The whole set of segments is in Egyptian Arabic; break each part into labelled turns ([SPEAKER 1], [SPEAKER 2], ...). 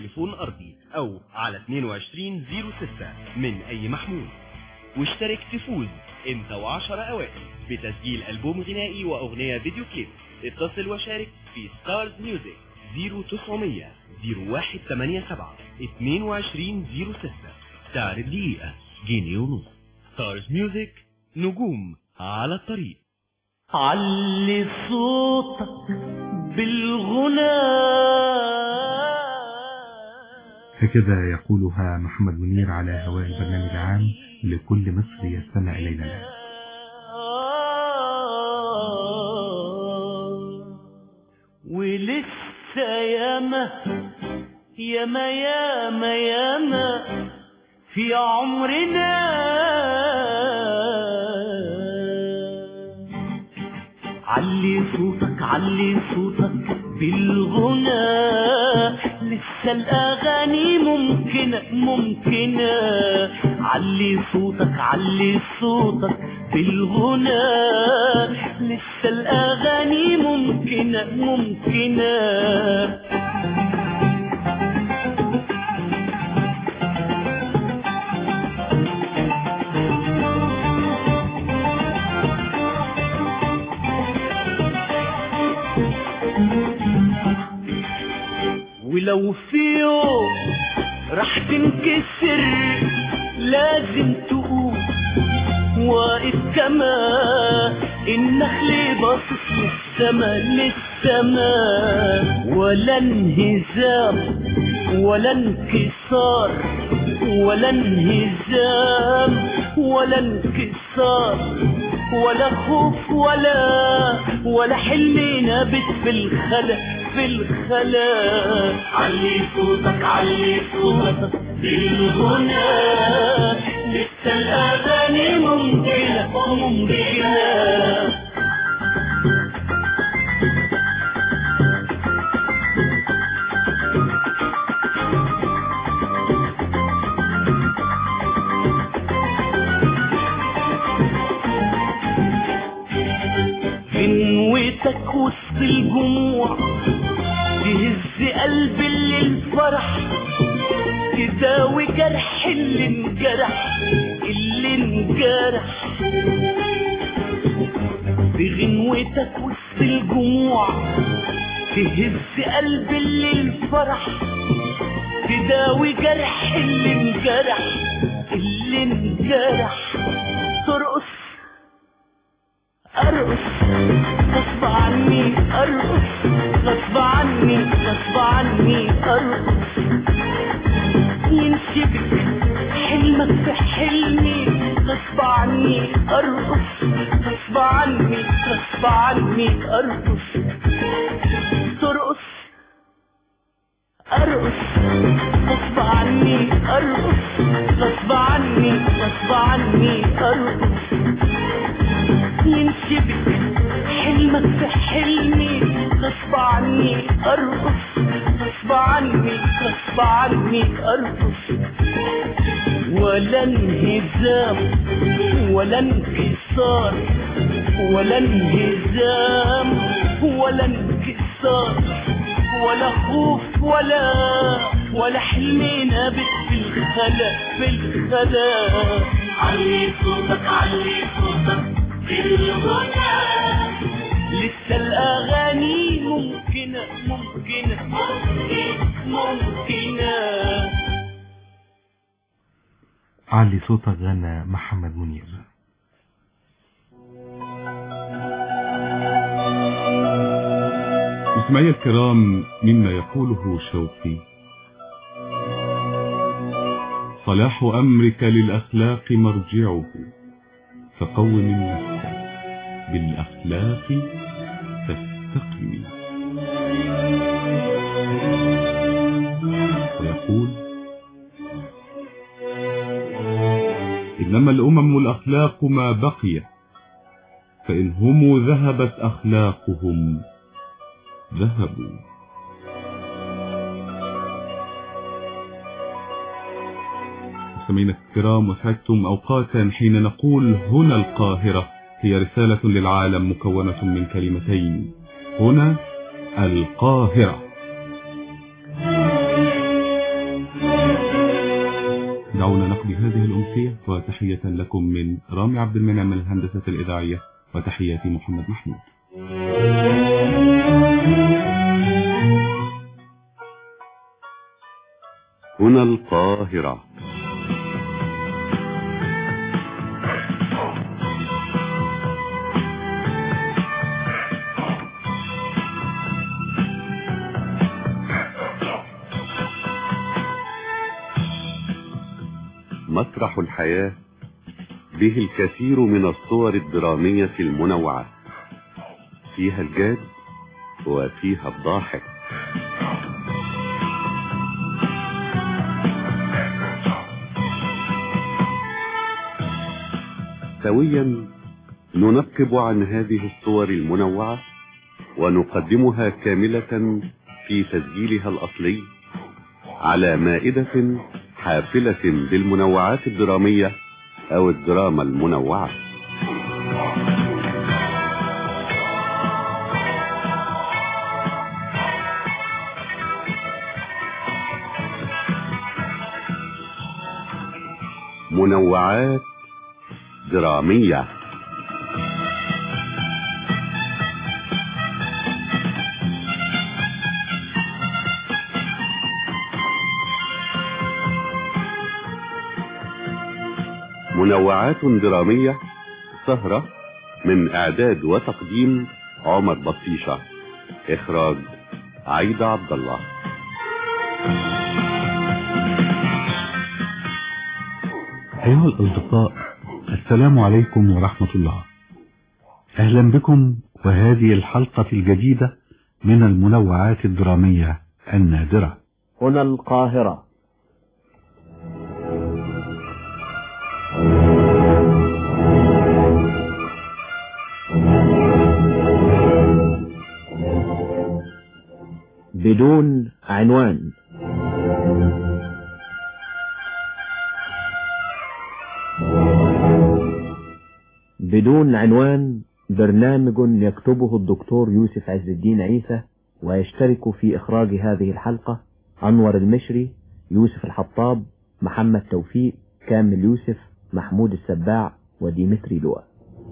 [SPEAKER 1] تليفون أرضي أو على 2206 من أي محمول واشترك تفوز انت وعشر أوائل بتسجيل ألبوم غنائي وأغنية فيديو كليب اتصل وشارك في ستارز ميوزك 0900 0187 2206 سعر الدقيقة جنيه ونص ستارز ميوزك نجوم على الطريق
[SPEAKER 2] علي صوتك بالغنى
[SPEAKER 3] هكذا يقولها محمد منير على هواء البرنامج العام لكل مصر يستمع إلينا الآن
[SPEAKER 2] ولسه ياما ياما ياما ياما في عمرنا علي صوتك علي صوتك بالغنى لسه الأغاني ممكنة ممكنة علي صوتك علي صوتك بالغنى لسه الأغاني ممكنة ممكنة ولو في يوم راح تنكسر لازم تقوم واقف كما النخل باصص للسما للسما ولا انهزام ولا انكسار ولا انهزام ولا انكسار ولا خوف ولا ولا حل نابت في الخلا في الخلا علي صوتك علي صوتك بالغنى لسه الأغاني ممكنة ممكنة غنوتك وسط الجموع تهز قلب اللي الفرح تداوي جرح اللي انجرح اللي انجرح بغنوتك وسط الجموع تهز قلب اللي الفرح تداوي جرح اللي انجرح اللي انجرح ترقص ارقص غصب عني ارقص غصب عني غصب عني ارقص ينسبك حلمك في حلمي غصب عني ارقص غصب عني غصب عني ارقص ترقص ارقص غصب عني ارقص غصب عني غصب عني ارقص ينسبك حلمك في حلمي غصب عني ارقص غصب عني غصب عني ارقص ولا انهزام ولا انكسار ولا انهزام ولا انكسار ولا خوف ولا ولا حلم نابت في الخلا في الخلا علي صوتك علي صوتك بالغنى لسه الأغاني ممكنة ممكنة ممكنة
[SPEAKER 3] علي صوتك غنى محمد منير
[SPEAKER 4] مستمعي الكرام مما يقوله شوقي صلاح أمرك للأخلاق مرجعه فقوم النفس بالأخلاق تستقمي ويقول إنما الأمم الأخلاق ما بقي فإن هم ذهبت أخلاقهم ذهبوا مستمعينا الكرام وسعدتم أوقاتا حين نقول هنا القاهرة هي رسالة للعالم مكونة من كلمتين هنا القاهرة هذه الأمسية وتحية لكم من رامي عبد المنعم من الهندسة الإذاعية وتحياتي محمد محمود
[SPEAKER 5] هنا القاهرة مسرح الحياة به الكثير من الصور الدرامية المنوعة فيها الجاد وفيها الضاحك سويا ننقب عن هذه الصور المنوعة ونقدمها كاملة في تسجيلها الأصلي على مائدة حافلة بالمنوعات الدرامية أو الدراما المنوعة منوعات درامية منوعات درامية سهرة من إعداد وتقديم عمر بطيشة إخراج عيد عبد الله
[SPEAKER 3] أيها الأصدقاء السلام عليكم ورحمة الله أهلا بكم وهذه الحلقة الجديدة من المنوعات الدرامية النادرة
[SPEAKER 6] هنا القاهرة بدون عنوان بدون عنوان برنامج يكتبه الدكتور يوسف عز الدين عيسى ويشترك في إخراج هذه الحلقة أنور المشري يوسف الحطاب محمد توفيق كامل يوسف محمود السباع وديمتري لؤى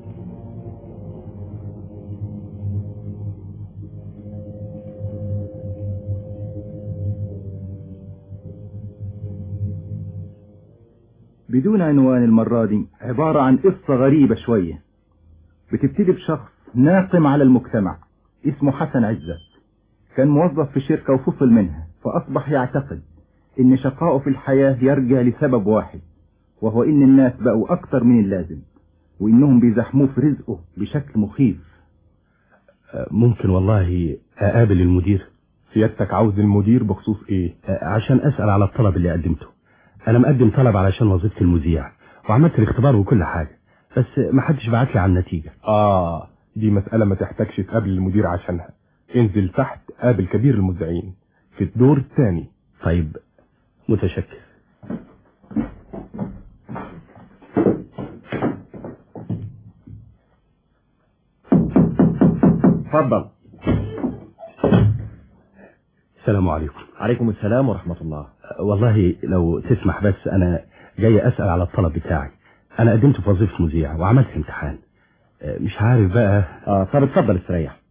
[SPEAKER 7] بدون عنوان المرة دي عبارة عن قصة غريبة شوية بتبتدي بشخص ناقم على المجتمع اسمه حسن عزت كان موظف في شركة وفصل منها فأصبح يعتقد إن شقائه في الحياة يرجع لسبب واحد وهو إن الناس بقوا أكتر من اللازم وإنهم بيزحموه في رزقه بشكل مخيف
[SPEAKER 8] ممكن والله أقابل المدير
[SPEAKER 7] سيادتك عاوز المدير بخصوص إيه؟
[SPEAKER 8] عشان أسأل على الطلب اللي قدمته أنا مقدم طلب علشان وظيفة المذيع وعملت الاختبار وكل حاجة بس ما حدش بعت لي على النتيجة
[SPEAKER 7] آه دي مسألة ما تحتاجش تقابل المدير عشانها انزل تحت قابل كبير المذيعين في الدور الثاني
[SPEAKER 8] طيب متشكر
[SPEAKER 6] اتفضل
[SPEAKER 8] السلام عليكم
[SPEAKER 6] عليكم السلام ورحمة الله
[SPEAKER 8] والله لو تسمح بس أنا جاي أسأل على الطلب بتاعي أنا قدمت في وظيفة مذيع وعملت امتحان مش عارف بقى
[SPEAKER 6] اه طب اتفضل استريح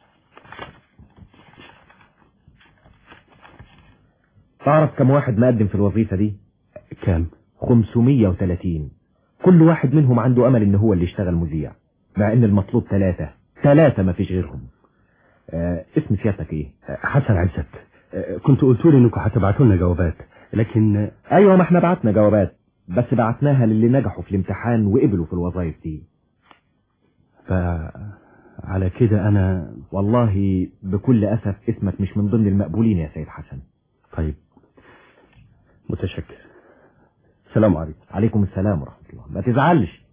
[SPEAKER 6] تعرف كم واحد مقدم في الوظيفة دي
[SPEAKER 8] كام
[SPEAKER 6] 530 كل واحد منهم عنده امل ان هو اللي يشتغل مذيع مع ان المطلوب ثلاثة ثلاثة ما فيش غيرهم آه اسم سيادتك ايه
[SPEAKER 8] حسن عزت آه، كنت قلت لي انكم هتبعتوا لنا جوابات لكن آه،
[SPEAKER 6] ايوه ما احنا بعتنا جوابات بس بعتناها للي نجحوا في الامتحان وقبلوا في الوظائف دي
[SPEAKER 8] فعلى كده انا
[SPEAKER 6] والله بكل اسف اسمك مش من ضمن المقبولين يا سيد حسن
[SPEAKER 8] طيب متشكر السلام عليكم
[SPEAKER 6] عليكم السلام ورحمة الله ما تزعلش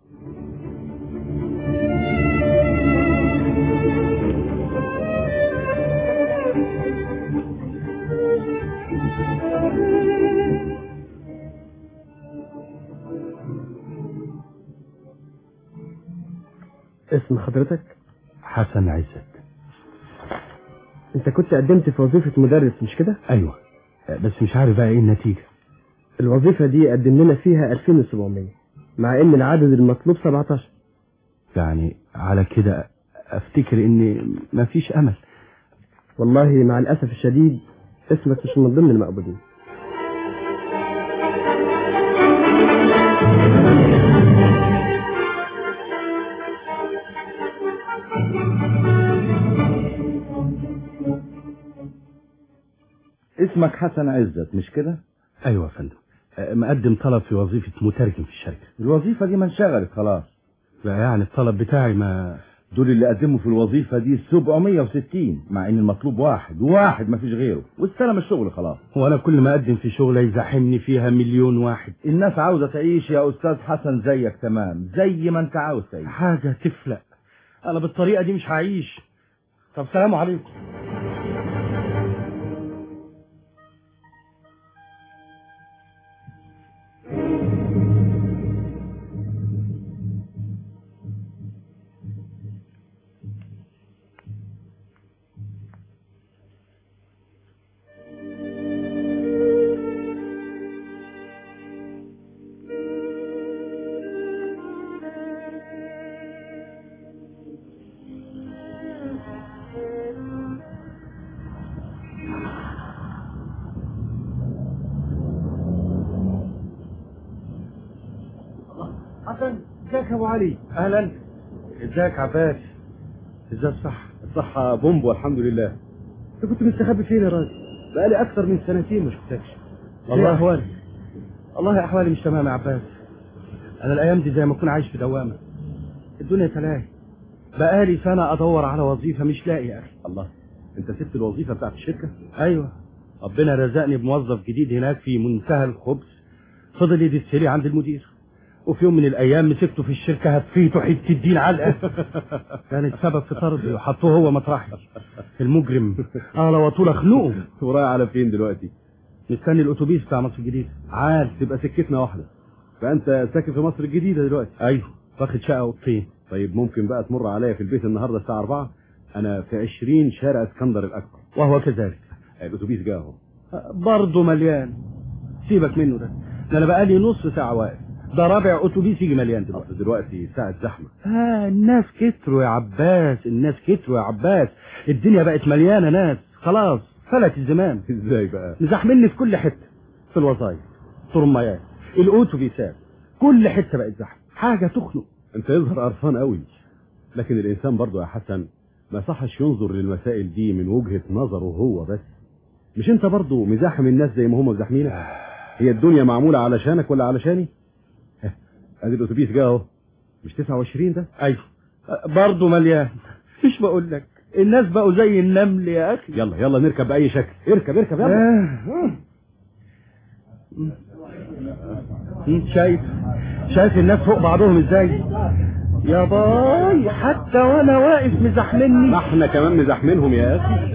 [SPEAKER 9] اسم حضرتك
[SPEAKER 8] حسن عزت
[SPEAKER 9] انت كنت قدمت في وظيفة مدرس مش كده
[SPEAKER 8] ايوه آه، بس مش عارف بقى ايه النتيجة
[SPEAKER 9] الوظيفة دي قدم لنا فيها 2700 مع ان العدد المطلوب 17
[SPEAKER 8] يعني على كده افتكر ان مفيش امل
[SPEAKER 9] والله مع الأسف الشديد اسمك مش من ضمن المقبولين
[SPEAKER 7] اسمك حسن عزت مش كده
[SPEAKER 8] ايوه يا فندم آه، مقدم طلب في وظيفة مترجم في الشركة
[SPEAKER 7] الوظيفة دي ما انشغلت خلاص
[SPEAKER 8] لا يعني الطلب بتاعي ما
[SPEAKER 7] دول اللي قدموا في الوظيفة دي 760 مع ان المطلوب واحد واحد ما فيش غيره واستلم الشغل خلاص
[SPEAKER 8] هو انا كل ما اقدم في شغلة يزاحمني فيها مليون واحد
[SPEAKER 7] الناس عاوزة تعيش يا استاذ حسن زيك تمام زي ما انت عاوز تعيش
[SPEAKER 8] حاجة تفلق انا بالطريقة دي مش هعيش طب سلام عليكم حسن ازيك يا ابو علي اهلا ازيك عباس ازاي الصح الصحة بومب والحمد لله انت كنت مستخبي فين يا راجل بقالي اكتر من سنتين ما شفتكش والله احوالي والله احوالي مش تمام يا عباس انا الايام دي زي ما اكون عايش في دوامه الدنيا تلاهي بقالي سنه ادور على وظيفه مش لاقي يا اخي الله انت سبت الوظيفه بتاعت الشركه ايوه ربنا رزقني بموظف جديد هناك في منتهى الخبز فضل يدس لي عند المدير وفي يوم من الايام مسكته في الشركه هفيته حته الدين علقه كانت سبب في طردي وحطوه هو مطرحي المجرم انا لو طول اخنقه
[SPEAKER 10] ورايح على فين دلوقتي
[SPEAKER 8] مستني الاتوبيس بتاع مصر الجديدة
[SPEAKER 10] عال تبقى سكتنا واحده فانت ساكن في مصر الجديده دلوقتي
[SPEAKER 8] ايوه واخد شقه اوضتين
[SPEAKER 10] طيب ممكن بقى تمر عليا في البيت النهارده الساعه 4 انا في 20 شارع اسكندر الاكبر
[SPEAKER 8] وهو كذلك
[SPEAKER 10] الاتوبيس جه اهو
[SPEAKER 8] برضه مليان سيبك منه ده ده انا بقالي نص ساعه واقف ده رابع اتوبيس يجي مليان دلوقتي
[SPEAKER 10] اصل دلوقتي ساعه زحمه
[SPEAKER 8] آه الناس كتروا يا عباس الناس كتروا يا عباس الدنيا بقت مليانه ناس خلاص فلت الزمان
[SPEAKER 10] ازاي بقى
[SPEAKER 8] مزحمني في كل حته في الوظائف طرميات الاتوبيسات كل حته بقت زحمه حاجه تخنق
[SPEAKER 10] انت يظهر قرفان قوي لكن الانسان برضه يا حسن ما صحش ينظر للمسائل دي من وجهه نظره هو بس مش انت برضه مزاحم الناس زي ما هم مزاحمينك هي الدنيا معموله علشانك ولا علشاني اه، ادي الاتوبيس جه اهو مش 29 ده
[SPEAKER 8] ايوه برضه مليان مش بقول لك الناس بقوا زي النمل يا اخي
[SPEAKER 10] يلا يلا نركب باي شكل اركب اركب يلا
[SPEAKER 8] انت شايف شايف الناس فوق بعضهم ازاي يا باي حتى وانا واقف مزحمني
[SPEAKER 10] ما احنا كمان مزاحمينهم يا اخي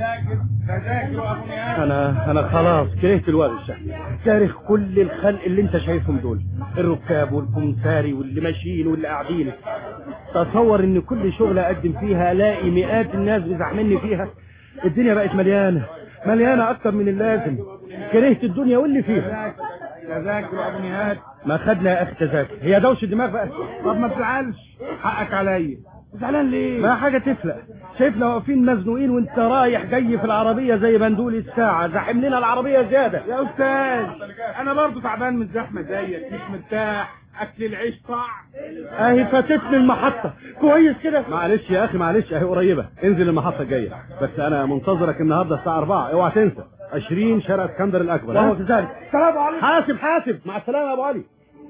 [SPEAKER 8] انا انا خلاص كرهت الورشه كاره كل الخلق اللي انت شايفهم دول الركاب والكمساري واللي ماشيين واللي قاعدين تصور ان كل شغله اقدم فيها الاقي مئات الناس بيزحمني فيها الدنيا بقت مليانه مليانه اكتر من اللازم كرهت الدنيا واللي فيها
[SPEAKER 11] تذاكر يا ابو نهاد
[SPEAKER 8] ما خدنا يا اخي تذاكر هي دوشه دماغ بقى
[SPEAKER 11] طب ما تزعلش حقك عليا زعلان ليه
[SPEAKER 8] ما حاجه تفلق شايفنا واقفين مزنوقين وانت رايح جاي في العربيه زي بندول الساعه زاحم لنا العربيه زياده
[SPEAKER 11] يا استاذ انا برضو تعبان من الزحمه زيك مش مرتاح اكل العيش طعم
[SPEAKER 8] اهي فاتتني المحطه كويس كده
[SPEAKER 10] معلش يا اخي معلش اهي قريبه انزل المحطه الجايه بس انا منتظرك النهارده الساعه 4 اوعى تنسى 20 شارع اسكندر الاكبر
[SPEAKER 8] وهو
[SPEAKER 10] ها؟
[SPEAKER 8] كذلك
[SPEAKER 11] سلام عليكم
[SPEAKER 10] حاسب حاسب مع السلامه يا ابو علي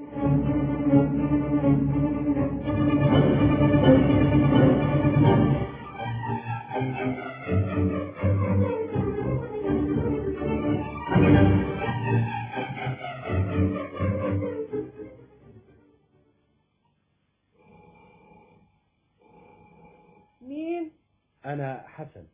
[SPEAKER 12] مين؟
[SPEAKER 8] انا حسن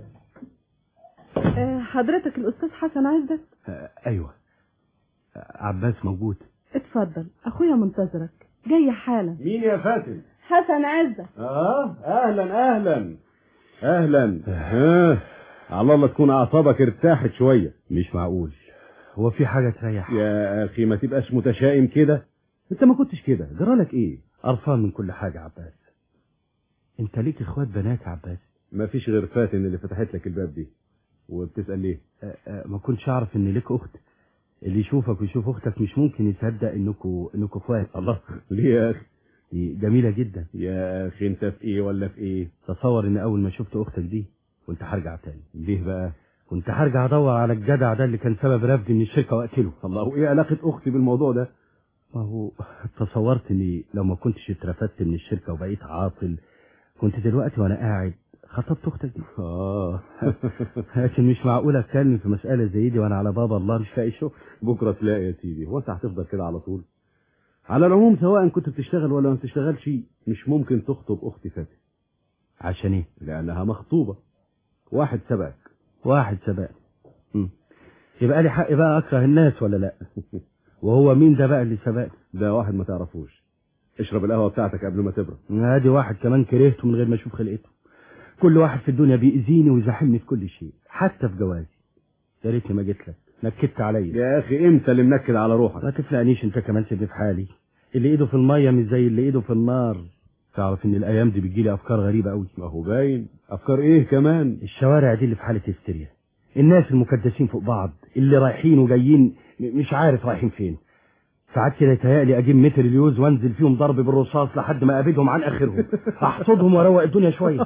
[SPEAKER 12] آه حضرتك الأستاذ حسن عزت
[SPEAKER 8] آه ايوه آه عباس موجود
[SPEAKER 12] اتفضل أخويا منتظرك جاية حالا
[SPEAKER 10] مين يا فاتن
[SPEAKER 12] حسن عزت
[SPEAKER 10] اه اهلا اهلا اهلا ها على الله تكون اعصابك ارتاحت شويه
[SPEAKER 8] مش معقول
[SPEAKER 10] هو في حاجة تريح
[SPEAKER 13] يا اخي ما تبقاش متشائم كده انت ما كنتش كده جرالك ايه
[SPEAKER 10] قرفان من كل حاجة يا عباس انت ليك اخوات بنات يا عباس
[SPEAKER 13] ما فيش غير فاتن اللي فتحت لك الباب دي وبتسأل ليه
[SPEAKER 10] أه أه ما كنتش اعرف ان ليك اخت اللي يشوفك ويشوف اختك مش ممكن يصدق انكوا انكوا اخوات
[SPEAKER 13] الله ليه يا اخي
[SPEAKER 10] دي جميلة جدا
[SPEAKER 13] يا اخي انت في ايه ولا في ايه
[SPEAKER 10] تصور ان اول ما شفت اختك دي كنت هرجع تاني
[SPEAKER 13] ليه بقى
[SPEAKER 10] كنت هرجع ادور على الجدع ده اللي كان سبب رفضي من الشركة واقتله
[SPEAKER 13] الله وايه علاقة اختي بالموضوع ده
[SPEAKER 10] ما هو تصورت اني لو ما كنتش اترفدت من الشركة وبقيت عاطل كنت دلوقتي وانا قاعد خطبت اختك دي
[SPEAKER 13] اه
[SPEAKER 10] لكن مش معقول اتكلم في مسألة زي دي وانا على باب الله مش لاقي شغل
[SPEAKER 13] بكرة تلاقي يا سيدي هو انت هتفضل كده على طول على العموم سواء كنت بتشتغل ولا ما بتشتغلش مش ممكن تخطب اختي فاتن
[SPEAKER 10] عشان ايه
[SPEAKER 13] لانها مخطوبة واحد سبقك
[SPEAKER 10] واحد سبقني مم. يبقى لي حق بقى اكره الناس ولا لا وهو مين ده بقى اللي سبقني
[SPEAKER 13] ده واحد ما تعرفوش اشرب القهوة بتاعتك قبل ما تبرد
[SPEAKER 10] ادي واحد كمان كرهته من غير ما اشوف خلقته كل واحد في الدنيا بيأذيني ويزاحمني في كل شيء حتى في جوازي يا ريتني ما جيت لك نكدت عليا
[SPEAKER 13] يا اخي امتى اللي منكد على روحك
[SPEAKER 10] ما تفلقنيش انت كمان سيبني في حالي اللي ايده في الميه مش زي اللي ايده في النار تعرف ان الايام دي بتجيلي افكار غريبه قوي
[SPEAKER 13] ما هو باين افكار ايه كمان
[SPEAKER 10] الشوارع دي اللي في حاله هستيريا الناس المكدسين فوق بعض اللي رايحين وجايين م- مش عارف رايحين فين ساعات كده يتهيألي اجيب متر اليوز وانزل فيهم ضرب بالرصاص لحد ما اقابلهم عن اخرهم احصدهم واروق الدنيا شويه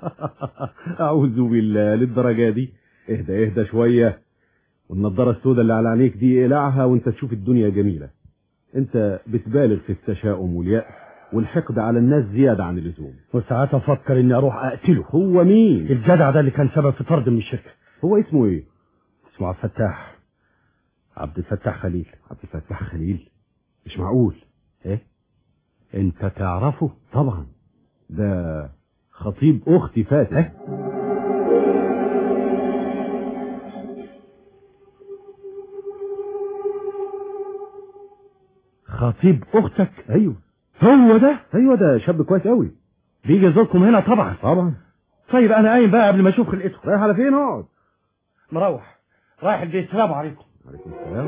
[SPEAKER 13] اعوذ بالله للدرجه دي اهدى اهدى شويه والنضاره السوداء اللي على عينيك دي اقلعها وانت تشوف الدنيا جميله انت بتبالغ في التشاؤم واليأس والحقد على الناس زياده عن اللزوم
[SPEAKER 10] وساعات افكر اني اروح اقتله
[SPEAKER 13] هو مين
[SPEAKER 10] الجدع ده اللي كان سبب في طرد من الشركه
[SPEAKER 13] هو اسمه ايه
[SPEAKER 10] اسمه عبد الفتاح عبد الفتاح خليل
[SPEAKER 13] عبد الفتاح خليل مش معقول
[SPEAKER 10] ايه انت تعرفه
[SPEAKER 13] طبعا ده خطيب اختي فاتن
[SPEAKER 10] إيه؟ خطيب اختك
[SPEAKER 13] ايوه
[SPEAKER 10] هو ده
[SPEAKER 13] ايوه ده شاب كويس قوي
[SPEAKER 10] بيجي يزوركم هنا طبعا
[SPEAKER 13] طبعا
[SPEAKER 10] طيب انا قايم بقى قبل ما اشوف خلقته
[SPEAKER 13] رايح على فين اقعد
[SPEAKER 10] مروح رايح البيت السلام عليكم
[SPEAKER 13] عليكم السلام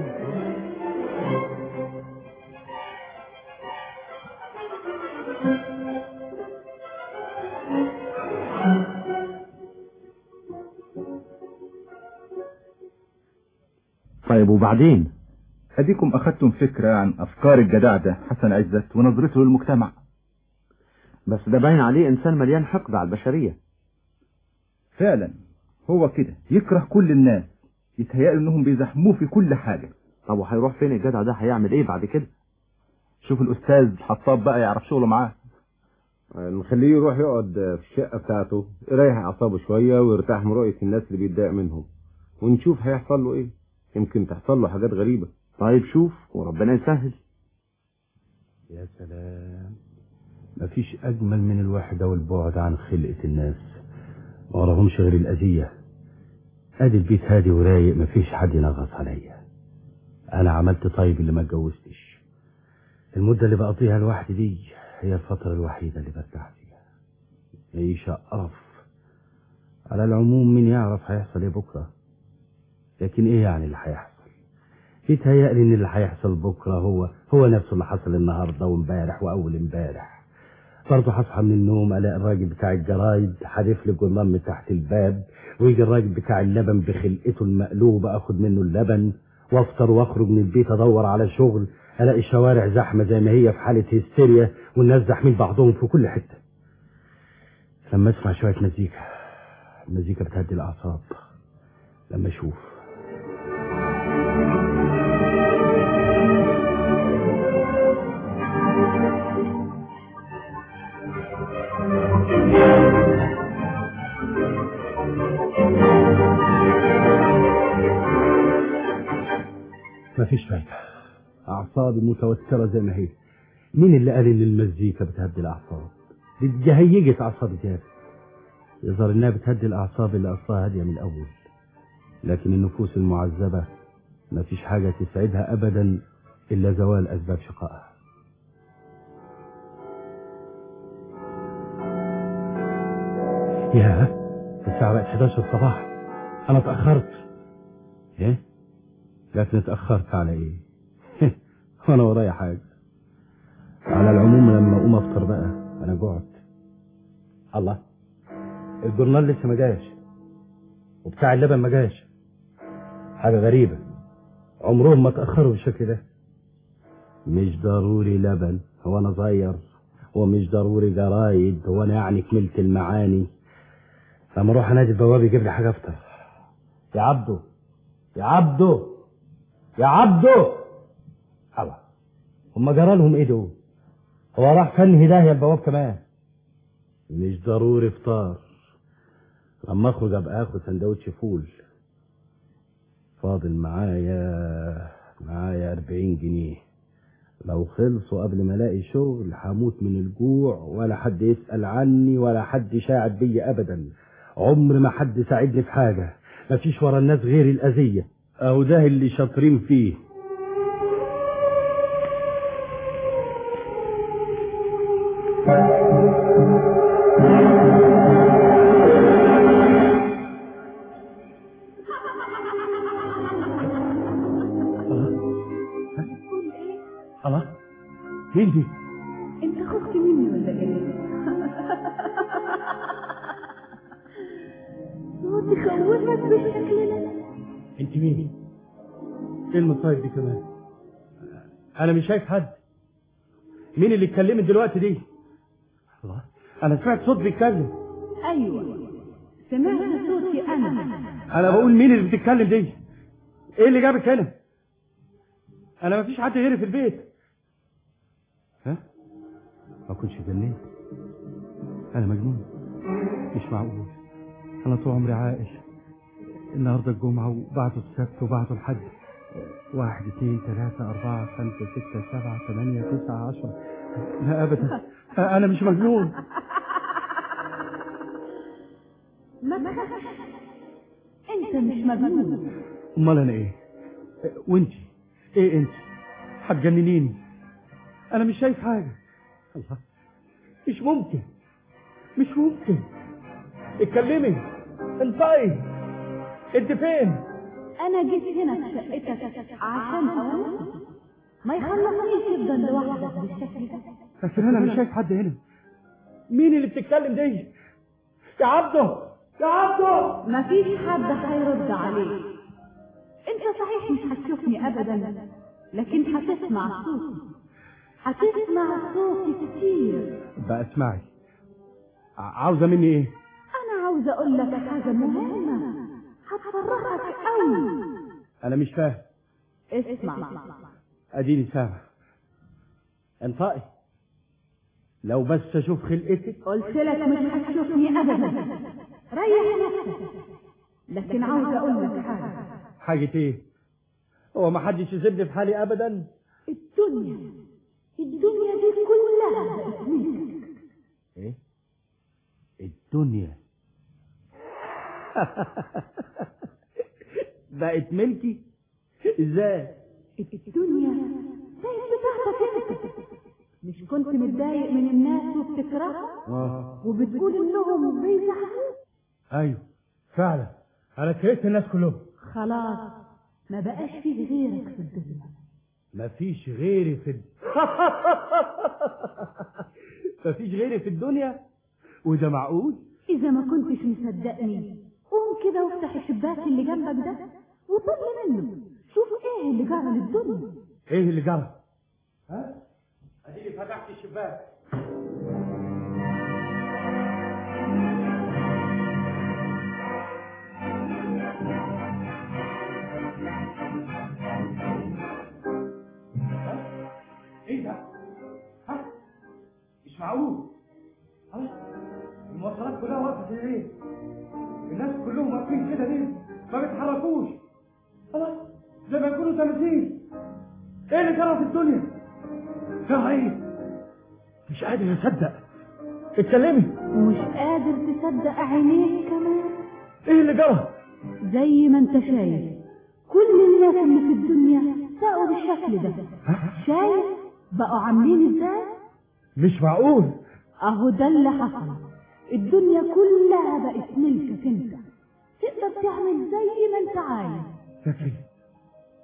[SPEAKER 7] طيب وبعدين اديكم اخذتم فكرة عن افكار الجدع ده حسن عزت ونظرته للمجتمع
[SPEAKER 6] بس ده باين عليه انسان مليان حقد على البشرية
[SPEAKER 7] فعلا هو كده يكره كل الناس يتهيأ انهم بيزحموه في كل حاجة
[SPEAKER 6] طب وهيروح فين الجدع ده هيعمل ايه بعد كده
[SPEAKER 7] شوف الاستاذ حطاب بقى يعرف شغله معاه
[SPEAKER 13] نخليه يروح يقعد في الشقة بتاعته يريح أعصابه شوية ويرتاح من رؤية الناس اللي بيتضايق منهم ونشوف هيحصل له إيه يمكن تحصل له حاجات غريبة
[SPEAKER 6] طيب شوف وربنا يسهل
[SPEAKER 10] يا سلام مفيش أجمل من الوحدة والبعد عن خلقة الناس ما وراهمش غير الأذية أدي البيت هادي ورايق مفيش حد ينغص عليا أنا عملت طيب اللي ما اتجوزتش المدة اللي بقضيها لوحدي دي هي الفترة الوحيدة اللي برتاح فيها عيشة قرف على العموم مين يعرف هيحصل ايه بكرة لكن ايه يعني اللي هيحصل يتهيألي ان اللي هيحصل بكرة هو هو نفسه اللي حصل النهاردة وامبارح واول امبارح برضه هصحى من النوم الاقي الراجل بتاع الجرايد حادف لي جرنان من تحت الباب ويجي الراجل بتاع اللبن بخلقته المقلوبة اخد منه اللبن وافطر واخرج من البيت ادور على شغل الاقي الشوارع زحمة زي ما هي في حالة هستيريا والناس زاحمين بعضهم في كل حتة لما اسمع شوية مزيكا المزيكا بتهدي الاعصاب لما اشوف مفيش فايدة أعصابي متوترة زي ما هي مين اللي قال إن المزيكا بتهدي الأعصاب؟ دي جهيجة أعصاب زيادة يظهر إنها بتهدي الأعصاب اللي أصلها هادية من الأول لكن النفوس المعذبة مفيش حاجة تسعدها أبدا إلا زوال أسباب شقائها ياه الساعة بقت 11 الصباح أنا اتأخرت إيه؟
[SPEAKER 13] لكن اتأخرت على ايه وانا ورايا حاجة على العموم لما اقوم افطر بقى انا جعت الله الجورنال لسه ما جاش وبتاع اللبن ما جاش حاجة غريبة عمرهم ما اتأخروا بالشكل ده مش ضروري لبن هو انا صغير ومش ضروري جرايد هو انا يعني كملت المعاني لما اروح انادي البواب يجيب لي حاجة افطر يا عبده يا عبده يا عبده الله هم جرى لهم ايه دول هو راح فن هدايه البواب كمان مش ضروري فطار لما اخرج ابقى اخد سندوتش فول فاضل معايا معايا أربعين جنيه لو خلصوا قبل ما الاقي شغل هموت من الجوع ولا حد يسأل عني ولا حد يساعد بيا ابدا عمر ما حد ساعدني في حاجة مفيش ورا الناس غير الأذية أهو ده اللي شاطرين فيه
[SPEAKER 2] الله مين دي؟
[SPEAKER 12] انت خفت مني ولا ايه؟ صوتي خوفك بالشكل ده
[SPEAKER 2] انت مين؟ ايه المصايب دي كمان؟ انا مش شايف حد مين اللي اتكلمت دلوقتي دي؟ الله انا سمعت صوت بيتكلم
[SPEAKER 12] ايوه سمعت صوتي انا
[SPEAKER 2] انا بقول مين اللي بتتكلم دي؟ ايه اللي جابك هنا؟ انا مفيش حد غيري في البيت ها؟ ما كنتش جنيت انا مجنون مش معقول انا طول عمري عاقل النهارده الجمعة وبعده السبت وبعده الحد واحد اثنين ثلاثة أربعة خمسة ستة سبعة ثمانية تسعة عشرة لا أبدا أنا مش مجنون
[SPEAKER 12] ما تخافش انت مش مجنون
[SPEAKER 2] أمال أنا إيه؟ وأنتي إيه أنت؟ هتجننيني أنا مش شايف حاجة الله مش ممكن مش ممكن اتكلمي انطقي انت فين؟
[SPEAKER 12] انا جيت هنا في شقتك عشان اقول ما يخلصنيش يفضل لوحدك بالشكل ده
[SPEAKER 2] لكن انا مش شايف حد هنا مين اللي بتتكلم دي يا عبده يا عبده
[SPEAKER 12] مفيش حد هيرد عليك انت صحيح مش هتشوفني ابدا لكن هتسمع صوتي هتسمع صوتي كتير
[SPEAKER 2] بقى اسمعي ع- عاوزة مني ايه
[SPEAKER 12] انا عاوزه اقول لك حاجه مهمه هتفرحك قوي
[SPEAKER 2] انا مش فاهم
[SPEAKER 12] اسمع
[SPEAKER 2] اديني سامع انطقي لو بس اشوف خلقتك
[SPEAKER 12] قلت لك مش هتشوفني ابدا ريح نفسك لكن عاوزه اقول لك حاجه
[SPEAKER 2] حاجة ايه هو ما حدش يسيبني في حالي ابدا
[SPEAKER 12] الدنيا الدنيا دي كلها بقت ملكك
[SPEAKER 2] ايه الدنيا بقت ملكي ازاي
[SPEAKER 12] الدنيا بقت بتاعتك انت مش كنت متضايق من الناس وبتكرههم
[SPEAKER 2] اه
[SPEAKER 12] وبتقول انهم بيزعلوك
[SPEAKER 2] ايوه فعلا انا كرهت الناس كلهم
[SPEAKER 12] خلاص ما بقاش فيه غيرك في الدنيا
[SPEAKER 2] مفيش غيري في الد... مفيش غيري في الدنيا وده معقول
[SPEAKER 12] اذا ما كنتش مصدقني قوم كده وافتح الشباك اللي جنبك ده وطل منه شوف ايه اللي جرى للدنيا
[SPEAKER 2] ايه اللي جرى ها اديني فتحت الشباك ها؟ ايه ده ها مش معقول ها المواصلات كلها واقفه كده ليه الناس كلهم واقفين كده ليه ما بيتحركوش خلاص زي ما يكونوا تماثيل ايه اللي جرى في الدنيا يا ايه مش قادر اصدق اتكلمي
[SPEAKER 12] ومش قادر تصدق عينيك كمان
[SPEAKER 2] ايه اللي جرى
[SPEAKER 12] زي ما انت شايف كل الناس اللي في الدنيا بقوا بالشكل ده شايف بقوا عاملين ازاي
[SPEAKER 2] مش معقول
[SPEAKER 12] اهو ده اللي حصل الدنيا كلها بقت ملكك انت تقدر تعمل زي ما انت عايز
[SPEAKER 2] لكن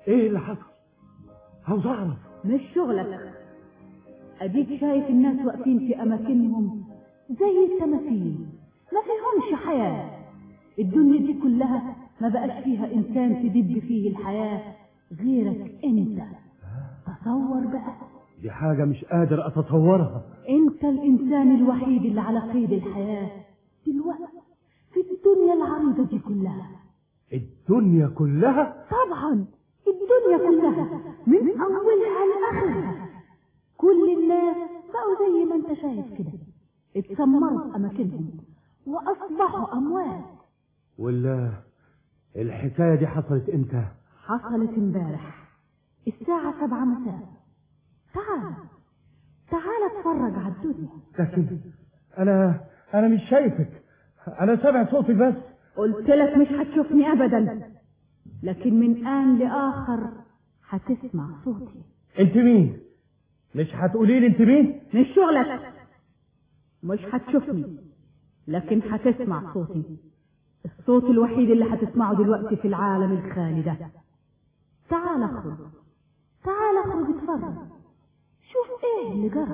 [SPEAKER 2] ايه اللي حصل عاوز اعرف
[SPEAKER 12] مش شغلك اديك شايف الناس واقفين في اماكنهم زي التماثيل ما فيهمش حياة الدنيا دي كلها ما بقاش فيها انسان تدب فيه الحياة غيرك انت تصور بقى
[SPEAKER 2] دي حاجة مش قادر اتصورها
[SPEAKER 12] انت الانسان الوحيد اللي على قيد الحياة دلوقتي في الدنيا العريضة دي كلها
[SPEAKER 2] الدنيا كلها
[SPEAKER 12] طبعا الدنيا كلها من اولها لاخرها كل الناس بقوا زي ما انت شايف كده اتسمروا في اماكنهم واصبحوا اموات
[SPEAKER 2] ولا الحكاية دي حصلت امتى
[SPEAKER 12] حصلت امبارح الساعة سبعة مساء تعال تعال اتفرج على الدنيا
[SPEAKER 2] لكن انا انا مش شايفك انا سامع صوتك بس
[SPEAKER 12] قلت لك مش هتشوفني ابدا لكن من آن لآخر هتسمع صوتي
[SPEAKER 2] انت مين مش هتقولي لي انت مين
[SPEAKER 12] مش شغلك مش هتشوفني لكن هتسمع صوتي الصوت الوحيد اللي هتسمعه دلوقتي في العالم الخالي ده تعال اخرج تعال اخرج اتفرج شوف ايه اللي جرى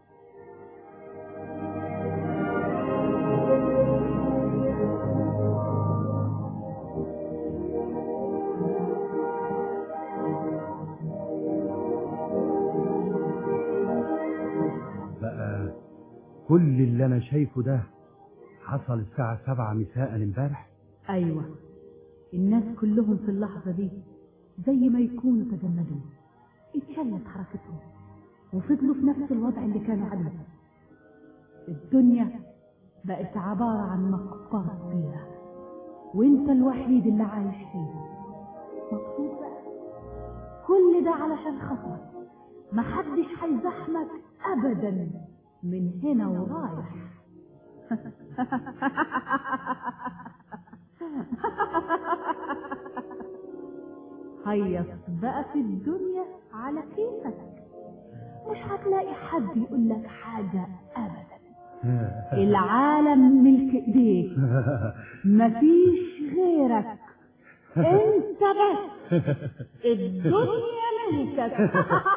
[SPEAKER 2] بقى كل اللي انا شايفه ده حصل الساعة سبعة مساء امبارح
[SPEAKER 12] ايوه الناس كلهم في اللحظة دي زي ما يكونوا تجمدوا اتشلت حركتهم وفضلوا في نفس الوضع اللي كانوا عليه الدنيا بقت عبارة عن مقبرة كبيرة وانت الوحيد اللي عايش فيها مبسوط بقى كل ده علشان خاطرك محدش هيزحمك ابدا من هنا ورايح هيص بقى في الدنيا على كيفك مش هتلاقي حد يقول لك حاجة أبدا العالم ملك ايديك مفيش غيرك انت بس الدنيا ملكك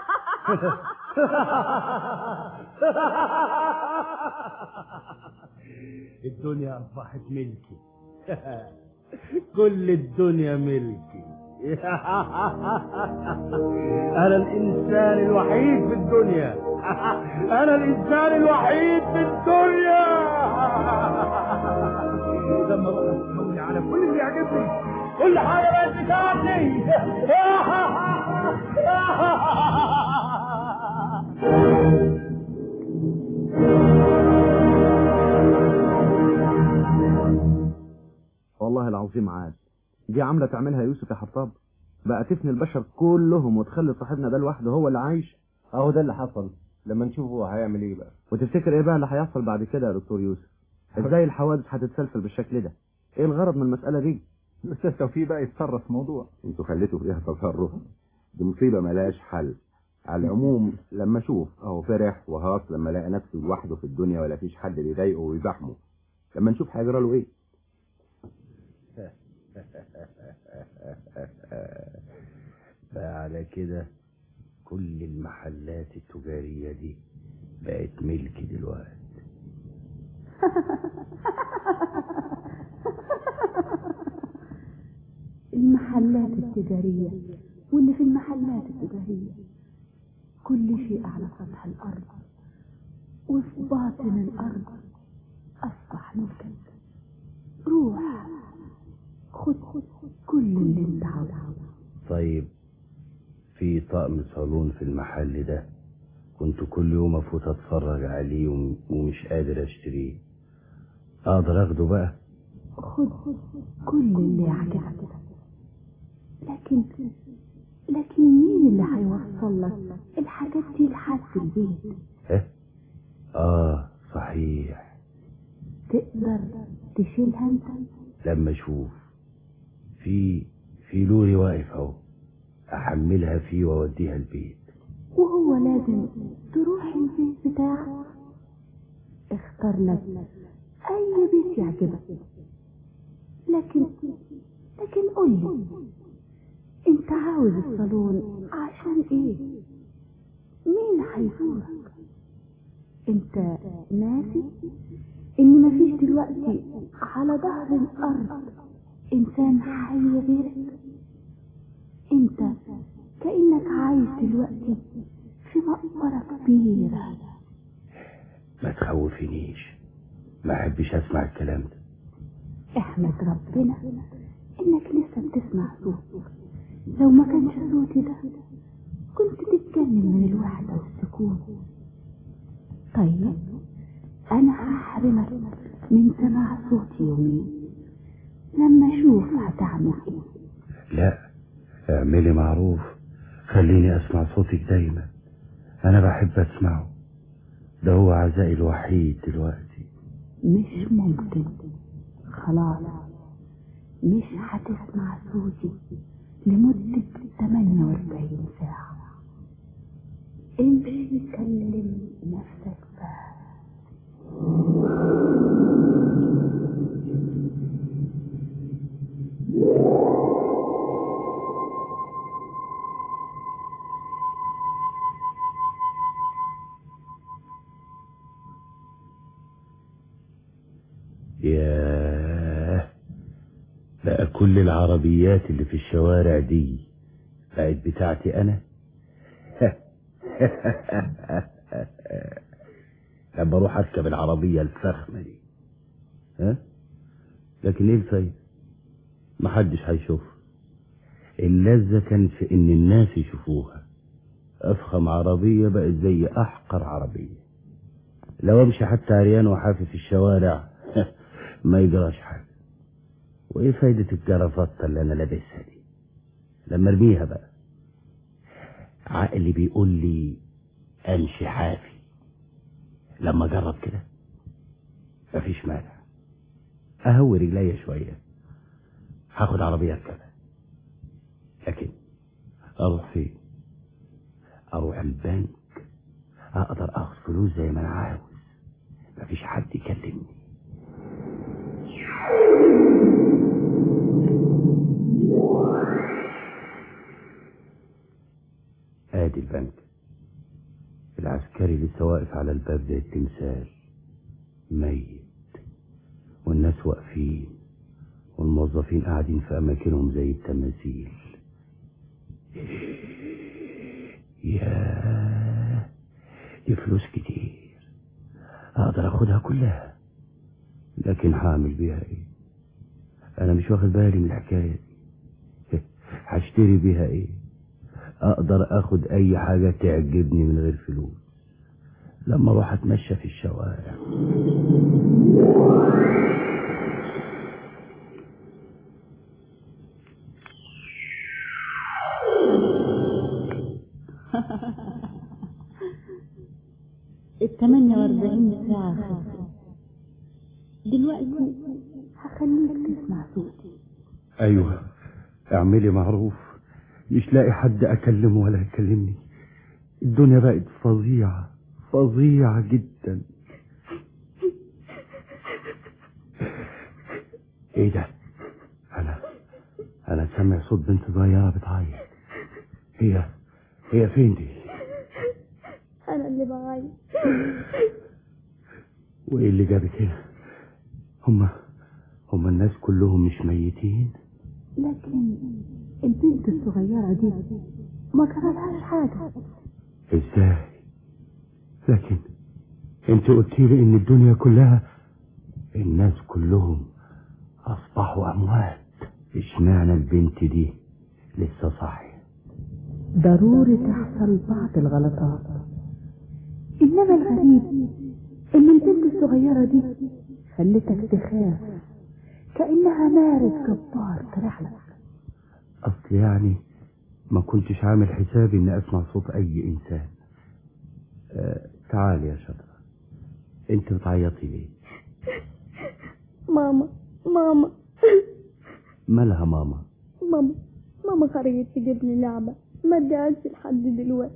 [SPEAKER 2] الدنيا اصبحت ملكي كل الدنيا ملكي انا الانسان الوحيد في الدنيا انا الانسان الوحيد في الدنيا لما بقى استولي على كل اللي يعجبني كل حاجه بقت بتاعتي
[SPEAKER 6] والله العظيم عاد دي عاملة تعملها يوسف يا حطاب بقى تفني البشر كلهم وتخلي صاحبنا ده لوحده هو اللي عايش
[SPEAKER 8] اهو ده اللي حصل لما نشوف هو هيعمل ايه بقى
[SPEAKER 6] وتفتكر ايه بقى اللي هيحصل بعد كده يا دكتور يوسف ازاي الحوادث هتتسلسل بالشكل ده ايه الغرض من المسألة دي
[SPEAKER 7] الاستاذ توفيق بقى يتصرف في موضوع
[SPEAKER 5] انتوا خليتوا فيها تصرف دي مصيبة ملهاش حل على العموم لما اشوف اهو فرح وهاص لما الاقي نفسه لوحده في الدنيا ولا فيش حد بيضايقه ويزاحمه لما نشوف هيجرى له ايه
[SPEAKER 14] فعلى كده كل المحلات التجارية دي بقت ملكي دلوقتي
[SPEAKER 12] المحلات التجارية واللي في المحلات التجارية كل شيء على سطح الأرض وفي باطن الأرض أصبح ملكا روح خد خد خد كل اللي انت عاوزه
[SPEAKER 14] طيب في طقم صالون في المحل ده كنت كل يوم افوت اتفرج عليه وم- ومش قادر اشتريه اقدر اخده بقى
[SPEAKER 12] خد خد كل اللي يعجبك لكن لكن مين اللي هيوصل لك الحاجات دي لحد البيت
[SPEAKER 14] ها اه صحيح
[SPEAKER 12] تقدر تشيلها انت
[SPEAKER 14] لما اشوف في في لوري واقف اهو احملها فيه واوديها البيت
[SPEAKER 12] وهو لازم تروح البيت بتاعك اختار لك اي بيت يعجبك لكن لكن قول لي انت عاوز الصالون عشان ايه مين هيزورك انت ناسي ان مفيش دلوقتي على ظهر الارض انسان حي غيرك انت كأنك عايش دلوقتي في مقبرة كبيرة
[SPEAKER 14] ما تخوفنيش ما احبش اسمع الكلام ده
[SPEAKER 12] احمد ربنا انك لسه بتسمع صوت لو ما كانش صوتي ده كنت تتجنن من الوحدة والسكون طيب انا هحرمك من سماع صوتي يومين لما اشوف هتعمل ايه
[SPEAKER 14] لا اعملي معروف خليني اسمع صوتك دايما انا بحب اسمعه ده هو عزائي الوحيد دلوقتي
[SPEAKER 12] مش ممكن خلاص مش هتسمع صوتي لمدة 48 ساعة امشي كلم نفسك بقى
[SPEAKER 14] ياه بقى كل العربيات اللي في الشوارع دي بقت بتاعتي انا لما اروح اركب العربية الفخمة دي ها لكن ايه الفايدة محدش هيشوف اللذة كان في ان الناس يشوفوها افخم عربية بقت زي احقر عربية لو امشي حتى عريان وحافي في الشوارع ما يجراش حاجة وايه فايدة الجرافطة اللي انا لابسها دي لما ارميها بقى عقلي بيقول لي امشي حافي لما اجرب كده مفيش مانع اهوي رجليا شوية هاخد عربية اركبها لكن اروح فين اروح البنك اقدر اخد فلوس زي ما انا عاوز مفيش حد يكلمني ادي البنك العسكري لسه واقف على الباب زي التمثال ميت والناس واقفين والموظفين قاعدين في اماكنهم زي التماثيل ياه دي فلوس كتير اقدر اخدها كلها لكن هعمل بيها ايه انا مش واخد بالي من الحكايه دي هشتري بيها ايه اقدر اخد اي حاجه تعجبني من غير فلوس لما اروح اتمشى في الشوارع
[SPEAKER 12] ال 48 ساعة خلصت دلوقتي هخليك تسمع صوتي
[SPEAKER 14] ايوه اعملي معروف مش لاقي حد اكلمه ولا يكلمني الدنيا بقت فظيعة فظيعة جدا ايه ده انا انا سامع صوت بنت صغيرة بتعيط هي هي فين دي
[SPEAKER 15] انا اللي بعيط
[SPEAKER 14] وايه اللي جابك هنا هما هما الناس كلهم مش ميتين
[SPEAKER 12] لكن البنت الصغيرة دي ما جرالهاش حاجة
[SPEAKER 14] ازاي لكن انت قلت لي ان الدنيا كلها الناس كلهم اصبحوا اموات اشمعنى البنت دي لسه صاحيه
[SPEAKER 12] ضروري تحصل بعض الغلطات إنما الغريب إن البنت الصغيرة دي خلتك تخاف كأنها مارد جبار طلع لك
[SPEAKER 14] اصل يعني ما كنتش عامل حسابي اني اسمع صوت اي انسان آه تعالي يا شطرة انت بتعيطي ليه
[SPEAKER 15] ماما ماما
[SPEAKER 14] مالها ماما
[SPEAKER 15] ماما ماما خرجت تجيب لي لعبة ما اديهاش لحد دلوقتي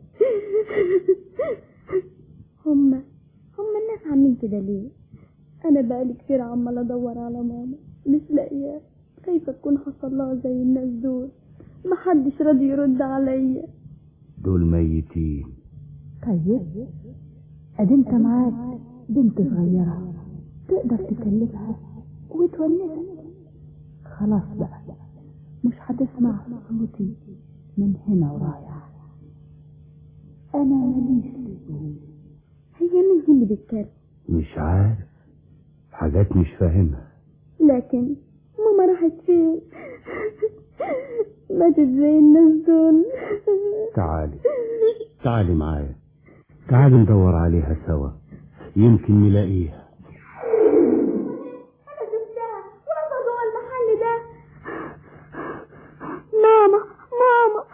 [SPEAKER 15] هما هما الناس عاملين كده ليه انا بقالي كتير عمال ادور على ماما مش لاقياها خايفة تكون حصل لها زي الناس دول محدش راضي يرد عليا
[SPEAKER 14] دول ميتين
[SPEAKER 12] طيب ادي انت معاك بنت صغيرة تقدر تكلمها وتونسها خلاص بقى مش هتسمع صوتي من هنا ورايح انا ماليش لزوم
[SPEAKER 15] هي مين دي اللي بتتكلم
[SPEAKER 14] مش عارف حاجات مش فاهمها
[SPEAKER 15] لكن ماما راحت فين ماتت زي الناس دول
[SPEAKER 14] تعالي تعالي معايا تعالي ندور عليها سوا يمكن نلاقيها
[SPEAKER 15] انا شفتها واقفه جوه المحل ده ماما ماما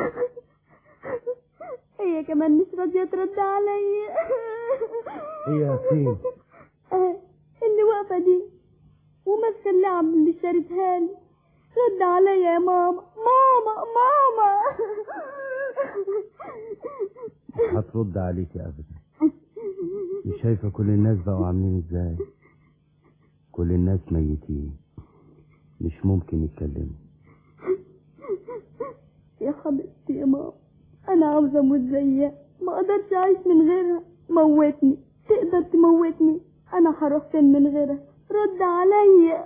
[SPEAKER 15] هي كمان مش راضيه ترد عليا
[SPEAKER 14] هي فين
[SPEAKER 15] آه، اللي واقفه دي وماسكه اللعب اللي اشتريتها لي رد عليا يا ماما ماما ماما
[SPEAKER 14] مش هترد عليكي ابدا مش شايفه كل الناس بقوا عاملين ازاي كل الناس ميتين مش ممكن يتكلموا
[SPEAKER 15] يا حبيبتي يا ماما انا عاوزه اموت زيها ما اقدرش اعيش من غيرها موتني تقدر تموتني انا هروح فين من غيرها رد عليا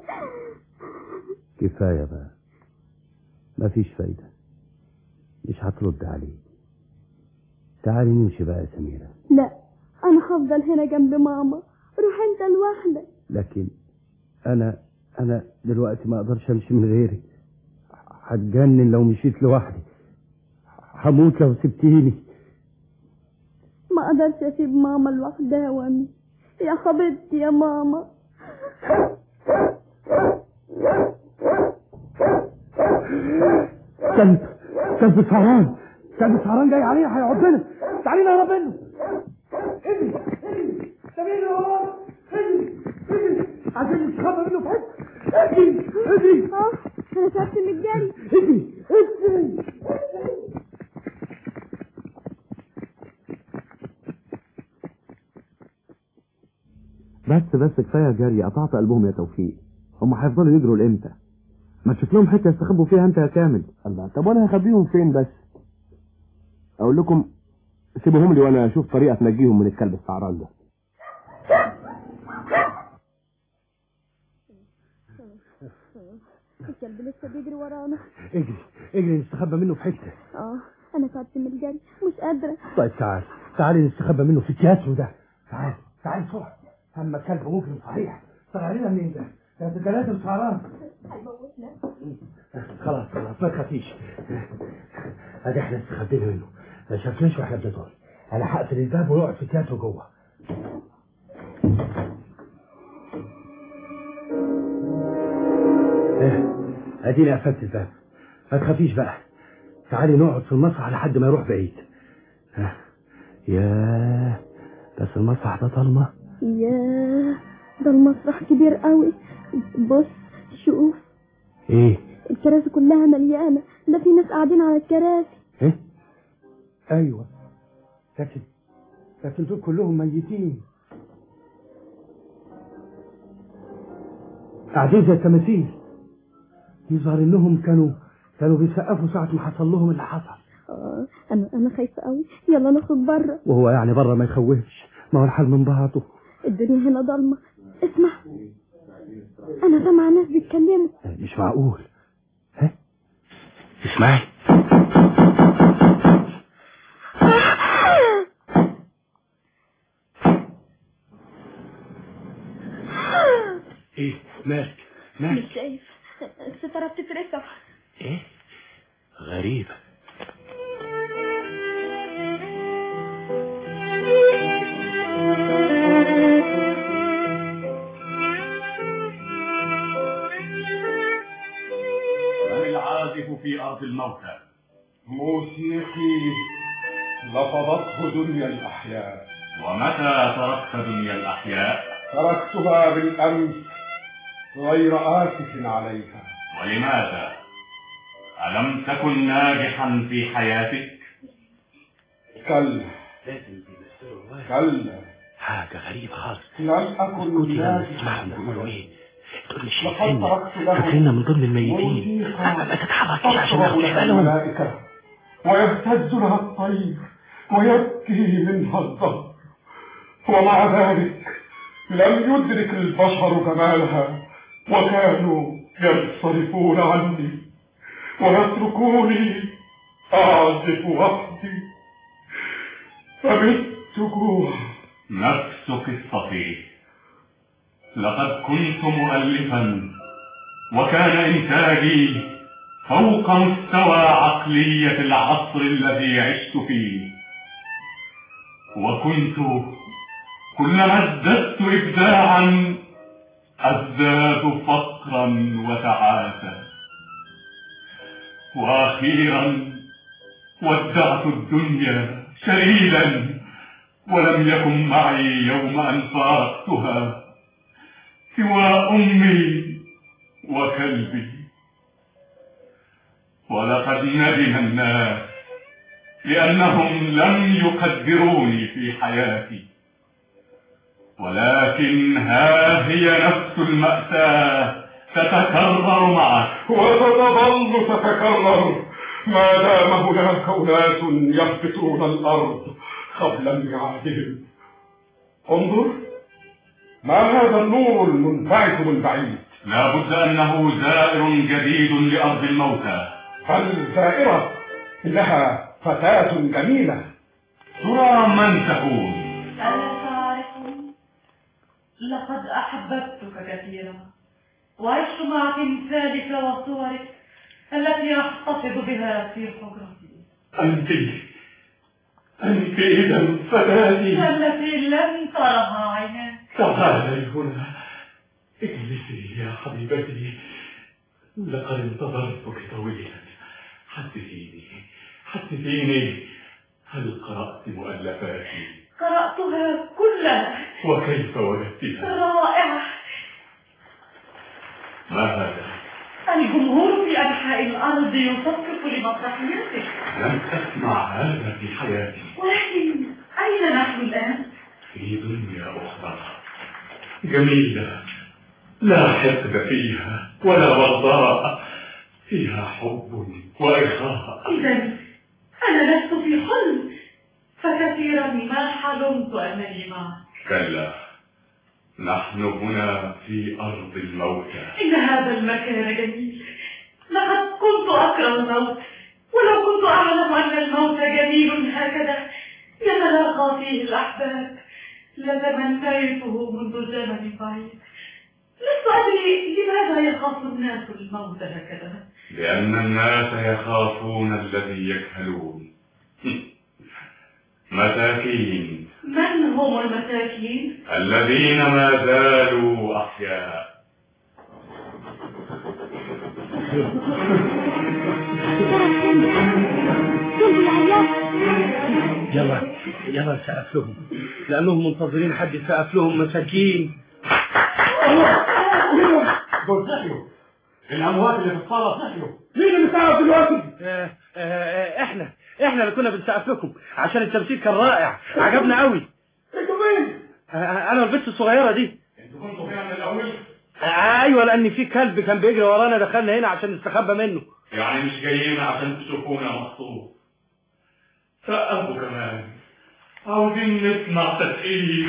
[SPEAKER 14] كفايه بقى مفيش فايده مش هترد عليك تعالي نمشي بقى يا سميره
[SPEAKER 15] لا انا هفضل هنا جنب ماما روح انت لوحدك
[SPEAKER 14] لكن انا انا دلوقتي ما اقدرش امشي من غيرك هتجنن لو مشيت لوحدي هموت لو سبتيني
[SPEAKER 15] ما اقدرش اسيب ماما لوحدها وامي يا حبيبتي يا ماما
[SPEAKER 2] كلب كلب سهران كلب سهران جاي علينا هيعضنا تعالي نهرب منه اجري اجري سمير هو اجري اجري عايزين نستخبى منه في حته اجري اجري
[SPEAKER 15] اه انا تعبت من الجري
[SPEAKER 2] اجري اجري
[SPEAKER 16] بس بس كفايه جري قطعت قلبهم يا توفيق هم هيفضلوا يجروا لامتى ما تشوف لهم حته يستخبوا فيها انت يا كامل
[SPEAKER 9] الله طب وانا هخبيهم فين بس اقول لكم سيبوهم لي وانا اشوف طريقه تنجيهم من الكلب السعران ده
[SPEAKER 15] الكلب لسه بيجري ورانا
[SPEAKER 2] اجري اجري نستخبى منه في حته
[SPEAKER 15] اه انا تعبت من الجري مش قادره
[SPEAKER 2] طيب تعال تعالي نستخبى منه في التياترو ده تعال تعال بسرعه اما كلب مجرم صحيح طلع علينا منين ده ده ده لازم سهران
[SPEAKER 15] هيموتنا
[SPEAKER 2] خلاص خلاص ما تخافيش ادي احنا استخبينا منه ما شافناش واحنا بندور انا هقفل الباب ويقعد في التياترو جوه ايه اديني قفلت الباب ما تخافيش بقى تعالي نقعد في المسرح لحد ما يروح بعيد ها. ياه بس المسرح ده ضلمه
[SPEAKER 15] ياه ده المسرح كبير قوي بص شوف
[SPEAKER 2] ايه
[SPEAKER 15] الكراسي كلها مليانه ده في ناس قاعدين على الكراسي
[SPEAKER 2] ايه ايوه لكن لكن دول كلهم ميتين قاعدين زي التماثيل يظهر انهم كانوا كانوا بيسقفوا ساعة ما حصل لهم اللي حصل
[SPEAKER 15] اه انا انا خايفه قوي يلا نخرج بره
[SPEAKER 2] وهو يعني بره ما يخوفش ما هو الحال من بعضه
[SPEAKER 15] الدنيا هنا ضلمه اسمع انا سامعه ناس بيتكلموا
[SPEAKER 2] مش معقول ها اسمعي ايه مالك مالك
[SPEAKER 15] مش شايف الستاره بتترفع
[SPEAKER 2] ايه غريبة
[SPEAKER 17] من العازف في أرض الموتى
[SPEAKER 18] موسيقي لفظته دنيا الأحياء
[SPEAKER 17] ومتى تركت دنيا الأحياء
[SPEAKER 18] تركتها بالأمس غير آسف عليها
[SPEAKER 17] ولماذا ألم تكن ناجحا في حياتك
[SPEAKER 18] كلا كلا
[SPEAKER 2] حاجة غريبة خالص
[SPEAKER 18] لم أكن
[SPEAKER 2] اسكتي لما
[SPEAKER 18] ناجحا
[SPEAKER 2] تسمعهم بيقولوا ايه
[SPEAKER 6] دول مش
[SPEAKER 18] لقد
[SPEAKER 6] شايفيننا
[SPEAKER 18] تركت له
[SPEAKER 6] فاكريننا من ضمن الميتين
[SPEAKER 18] موسيقى
[SPEAKER 6] ما تتحركش عشان ما
[SPEAKER 18] تصعب
[SPEAKER 6] ناخدش
[SPEAKER 18] لها
[SPEAKER 6] بالهم
[SPEAKER 18] الملائكة ويهتز لها الطير ويبكي منها الظهر ومع ذلك لم يدرك البشر جمالها وكانوا ينصرفون عني ويتركوني أعزف وحدي فبت جوعا
[SPEAKER 17] نفس قصتي لقد كنت مؤلفا وكان إنتاجي فوق مستوى عقلية العصر الذي عشت فيه وكنت كلما ازددت إبداعا أزداد فقرا وتعاسة وأخيرا ودعت الدنيا شريدا ولم يكن معي يوم أن فارقتها سوى أمي وكلبي ولقد ندم الناس لأنهم لم يقدروني في حياتي ولكن ها هي نفس المأساة تتكرر معك
[SPEAKER 18] وستظل تتكرر ما دام هناك أناس يهبطون الأرض قبل ميعادهم انظر ما هذا النور المنبعث من بعيد
[SPEAKER 17] لا بد أنه زائر جديد لأرض الموتى
[SPEAKER 18] الزائرة إنها فتاة جميلة
[SPEAKER 17] ترى من تكون
[SPEAKER 19] ألا تعرف لقد أحببتك كثيرا وعشت مع تمثالك وصورك التي أحتفظ بها في حجرتي
[SPEAKER 18] أنت أنت إذا فتاتي
[SPEAKER 19] التي لم ترها عيناك
[SPEAKER 18] تعالي هنا اجلسي يا حبيبتي لقد انتظرتك طويلا حدثيني حدثيني هل قرأت مؤلفاتي
[SPEAKER 19] قرأتها كلها
[SPEAKER 18] وكيف وجدتها
[SPEAKER 19] رائعة
[SPEAKER 18] ما هذا
[SPEAKER 19] الجمهور في أنحاء الأرض يصفق لمسرحياتك
[SPEAKER 18] لم أسمع هذا في حياتي
[SPEAKER 19] ولكن أين نحن الآن؟
[SPEAKER 18] في دنيا أخرى جميلة لا حقد فيها ولا بغضاء فيها حب وإغراء
[SPEAKER 19] إذا أنا لست في حلم فكثيرا ما حلمت أنني معك
[SPEAKER 17] كلا نحن هنا في أرض الموتى
[SPEAKER 19] إن هذا المكان جميل لقد كنت أكره الموت ولو كنت أعلم أن الموت جميل هكذا يتلاقى فيه الأحباب لتمنيته منذ زمن بعيد لست أدري لماذا يخاف الناس الموت هكذا
[SPEAKER 17] لأن الناس يخافون الذي يكهلون مساكين
[SPEAKER 19] من هم المساكين؟
[SPEAKER 17] الذين ما زالوا أحياء
[SPEAKER 2] يلا يلا نسقف لهم لانهم منتظرين حد يسقف لهم مساكين
[SPEAKER 18] دول صحيوا الأموات اللي في الصالة صحيوا مين اللي سقف دلوقتي؟
[SPEAKER 2] آه، آه، احنا احنا اللي كنا بنسقف لكم عشان التمثيل كان رائع عجبنا قوي
[SPEAKER 18] انتوا مين؟
[SPEAKER 2] انا والبنت الصغيره دي
[SPEAKER 18] انتوا كنتوا هنا من الأول؟
[SPEAKER 2] آه، ايوه لان في كلب كان بيجري ورانا دخلنا هنا عشان نستخبى منه
[SPEAKER 17] يعني مش جايين عشان تشوفونا مخطوف سقفوا كمان عاوزين نسمع تسقيف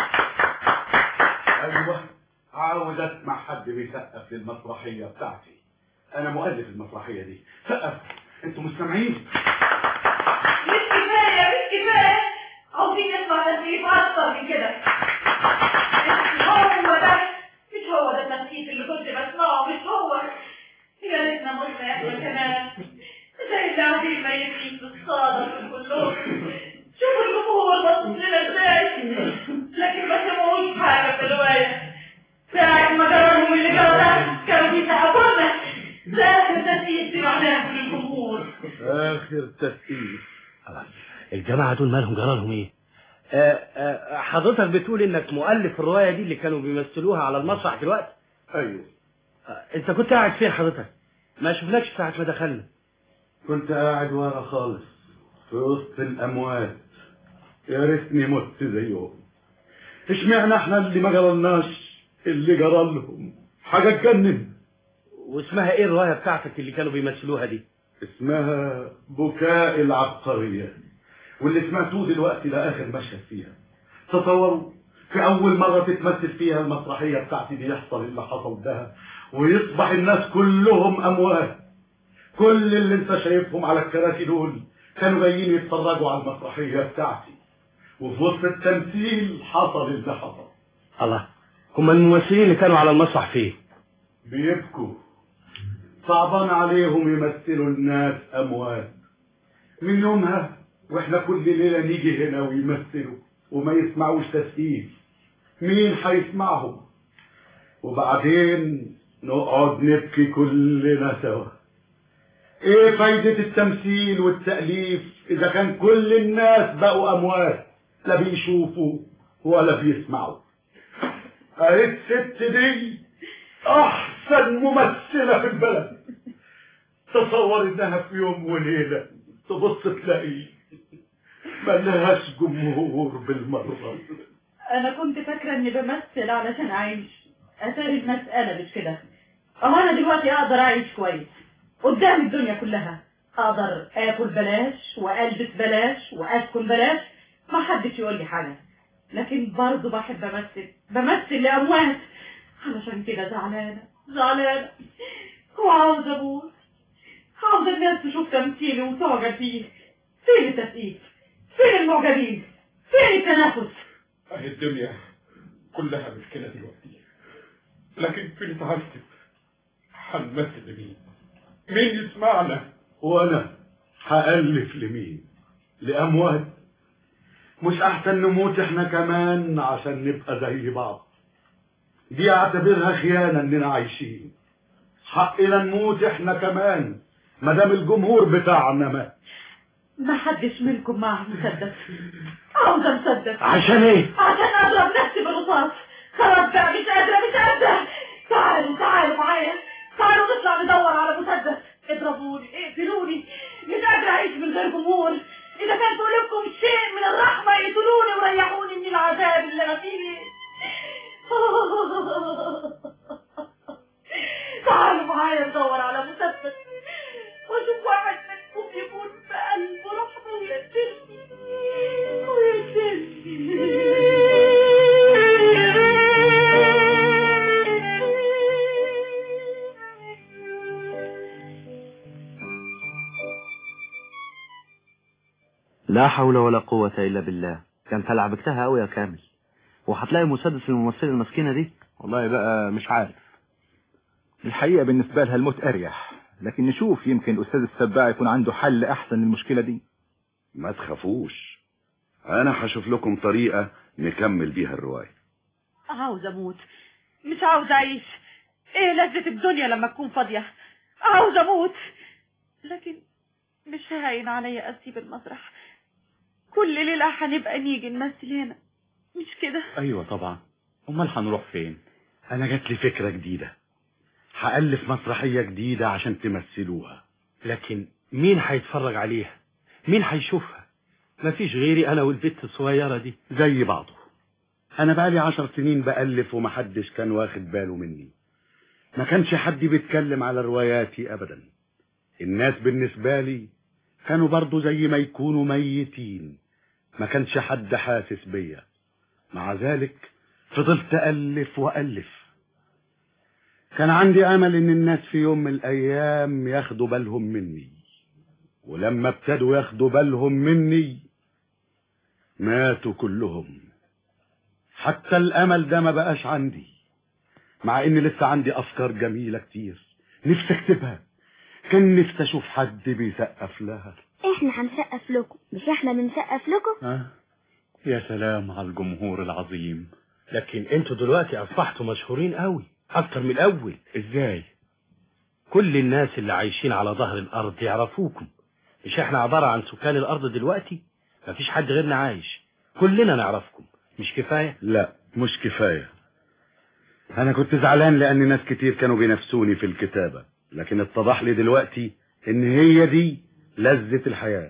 [SPEAKER 18] أيوة عاوز أسمع حد بيسقف للمسرحية بتاعتي أنا مؤلف المسرحية دي سقف أنتوا مستمعين؟
[SPEAKER 19] مش كفاية مش كفاية عاوزين نسمع تسقيف أكتر من كده مش هو ده مش هو ده التسقيف اللي كنت بسمعه مش هو يا ريتنا متنا احنا كمان زي اللي قاعدين ميتين في الصالة كلهم شوفوا الجمهور بص لنا ازاي لكن ما سمعوش حاجة في الرواية ساعة ما جرالهم اللي جرى ده كانوا بيسقفونا ده آخر تسقيف سمعناه من الجمهور
[SPEAKER 2] اخر تسقيف الجماعه دول مالهم جرالهم ايه آه، آه، حضرتك بتقول انك مؤلف الروايه دي اللي كانوا بيمثلوها على المسرح دلوقتي
[SPEAKER 18] أيوة
[SPEAKER 2] آه، انت كنت قاعد فين حضرتك ما شفناكش ساعه ما دخلنا
[SPEAKER 18] كنت قاعد ورا خالص في وسط الأموات يا ريتني مت زيهم اشمعنى احنا اللي ما جرالناش اللي جرالهم حاجة تجنن
[SPEAKER 8] واسمها ايه الرواية بتاعتك اللي كانوا بيمثلوها دي
[SPEAKER 18] اسمها بكاء العبقرية واللي سمعتوه دلوقتي ده آخر مشهد فيها تصوروا في أول مرة تتمثل فيها المسرحية بتاعتي دي يحصل اللي حصل ده ويصبح الناس كلهم أموات كل اللي انت شايفهم على الكراسي دول كانوا جايين يتفرجوا على المسرحية بتاعتي وفي وسط التمثيل حصل اللي حصل
[SPEAKER 8] الله هم الممثلين اللي كانوا على المسرح فين
[SPEAKER 18] بيبكوا صعبان عليهم يمثلوا الناس أموات من يومها واحنا كل ليلة نيجي هنا ويمثلوا وما يسمعوش تسقيف مين هيسمعهم وبعدين نقعد نبكي كلنا سوا ايه فايدة التمثيل والتأليف اذا كان كل الناس بقوا اموات لا بيشوفوا ولا بيسمعوا اهي الست دي احسن ممثلة في البلد تصور انها في يوم وليلة تبص تلاقي ملهاش جمهور بالمرة
[SPEAKER 19] انا كنت فاكرة اني بمثل علشان اعيش اتاري المسألة مش كده اهو انا دلوقتي اقدر اعيش كويس قدام الدنيا كلها اقدر اكل بلاش والبس بلاش واسكن بلاش ما حدش يقول لي حاجة لكن برضه بحب امثل بمثل لاموات علشان كده زعلانة زعلانة وعاوزة اموت عاوزة الناس تشوف تمثيلي وتعجب بيه فين التسقيف فين المعجبين فين التنافس
[SPEAKER 18] اهي الدنيا كلها مش كده دلوقتي لكن في نتعذب هنمثل لمين مين يسمعنا وانا هألف لمين لأموات مش أحسن نموت احنا كمان عشان نبقى زي بعض دي اعتبرها خيانة اننا عايشين حقنا نموت احنا كمان ما دام الجمهور بتاعنا مات
[SPEAKER 19] ما حدش منكم معه مسدس عاوزة مسدس
[SPEAKER 18] عشان ايه؟
[SPEAKER 19] عشان اضرب نفسي بالرصاص خلاص بقى مش قادرة مش قادرة تعالوا تعالوا معايا تعالوا نطلع ندور على مسدس اضربوني اقتلوني مش قادرة اعيش من غير جمهور اذا كان قلوبكم شيء من الرحمة اقتلوني وريحوني من العذاب اللي انا فيه تعالوا معايا ندور على مسدس واشوف واحد منكم يكون بقلبه رحمة ويقتلني
[SPEAKER 6] لا حول ولا قوة إلا بالله كانت لعبكتها قوي يا كامل وهتلاقي مسدس الممثلة المسكينة دي
[SPEAKER 7] والله بقى مش عارف الحقيقة بالنسبة لها الموت أريح لكن نشوف يمكن الأستاذ السباع يكون عنده حل أحسن للمشكلة دي
[SPEAKER 20] ما تخافوش انا هشوف لكم طريقة نكمل بيها الرواية
[SPEAKER 19] عاوزة اموت مش عاوزة اعيش ايه لذة الدنيا لما تكون فاضية عاوزة اموت لكن مش هاين عليا اسيب المسرح كل ليلة هنبقى نيجي نمثل هنا مش كده
[SPEAKER 18] ايوه طبعا امال هنروح فين انا جات لي فكرة جديدة هألف مسرحية جديدة عشان تمثلوها
[SPEAKER 8] لكن مين هيتفرج عليها مين هيشوفها مفيش غيري انا والبت الصغيرة دي
[SPEAKER 18] زي بعضه انا بقالي عشر سنين بألف ومحدش كان واخد باله مني ما كانش حد بيتكلم على رواياتي ابدا الناس بالنسبة لي كانوا برضو زي ما يكونوا ميتين ما كانش حد حاسس بيا مع ذلك فضلت ألف وألف كان عندي أمل إن الناس في يوم من الأيام ياخدوا بالهم مني ولما ابتدوا ياخدوا بالهم مني ماتوا كلهم حتى الأمل ده ما بقاش عندي مع إن لسه عندي أفكار جميلة كتير نفسي أكتبها كان نفسي أشوف حد بيسقف لها
[SPEAKER 15] احنا هنسقف لكم مش احنا بنسقف لكم
[SPEAKER 18] ها؟ يا سلام على الجمهور العظيم
[SPEAKER 8] لكن انتوا دلوقتي اصبحتوا مشهورين قوي اكتر من الاول
[SPEAKER 18] ازاي
[SPEAKER 8] كل الناس اللي عايشين على ظهر الارض يعرفوكم مش احنا عبارة عن سكان الارض دلوقتي مفيش حد غيرنا عايش كلنا نعرفكم مش كفاية
[SPEAKER 18] لا مش كفاية انا كنت زعلان لان ناس كتير كانوا بينافسوني في الكتابة لكن اتضح لي دلوقتي ان هي دي لذة الحياة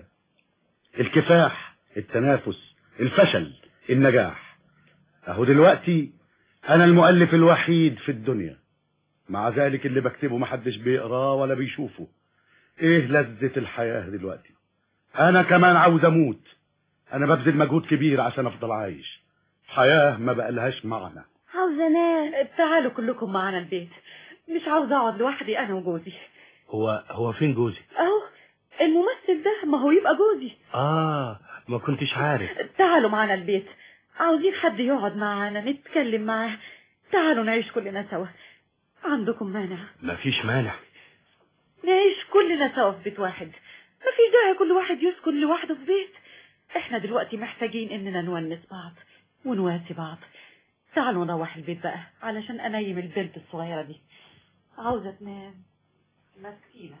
[SPEAKER 18] الكفاح التنافس الفشل النجاح اهو دلوقتي انا المؤلف الوحيد في الدنيا مع ذلك اللي بكتبه محدش بيقراه ولا بيشوفه ايه لذة الحياة دلوقتي انا كمان عاوز اموت انا ببذل مجهود كبير عشان افضل عايش حياة ما بقالهاش معنى
[SPEAKER 15] عاوزة انام
[SPEAKER 19] تعالوا كلكم معانا البيت مش عاوزة اقعد لوحدي انا وجوزي
[SPEAKER 14] هو هو فين جوزي
[SPEAKER 19] اهو الممثل ده ما هو يبقى جوزي
[SPEAKER 14] اه ما كنتش عارف
[SPEAKER 19] تعالوا معانا البيت عاوزين حد يقعد معانا نتكلم معاه تعالوا نعيش كلنا سوا عندكم مانع
[SPEAKER 14] مفيش مانع
[SPEAKER 19] نعيش كلنا سوا في بيت واحد مفيش داعي كل واحد يسكن لوحده في بيت احنا دلوقتي محتاجين اننا نونس بعض ونواسي بعض تعالوا نروح البيت بقى علشان انيم البنت الصغيرة دي عاوزة تنام مسكينة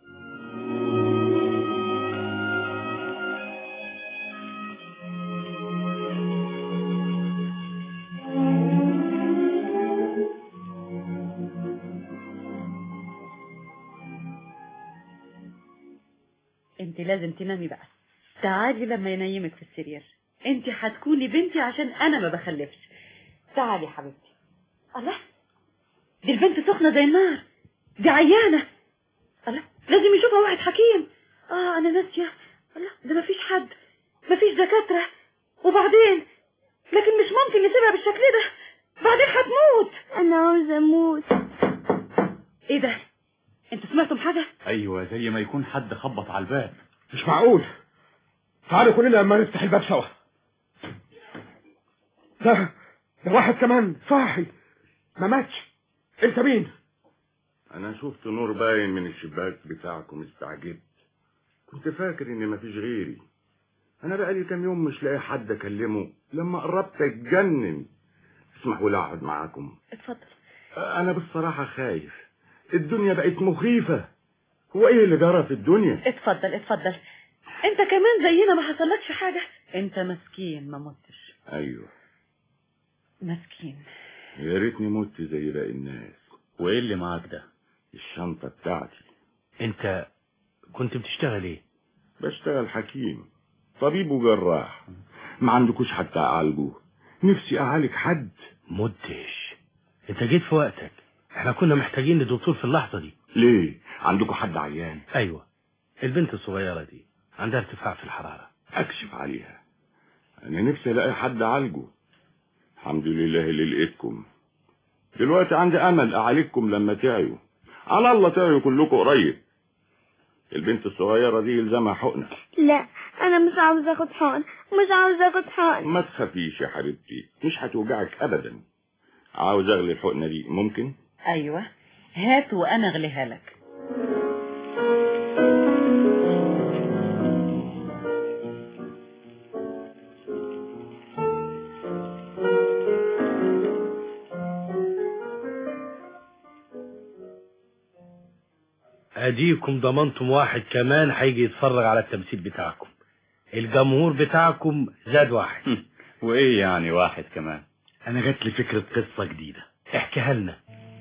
[SPEAKER 19] انت لازم تنامي بقى تعالي لما ينيمك في السرير انت هتكوني بنتي عشان انا ما بخلفش تعالي يا حبيبتي الله دي البنت سخنة زي النار دي عيانة الله لازم يشوفها واحد حكيم اه انا ناسية الله ده مفيش حد مفيش دكاترة وبعدين لكن مش ممكن نسيبها بالشكل ده بعدين هتموت
[SPEAKER 15] انا عاوزة اموت
[SPEAKER 19] ايه ده انتوا سمعتم حاجة
[SPEAKER 17] ايوه زي ما يكون حد خبط على الباب
[SPEAKER 8] مش معقول تعالوا كلنا لما نفتح الباب سوا ده ده واحد كمان صاحي ما ماتش انت مين
[SPEAKER 20] انا شفت نور باين من الشباك بتاعكم استعجبت كنت فاكر ان مفيش غيري انا بقالي كام يوم مش لاقي حد اكلمه لما قربت اتجنن اسمحوا لي اقعد معاكم
[SPEAKER 19] اتفضل
[SPEAKER 20] انا بالصراحة خايف الدنيا بقت مخيفة هو ايه اللي جرى في الدنيا
[SPEAKER 19] اتفضل اتفضل انت كمان زينا ما حصلكش حاجة انت مسكين ما متش
[SPEAKER 20] ايوه
[SPEAKER 19] مسكين
[SPEAKER 20] يا ريتني مت زي باقي الناس
[SPEAKER 14] وايه اللي معاك ده
[SPEAKER 20] الشنطة بتاعتي
[SPEAKER 14] انت كنت بتشتغل ايه
[SPEAKER 20] بشتغل حكيم طبيب وجراح ما عندكوش حتى اعالجه نفسي اعالج حد
[SPEAKER 14] مدهش انت جيت في وقتك احنا كنا محتاجين لدكتور في اللحظة دي
[SPEAKER 20] ليه عندكم حد عيان
[SPEAKER 14] ايوه البنت الصغيرة دي عندها ارتفاع في الحرارة
[SPEAKER 20] اكشف عليها انا نفسي الاقي حد اعالجه الحمد لله اللي لقيتكم دلوقتي عندي امل اعالجكم لما تعيوا على الله تعيوا كلكم قريب البنت الصغيرة دي يلزمها حقنة
[SPEAKER 15] لا انا مش عاوزة اخد حقن مش عاوزة اخد حقن
[SPEAKER 20] ما تخافيش يا حبيبتي مش هتوجعك ابدا عاوز اغلي الحقنة دي ممكن
[SPEAKER 19] ايوه هات وانا اغليها لك
[SPEAKER 14] اديكم ضمنتم واحد كمان هيجي يتفرج على التمثيل بتاعكم الجمهور بتاعكم زاد واحد
[SPEAKER 17] وايه يعني واحد كمان
[SPEAKER 18] انا جات لي فكرة قصة جديدة
[SPEAKER 14] احكيها لنا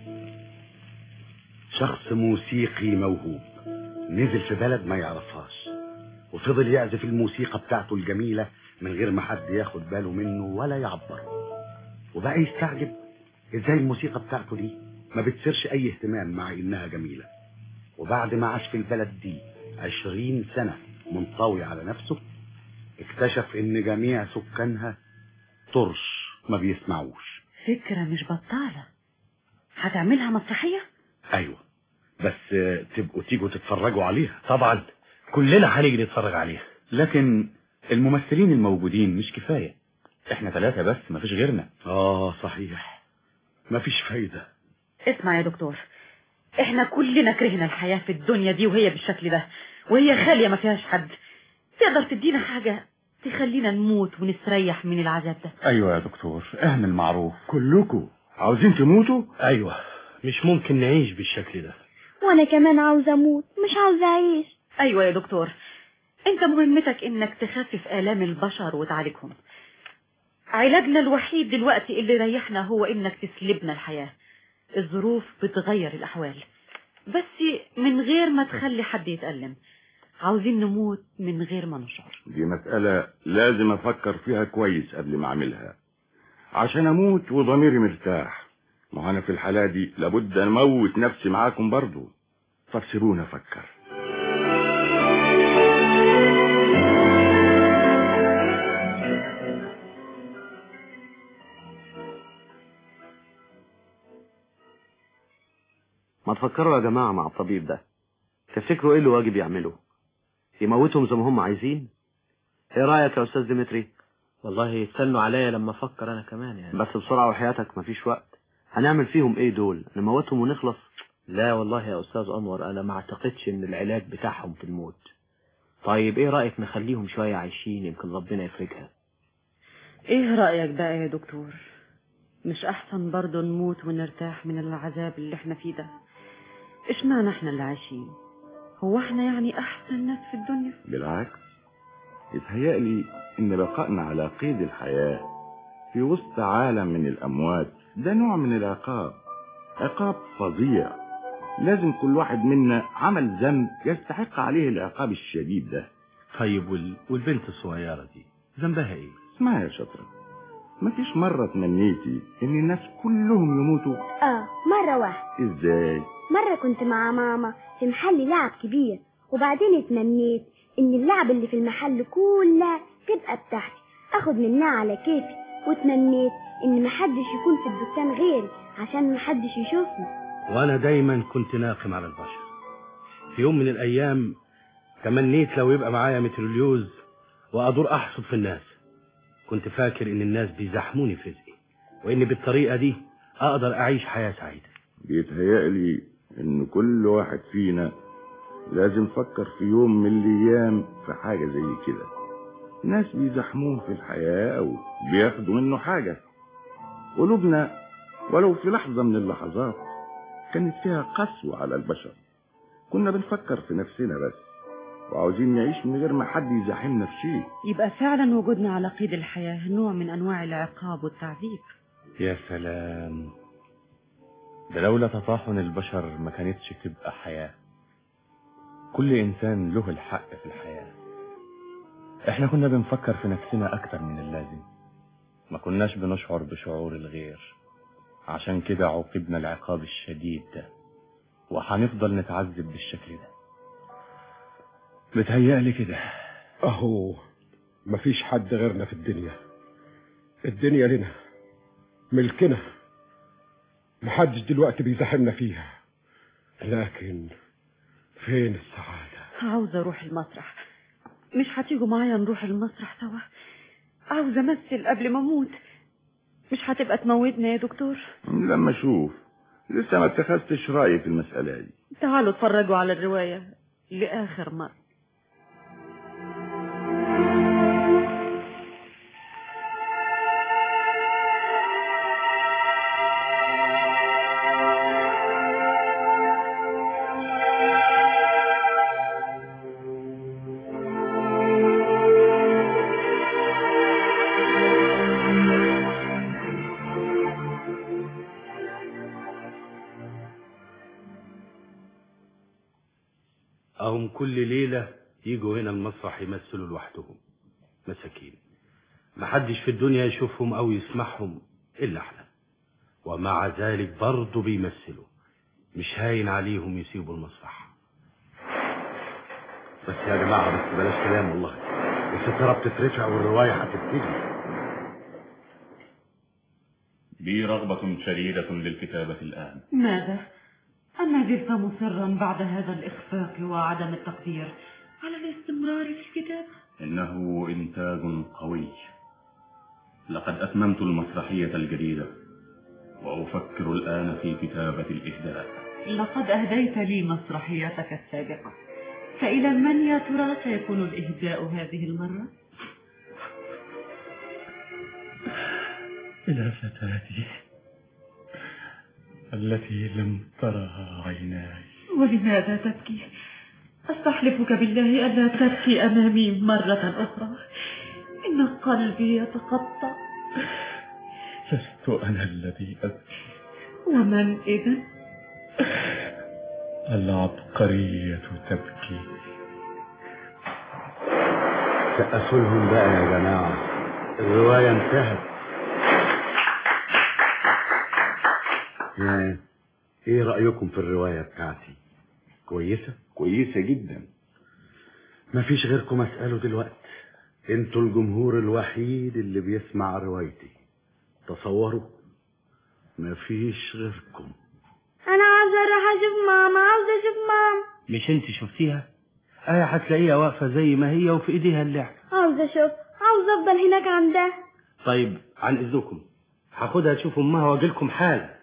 [SPEAKER 18] شخص موسيقي موهوب نزل في بلد ما يعرفهاش وفضل يعزف الموسيقى بتاعته الجميلة من غير ما حد ياخد باله منه ولا يعبر وبقى يستعجب ازاي الموسيقى بتاعته دي ما بتثيرش اي اهتمام مع انها جميلة وبعد ما عاش في البلد دي عشرين سنة منطوي على نفسه اكتشف ان جميع سكانها طرش ما بيسمعوش
[SPEAKER 19] فكرة مش بطالة هتعملها مسرحية
[SPEAKER 18] ايوه بس آه، تبقوا تيجوا تتفرجوا عليها
[SPEAKER 14] طبعا كلنا هنيجي نتفرج عليها
[SPEAKER 17] لكن الممثلين الموجودين مش كفاية احنا ثلاثة بس مفيش غيرنا
[SPEAKER 18] اه صحيح مفيش فايدة
[SPEAKER 19] اسمع يا دكتور احنا كلنا كرهنا الحياة في الدنيا دي وهي بالشكل ده وهي خالية ما فيهاش حد تقدر تدينا حاجة تخلينا نموت ونستريح من العذاب ده
[SPEAKER 17] ايوه يا دكتور اعمل معروف
[SPEAKER 20] كلكم عاوزين تموتوا
[SPEAKER 14] ايوه مش ممكن نعيش بالشكل ده
[SPEAKER 15] وانا كمان عاوزة اموت مش عاوزة اعيش
[SPEAKER 19] ايوه يا دكتور انت مهمتك انك تخفف الام البشر وتعالجهم علاجنا الوحيد دلوقتي اللي ريحنا هو انك تسلبنا الحياة الظروف بتغير الاحوال بس من غير ما تخلي حد يتألم عاوزين نموت من غير ما نشعر
[SPEAKER 20] دي مسألة لازم افكر فيها كويس قبل ما اعملها عشان اموت وضميري مرتاح ما هو انا في الحالة دي لابد اموت نفسي معاكم برضو طب سيبوني افكر
[SPEAKER 16] ما تفكروا يا جماعة مع الطبيب ده تفتكروا ايه اللي واجب يعمله يموتهم زي ما هم عايزين ايه رأيك يا استاذ ديمتري
[SPEAKER 6] والله يستنوا عليا لما افكر انا كمان يعني
[SPEAKER 16] بس بسرعة وحياتك مفيش وقت هنعمل فيهم ايه دول نموتهم ونخلص
[SPEAKER 6] لا والله يا استاذ انور انا ما اعتقدش ان العلاج بتاعهم في الموت طيب ايه رأيك نخليهم شوية عايشين يمكن ربنا يفرجها
[SPEAKER 21] ايه رأيك بقى يا دكتور مش احسن برضه نموت ونرتاح من العذاب اللي احنا فيه ده اشمعنى احنا اللي عايشين هو احنا يعني احسن ناس في الدنيا
[SPEAKER 20] بالعكس يتهيألي ان بقائنا على قيد الحياة في وسط عالم من الاموات ده نوع من العقاب عقاب فظيع لازم كل واحد منا عمل ذنب يستحق عليه العقاب الشديد ده
[SPEAKER 18] طيب وال... والبنت الصغيرة دي ذنبها ايه
[SPEAKER 20] اسمعي يا شطرة مفيش مرة تمنيتي ان الناس كلهم يموتوا
[SPEAKER 15] اه مرة واحدة
[SPEAKER 20] ازاي
[SPEAKER 15] مرة كنت مع ماما في محل لعب كبير وبعدين اتمنيت ان اللعب اللي في المحل كلها تبقى بتاعتي اخد منها على كيفي واتمنيت ان محدش يكون في الدكان غيري عشان محدش يشوفني
[SPEAKER 18] وانا دايما كنت ناقم على البشر في يوم من الايام تمنيت لو يبقى معايا متروليوز وادور احصد في الناس كنت فاكر ان الناس بيزحموني في رزقي وان بالطريقة دي اقدر اعيش حياة سعيدة
[SPEAKER 20] بيتهيألي ان كل واحد فينا لازم فكر في يوم من الايام في حاجة زي كده ناس بيزحموه في الحياة او بياخدوا منه حاجة قلوبنا ولو في لحظة من اللحظات كانت فيها قسوة على البشر كنا بنفكر في نفسنا بس وعاوزين نعيش من غير ما حد يزاحمنا في شيء
[SPEAKER 21] يبقى فعلا وجودنا على قيد الحياة نوع من انواع العقاب والتعذيب
[SPEAKER 17] يا سلام ده لولا تطاحن البشر ما كانتش تبقى حياة كل إنسان له الحق في الحياة إحنا كنا بنفكر في نفسنا أكتر من اللازم ما كناش بنشعر بشعور الغير عشان كده عوقبنا العقاب الشديد ده وهنفضل نتعذب بالشكل ده بتهيألي كده
[SPEAKER 2] اهو مفيش حد غيرنا في الدنيا الدنيا لنا ملكنا محدش دلوقتي بيزاحمنا فيها لكن فين السعادة
[SPEAKER 21] عاوزة اروح المسرح مش هتيجوا معايا نروح المسرح سوا عاوزة امثل قبل ما اموت مش هتبقى تموتنا يا دكتور
[SPEAKER 20] لما اشوف لسه ما اتخذتش رأيي في المسألة دي
[SPEAKER 21] تعالوا اتفرجوا على الرواية لآخر مرة
[SPEAKER 18] أهم كل ليلة يجوا هنا المسرح يمثلوا لوحدهم مساكين محدش في الدنيا يشوفهم أو يسمعهم إلا احنا ومع ذلك برضه بيمثلوا مش هاين عليهم يسيبوا المسرح بس يا جماعة بس بلاش كلام والله الستارة بتترفع والرواية هتبتدي
[SPEAKER 17] بي رغبة شديدة للكتابة الآن
[SPEAKER 21] ماذا؟ أما زلت مصرا بعد هذا الإخفاق وعدم التقدير على الاستمرار في الكتابة
[SPEAKER 17] إنه إنتاج قوي لقد أتممت المسرحية الجديدة وأفكر الآن في كتابة الإهداء
[SPEAKER 21] لقد أهديت لي مسرحيتك السابقة فإلى من يا ترى سيكون الإهداء هذه المرة؟
[SPEAKER 17] إلى فتاتي التي لم ترها عيناي
[SPEAKER 21] ولماذا تبكي؟ أستحلفك بالله ألا تبكي أمامي مرة أخرى إن قلبي يتقطع
[SPEAKER 17] لست أنا الذي أبكي
[SPEAKER 21] ومن إذا؟
[SPEAKER 17] العبقرية تبكي
[SPEAKER 18] سقفوا لهم بقى يا جماعة الرواية انتهت آه، ايه رأيكم في الرواية بتاعتي كويسة
[SPEAKER 20] كويسة جدا
[SPEAKER 18] مفيش غيركم اسأله دلوقتي انتوا الجمهور الوحيد اللي بيسمع روايتي تصوروا مفيش غيركم
[SPEAKER 15] انا عاوزه اروح اشوف ماما عاوزه اشوف ماما
[SPEAKER 14] مش انت شفتيها ايه هتلاقيها واقفة زي ما هي وفي ايديها اللعب
[SPEAKER 15] عاوزه اشوف عاوزه افضل هناك عندها
[SPEAKER 14] طيب عن اذنكم هاخدها تشوف امها واجيلكم حالا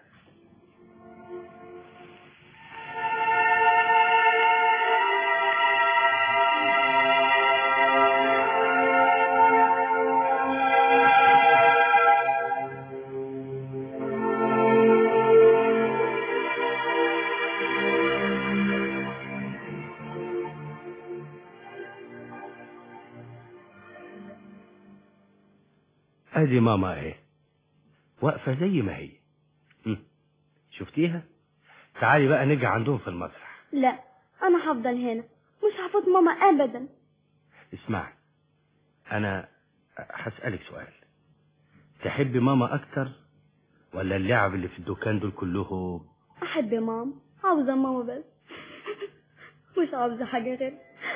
[SPEAKER 14] ادي ماما اهي واقفة زي ما هي هم. شفتيها تعالي بقى نيجي عندهم في المسرح
[SPEAKER 15] لا انا هفضل هنا مش هفوت ماما ابدا
[SPEAKER 14] اسمعي انا هسألك سؤال تحبي ماما اكتر ولا اللعب اللي في الدكان دول كلهم
[SPEAKER 15] احب ماما عاوزه ماما بس مش عاوزه حاجه غير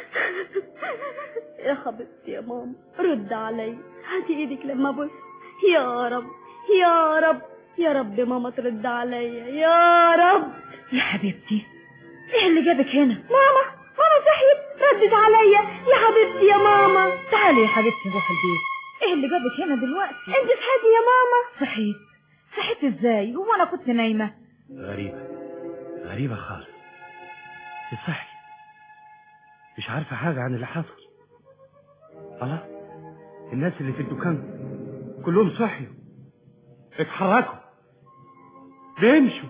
[SPEAKER 15] يا حبيبتي يا ماما رد علي هاتي ايدك لما ابص يا رب يا رب يا رب ماما ترد عليا يا رب
[SPEAKER 12] يا حبيبتي ايه اللي جابك هنا
[SPEAKER 15] ماما ماما صحيت ردت عليا يا حبيبتي يا ماما
[SPEAKER 12] تعالي يا حبيبتي روحي البيت ايه اللي جابك هنا دلوقتي
[SPEAKER 15] انت صحيتي يا ماما
[SPEAKER 12] صحيت صحيت ازاي هو انا كنت نايمه
[SPEAKER 14] غريبة غريبة خالص تصحي مش عارفة حاجة عن اللي حصل الله الناس اللي في الدكان كلهم صحيوا اتحركوا بيمشوا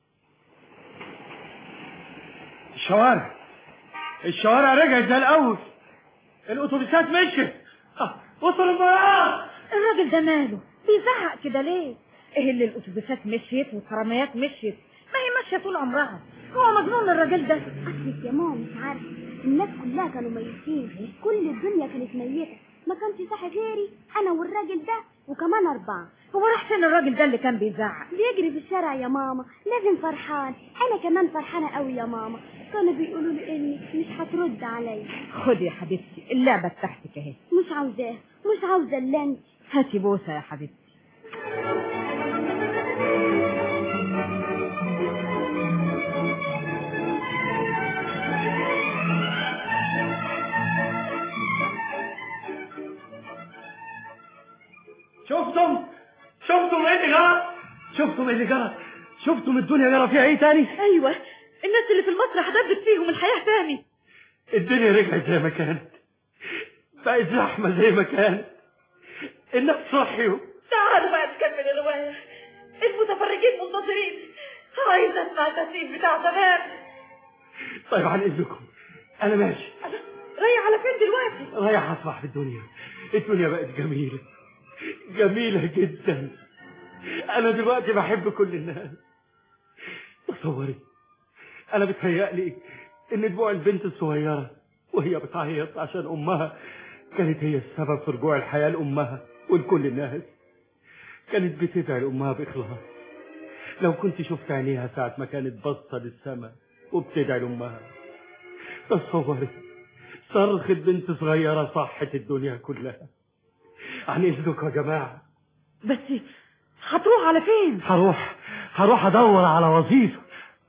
[SPEAKER 2] الشوارع الشوارع رجعت زي الاول الاتوبيسات مشيت آه، وصلوا المرأة
[SPEAKER 12] الراجل ده ماله بيزعق كده ليه ايه اللي الاتوبيسات مشيت والتراميات مشيت ما هي ماشيه طول عمرها هو مجنون الراجل ده
[SPEAKER 15] اصلك يا ماما مش عارفه الناس كلها كانوا ميتين كل الدنيا كانت ميته ما كانش صاحي غيري انا والراجل ده وكمان اربعه
[SPEAKER 12] هو راح فين الراجل ده اللي كان بيزعق
[SPEAKER 15] بيجري في الشارع يا ماما لازم فرحان انا كمان فرحانه قوي يا ماما كانوا بيقولوا لي انك مش هترد عليا
[SPEAKER 12] خدي يا حبيبتي اللعبه بتاعتك اهي
[SPEAKER 15] مش عاوزاه مش عاوزه الا انت
[SPEAKER 12] هاتي بوسه يا حبيبتي
[SPEAKER 2] شفتم شفتم ايه اللي جرى شفتم ايه اللي جرى شفتم الدنيا جرى فيها ايه تاني
[SPEAKER 12] ايوه الناس اللي في المسرح دبت فيهم الحياه تاني
[SPEAKER 2] الدنيا رجعت زي ما كانت بقت زحمه زي ما كانت الناس صحيوا
[SPEAKER 19] تعالوا بقى نكمل الرواية المتفرجين منتظرين عايزة اسمع التسليم بتاع زمان
[SPEAKER 2] طيب عن اذنكم انا ماشي
[SPEAKER 19] رايح على فين دلوقتي
[SPEAKER 2] رايح افرح في الدنيا الدنيا بقت جميله جميله جدا انا دلوقتي بحب كل الناس تصوري انا بتهيألي ان دموع البنت الصغيره وهي بتعيط عشان امها كانت هي السبب في رجوع الحياه لامها ولكل الناس كانت بتدعي لامها باخلاص لو كنت شفت عينيها ساعه ما كانت باصه للسماء وبتدعي لامها تصوري صرخة بنت صغيرة صحت الدنيا كلها عن اذنكم يا جماعة
[SPEAKER 12] بس هتروح على فين
[SPEAKER 2] هروح هروح ادور على وظيفة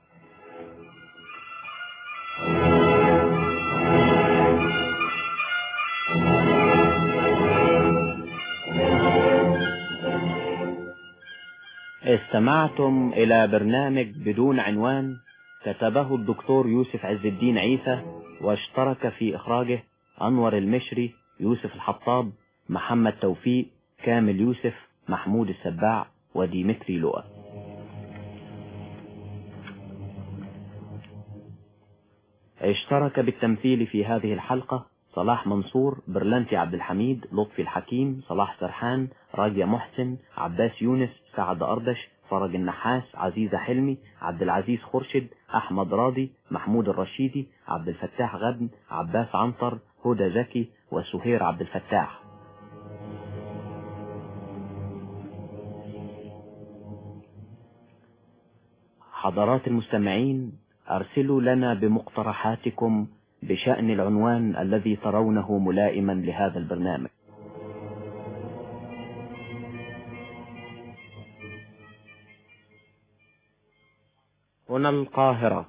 [SPEAKER 6] استمعتم إلى برنامج بدون عنوان كتبه الدكتور يوسف عز الدين عيسى واشترك في إخراجه أنور المشري يوسف الحطاب محمد توفيق كامل يوسف محمود السباع وديمتري لؤى اشترك بالتمثيل في هذه الحلقة صلاح منصور برلنتي عبد الحميد لطفي الحكيم صلاح سرحان راجية محسن عباس يونس سعد أردش فرج النحاس عزيزة حلمي عبد العزيز خرشد أحمد راضي محمود الرشيدي عبد الفتاح غبن عباس عنتر هدى زكي وسهير عبد الفتاح حضرات المستمعين أرسلوا لنا بمقترحاتكم بشأن العنوان الذي ترونه ملائما لهذا البرنامج هنا القاهرة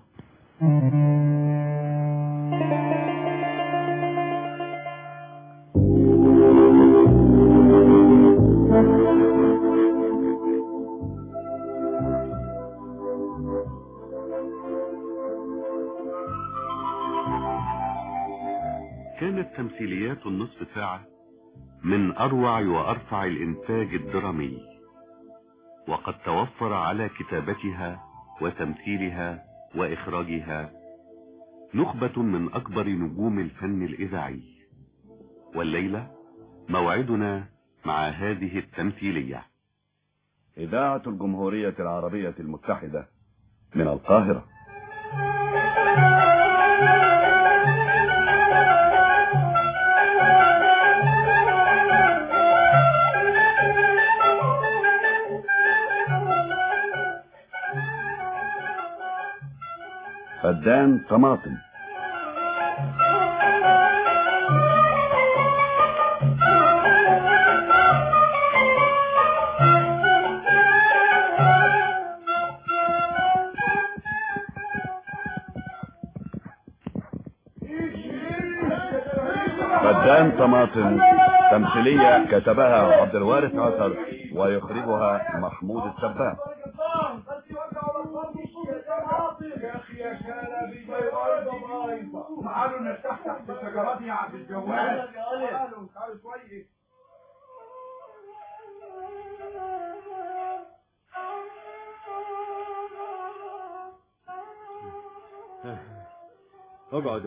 [SPEAKER 1] كانت تمثيليات النصف ساعة من أروع وأرفع الإنتاج الدرامي وقد توفر على كتابتها وتمثيلها وإخراجها نخبة من أكبر نجوم الفن الإذاعي والليلة موعدنا مع هذه التمثيلية
[SPEAKER 22] إذاعة الجمهورية العربية المتحدة من القاهرة فدان طماطم فدان طماطم تمثيلية كتبها عبد الوارث عصر ويخرجها محمود السباع
[SPEAKER 11] تعالوا نرتاح تحت الشجرات يا عبد الجواد تعالوا تعالوا شويه
[SPEAKER 10] اقعدوا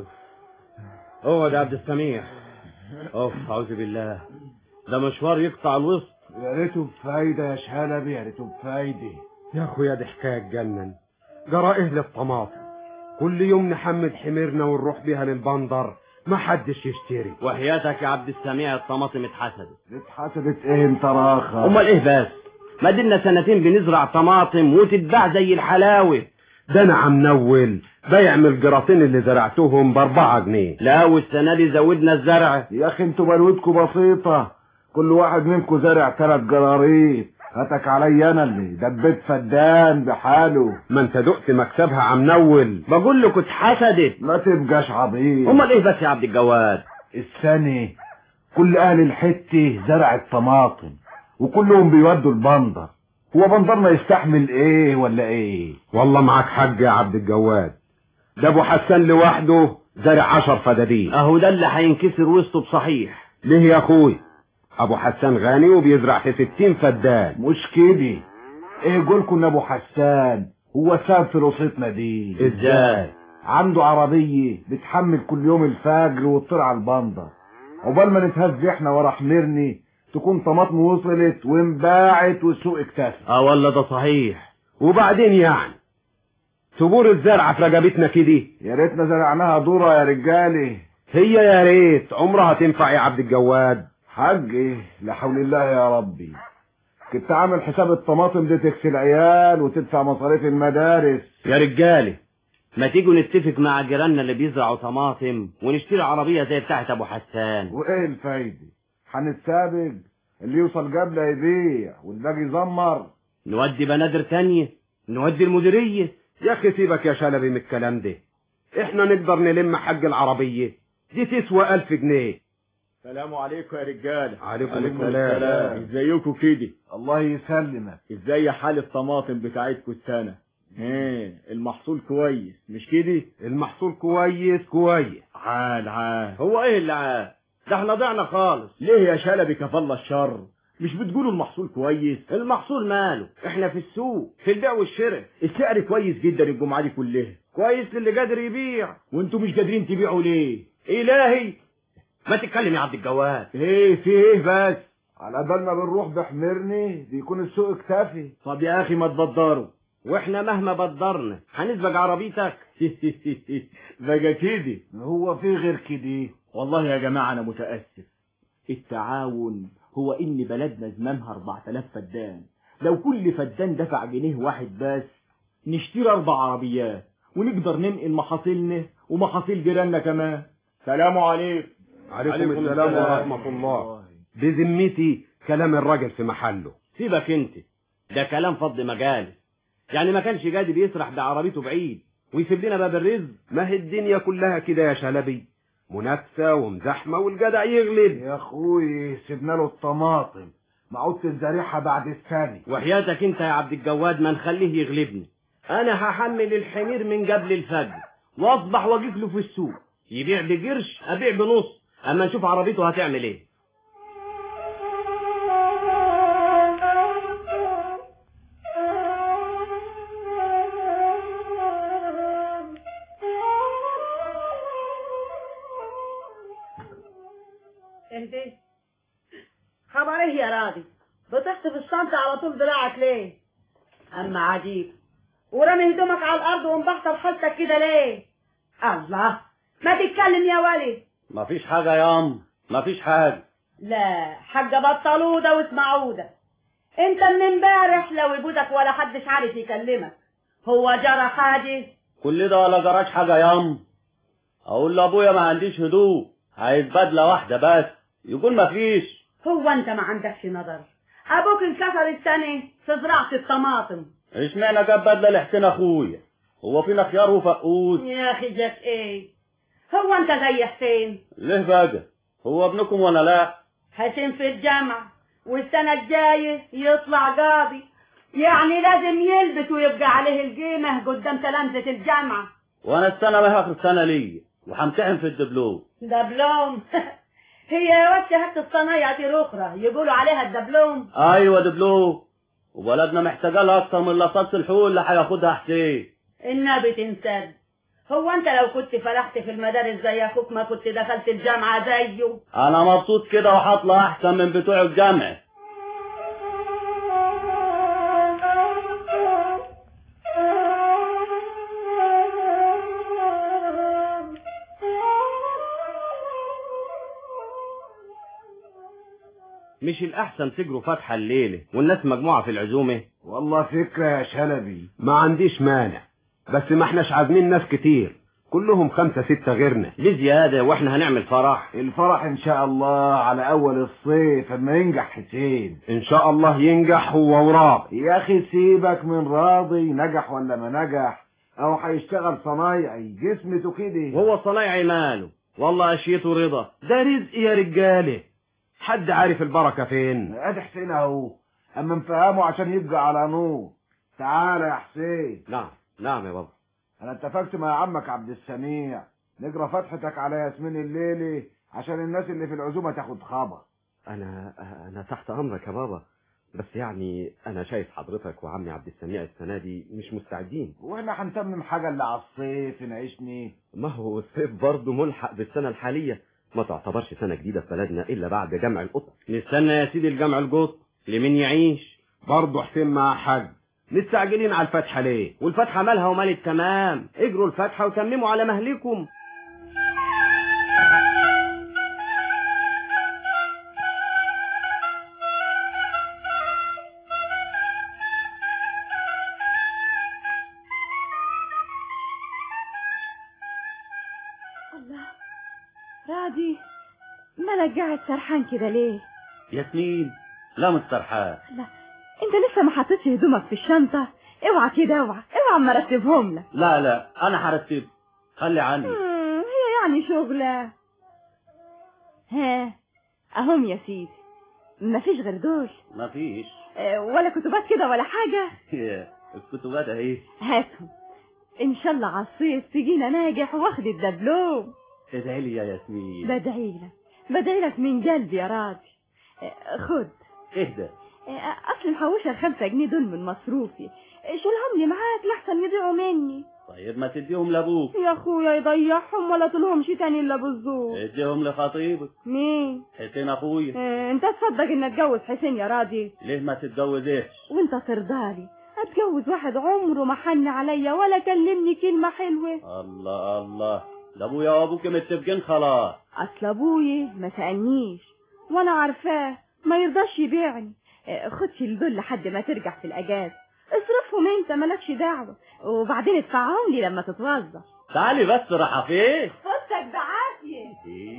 [SPEAKER 10] اقعد يا عبد السميع اوف اعوذ بالله ده مشوار يقطع الوسط
[SPEAKER 2] يا ريته بفايدة يا شهلبي يا ريته بفايدة
[SPEAKER 10] يا اخويا دي حكايه تجنن جرى ايه للطماطم كل يوم نحمد حميرنا ونروح بيها للبندر ما حدش يشتري
[SPEAKER 6] وحياتك يا عبد السميع الطماطم اتحسدت
[SPEAKER 2] اتحسدت ايه انت راخة
[SPEAKER 6] امال ايه بس ما دلنا سنتين بنزرع طماطم وتتباع زي الحلاوه
[SPEAKER 10] ده انا عم نول بيع من الجراطين اللي زرعتهم باربعة جنيه
[SPEAKER 6] لا والسنه دي زودنا الزرع
[SPEAKER 2] يا اخي انتوا بلوتكم بسيطة كل واحد منكم زرع ثلاث جراريط هاتك عليا انا اللي دبيت فدان بحاله
[SPEAKER 10] ما انت دقت مكسبها عم نول
[SPEAKER 6] بقول لكم اتحسدت
[SPEAKER 2] ما تبقاش عبيط
[SPEAKER 6] امال ايه بس يا عبد الجواد
[SPEAKER 2] السنة كل اهل الحتة زرعت طماطم وكلهم بيودوا البندر هو بندرنا يستحمل ايه ولا ايه
[SPEAKER 10] والله معاك حق يا عبد الجواد ده ابو حسان لوحده زرع عشر فدادين
[SPEAKER 6] اهو ده اللي هينكسر وسطه بصحيح
[SPEAKER 10] ليه يا اخوي ابو حسان غني وبيزرع في ستين فدان
[SPEAKER 2] مش كده ايه قولكم ان ابو حسان هو ساب في رصيتنا دي
[SPEAKER 6] ازاي
[SPEAKER 2] عنده عربية بتحمل كل يوم الفجر وتطير على البندر عقبال ما نتهز احنا ورا حمرني تكون طماطم وصلت وانباعت والسوق اكتفى
[SPEAKER 6] اه والله ده صحيح
[SPEAKER 10] وبعدين يعني تبور الزرعة في رقبتنا كده
[SPEAKER 2] يا ريتنا زرعناها ذرة يا رجالي
[SPEAKER 10] هي يا ريت عمرها تنفع يا عبد الجواد
[SPEAKER 2] حاج ايه لا حول الله يا ربي كنت عامل حساب الطماطم دي تكسي العيال وتدفع مصاريف المدارس
[SPEAKER 6] يا رجالي ما تيجوا نتفق مع جيراننا اللي بيزرعوا طماطم ونشتري عربية زي بتاعت ابو حسان
[SPEAKER 2] وايه الفايدة هنتسابق اللي يوصل قبل يبيع والباقي يزمر
[SPEAKER 6] نودي بنادر تانية نودي المديرية
[SPEAKER 10] يا اخي سيبك يا شلبي من الكلام ده احنا نقدر نلم حق العربية دي تسوى الف جنيه
[SPEAKER 23] السلام عليكم يا رجالة
[SPEAKER 10] عليكم السلام.
[SPEAKER 23] ازيكم كده
[SPEAKER 2] الله يسلمك
[SPEAKER 23] ازاي حال الطماطم بتاعتكم السنة ايه المحصول كويس مش كده
[SPEAKER 10] المحصول كويس كويس
[SPEAKER 23] عال عال
[SPEAKER 6] هو ايه اللي عاد ده احنا ضعنا خالص
[SPEAKER 23] ليه يا شلبي كفالة الشر مش بتقولوا المحصول كويس
[SPEAKER 6] المحصول ماله احنا في السوق في البيع والشراء
[SPEAKER 23] السعر كويس جدا الجمعة دي كلها
[SPEAKER 6] كويس للي قادر يبيع
[SPEAKER 23] وانتوا مش قادرين تبيعوا ليه
[SPEAKER 6] الهي ما تتكلم يا عبد الجواد
[SPEAKER 23] ايه في ايه بس
[SPEAKER 2] على بال ما بنروح بحمرني بيكون السوق اكتفي
[SPEAKER 23] طب يا اخي ما تبدروا
[SPEAKER 6] واحنا مهما بدرنا هنسبق عربيتك
[SPEAKER 23] بقى كده
[SPEAKER 2] هو في غير كده
[SPEAKER 23] والله يا جماعة انا متأسف التعاون هو ان بلدنا زمامها 4000 فدان لو كل فدان دفع جنيه واحد بس
[SPEAKER 3] نشتري اربع عربيات ونقدر ننقل محاصيلنا ومحاصيل جيراننا كمان سلام عليكم
[SPEAKER 10] عليكم السلام ورحمة الله بذمتي كلام الراجل في محله
[SPEAKER 4] سيبك انت ده كلام فض مجال يعني ما كانش قادر يسرح بعربيته بعيد ويسيب لنا باب الرزق
[SPEAKER 10] ما هي الدنيا كلها كده يا شلبي منافسة ومزاحمة والجدع يغلب
[SPEAKER 13] يا اخوي سيبنا له الطماطم معود الزريحة بعد الثاني
[SPEAKER 4] وحياتك انت يا عبد الجواد ما نخليه يغلبني انا هحمل الحمير من قبل الفجر واصبح واقف له في السوق يبيع بقرش ابيع بنص اما نشوف عربيته هتعمل ايه
[SPEAKER 24] اهدي خبر ايه يا راضي بتحطي في الشنطة على طول دراعك ليه اما عجيب ورمي هدومك على الارض ومبحتر حالتك كده ليه الله ما تتكلم يا ولد
[SPEAKER 4] مفيش حاجة يا ام مفيش حاجة
[SPEAKER 24] لا حاجة بطلودة واسمعودة انت من امبارح لو وجودك ولا حدش عارف يكلمك هو جرى حاجة
[SPEAKER 4] كل ده ولا جراش حاجة يا ام اقول لابويا ما عنديش هدوء عايز بدلة واحدة بس يقول مفيش
[SPEAKER 24] هو انت ما عندكش نظر ابوك انكسر السنة في زراعة الطماطم
[SPEAKER 4] اشمعنى جاب بدلة لحسين اخويا هو فينا خيار وفقوس
[SPEAKER 24] يا اخي جاك ايه هو انت زي حسين
[SPEAKER 4] ليه بقى هو ابنكم ولا لا
[SPEAKER 24] حسين في الجامعة والسنة الجاية يطلع قاضي يعني لازم يلبس ويبقى عليه القيمة قدام تلامذة الجامعة
[SPEAKER 4] وانا السنة ما هي اخر سنة ليا وهمتحن في الدبلوم
[SPEAKER 24] دبلوم هي يا واد شهادة الصنايع دي اخرى يقولوا عليها الدبلوم
[SPEAKER 4] ايوه دبلوم وبلدنا محتاجة لها اكتر من لصاص الحقوق اللي هياخدها حسين
[SPEAKER 24] النبي تنسد هو انت لو كنت فلحت في المدارس زي اخوك ما كنت دخلت الجامعة زيه
[SPEAKER 4] انا مبسوط كده وهطلع احسن من بتوع الجامعة مش الأحسن تجروا فتحة الليلة والناس مجموعة في العزومة
[SPEAKER 13] والله فكرة يا شلبي
[SPEAKER 10] ما عنديش مانع بس ما احناش عازمين ناس كتير كلهم خمسة ستة غيرنا
[SPEAKER 4] بزيادة واحنا هنعمل فرح
[SPEAKER 13] الفرح ان شاء الله على اول الصيف اما ينجح حسين
[SPEAKER 10] ان شاء الله ينجح هو وراه
[SPEAKER 13] يا اخي سيبك من راضي نجح ولا ما نجح او هيشتغل صنايعي جسمته كده
[SPEAKER 4] وهو صنايعي ماله والله اشيته رضا
[SPEAKER 10] ده رزق يا رجاله حد عارف البركة فين
[SPEAKER 13] ادي حسين اهو اما نفهمه عشان يبقى على نور تعالى يا حسين
[SPEAKER 4] نعم نعم يا بابا
[SPEAKER 13] انا اتفقت مع عمك عبد السميع نقرا فتحتك على ياسمين الليلي عشان الناس اللي في العزومه تاخد خبر
[SPEAKER 4] انا انا تحت امرك يا بابا بس يعني انا شايف حضرتك وعمي عبد السميع السنه دي مش مستعدين
[SPEAKER 13] واحنا هنتمم حاجه اللي على الصيف نعيشني
[SPEAKER 4] ما هو الصيف برضه ملحق بالسنه الحاليه ما تعتبرش سنه جديده في بلدنا الا بعد جمع القطط نستنى يا سيدي الجمع القط لمين يعيش
[SPEAKER 10] برضه حسين مع حد مستعجلين على الفتحة ليه
[SPEAKER 4] والفتحة مالها ومال التمام اجروا الفتحة وتمموا على مهلكم
[SPEAKER 24] الله راضي مالك قاعد سرحان كده ليه
[SPEAKER 4] ياسمين لا مسترحان
[SPEAKER 24] لا انت لسه ما حطيتش هدومك في الشنطة اوعى كده اوعى اوعى ما ارتبهم لك
[SPEAKER 4] لا لا انا هرتب خلي عني
[SPEAKER 24] مم، هي يعني شغلة ها اهم يا سيدي مفيش غير دول
[SPEAKER 4] مفيش
[SPEAKER 24] اه، ولا كتبات كده ولا حاجة
[SPEAKER 4] الكتبات اهي
[SPEAKER 24] هاتهم ان شاء الله على الصيف تجينا ناجح واخد الدبلوم
[SPEAKER 4] ادعي لي يا ياسمين
[SPEAKER 24] بدعي لك بدعي لك من قلبي يا راضي اه، خد
[SPEAKER 4] اهدى
[SPEAKER 24] اه، اصل محوشه الخمسة جنيه دول من مصروفي شيلهم لي معاك لحسن يضيعوا مني
[SPEAKER 4] طيب ما تديهم لابوك
[SPEAKER 24] يا اخويا يضيعهم ولا تلهمش تاني الا بالزور
[SPEAKER 4] اديهم لخطيبك
[SPEAKER 24] مين
[SPEAKER 4] حسين اخويا
[SPEAKER 24] اه، انت تصدق ان اتجوز حسين يا راضي
[SPEAKER 4] ليه ما تتجوزيش
[SPEAKER 24] وانت ترضالي اتجوز واحد عمره ما حن عليا ولا كلمني كلمة حلوة
[SPEAKER 4] الله الله ده ابويا وابوك متفقين خلاص
[SPEAKER 24] اصل ابويا ما سألنيش وانا عارفاه ما يرضاش يبيعني اه، خد شيل دول لحد ما ترجع في الاجازة اصرفهم انت مالكش دعوة وبعدين ادفعهم لي لما تتوظف
[SPEAKER 4] تعالي بس راح فين
[SPEAKER 24] فوتك بعافية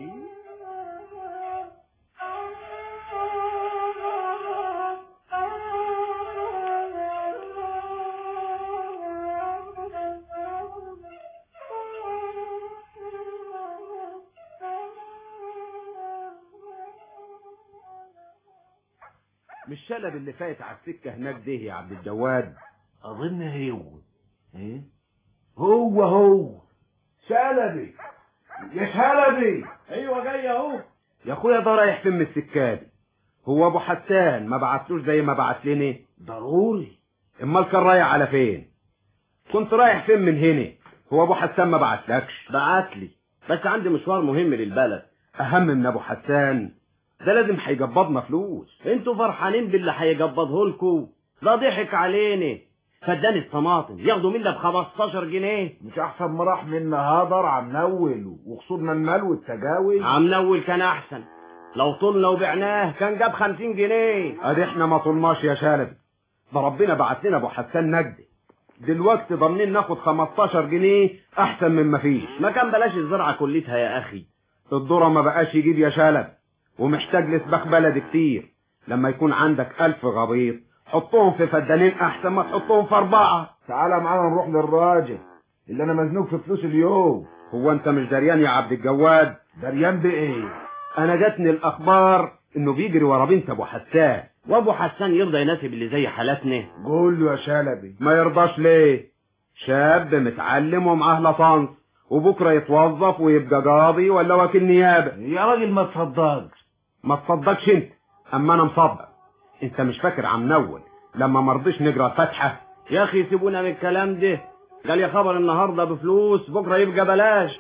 [SPEAKER 2] مش شلب اللي فايت على السكة هناك ده يا عبد الجواد
[SPEAKER 13] اظن هو ايه هو هو شلبي يا شلبي
[SPEAKER 2] ايوه جاي اهو يا اخويا ده رايح فين من السكة دي هو ابو حسان ما بعتلوش زي ما بعت لني
[SPEAKER 13] ضروري
[SPEAKER 2] امال كان رايح على فين كنت رايح فين من هنا هو ابو حسان ما بعتلكش
[SPEAKER 4] بعت لي بس عندي مشوار مهم للبلد
[SPEAKER 2] اهم من ابو حسان ده لازم هيجبضنا فلوس
[SPEAKER 4] انتوا فرحانين باللي هيجبضه لكم ده ضحك علينا فداني الطماطم ياخدوا منا ب 15 جنيه
[SPEAKER 13] مش احسن ما راح منا هدر عم نول وخسرنا المال والتجاوز
[SPEAKER 4] عم نول كان احسن لو طلنا وبعناه كان جاب 50 جنيه
[SPEAKER 2] ادي احنا ما طلناش يا شلبي ده ربنا بعت لنا ابو حسان نجدي دلوقتي ضامنين ناخد 15 جنيه احسن من ما فيش
[SPEAKER 4] ما كان بلاش الزرعه كلتها يا اخي
[SPEAKER 2] الذره ما بقاش يجيب يا شلبي ومحتاج لسباخ بلد كتير لما يكون عندك ألف غبيط حطهم في فدانين أحسن ما تحطهم في أربعة
[SPEAKER 13] تعالى معانا نروح للراجل اللي أنا مزنوق في فلوس اليوم
[SPEAKER 2] هو أنت مش دريان يا عبد الجواد
[SPEAKER 13] دريان بإيه
[SPEAKER 2] أنا جاتني الأخبار إنه بيجري ورا بنت أبو حسان
[SPEAKER 4] وأبو حسان يرضى يناسب اللي زي حالتنا
[SPEAKER 13] قول له يا شلبي
[SPEAKER 2] ما يرضاش ليه شاب متعلم ومعاه لطنس وبكرة يتوظف ويبقى قاضي ولا وكيل نيابة
[SPEAKER 13] يا راجل ما تصدقش
[SPEAKER 2] ما تصدقش انت اما انا مصدق انت مش فاكر عم نول لما مرضيش نقرا الفاتحه
[SPEAKER 4] يا اخي سيبونا من الكلام ده قال يا خبر النهارده بفلوس بكره يبقى بلاش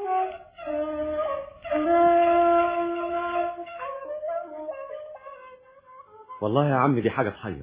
[SPEAKER 4] والله يا عم دي حاجه تحير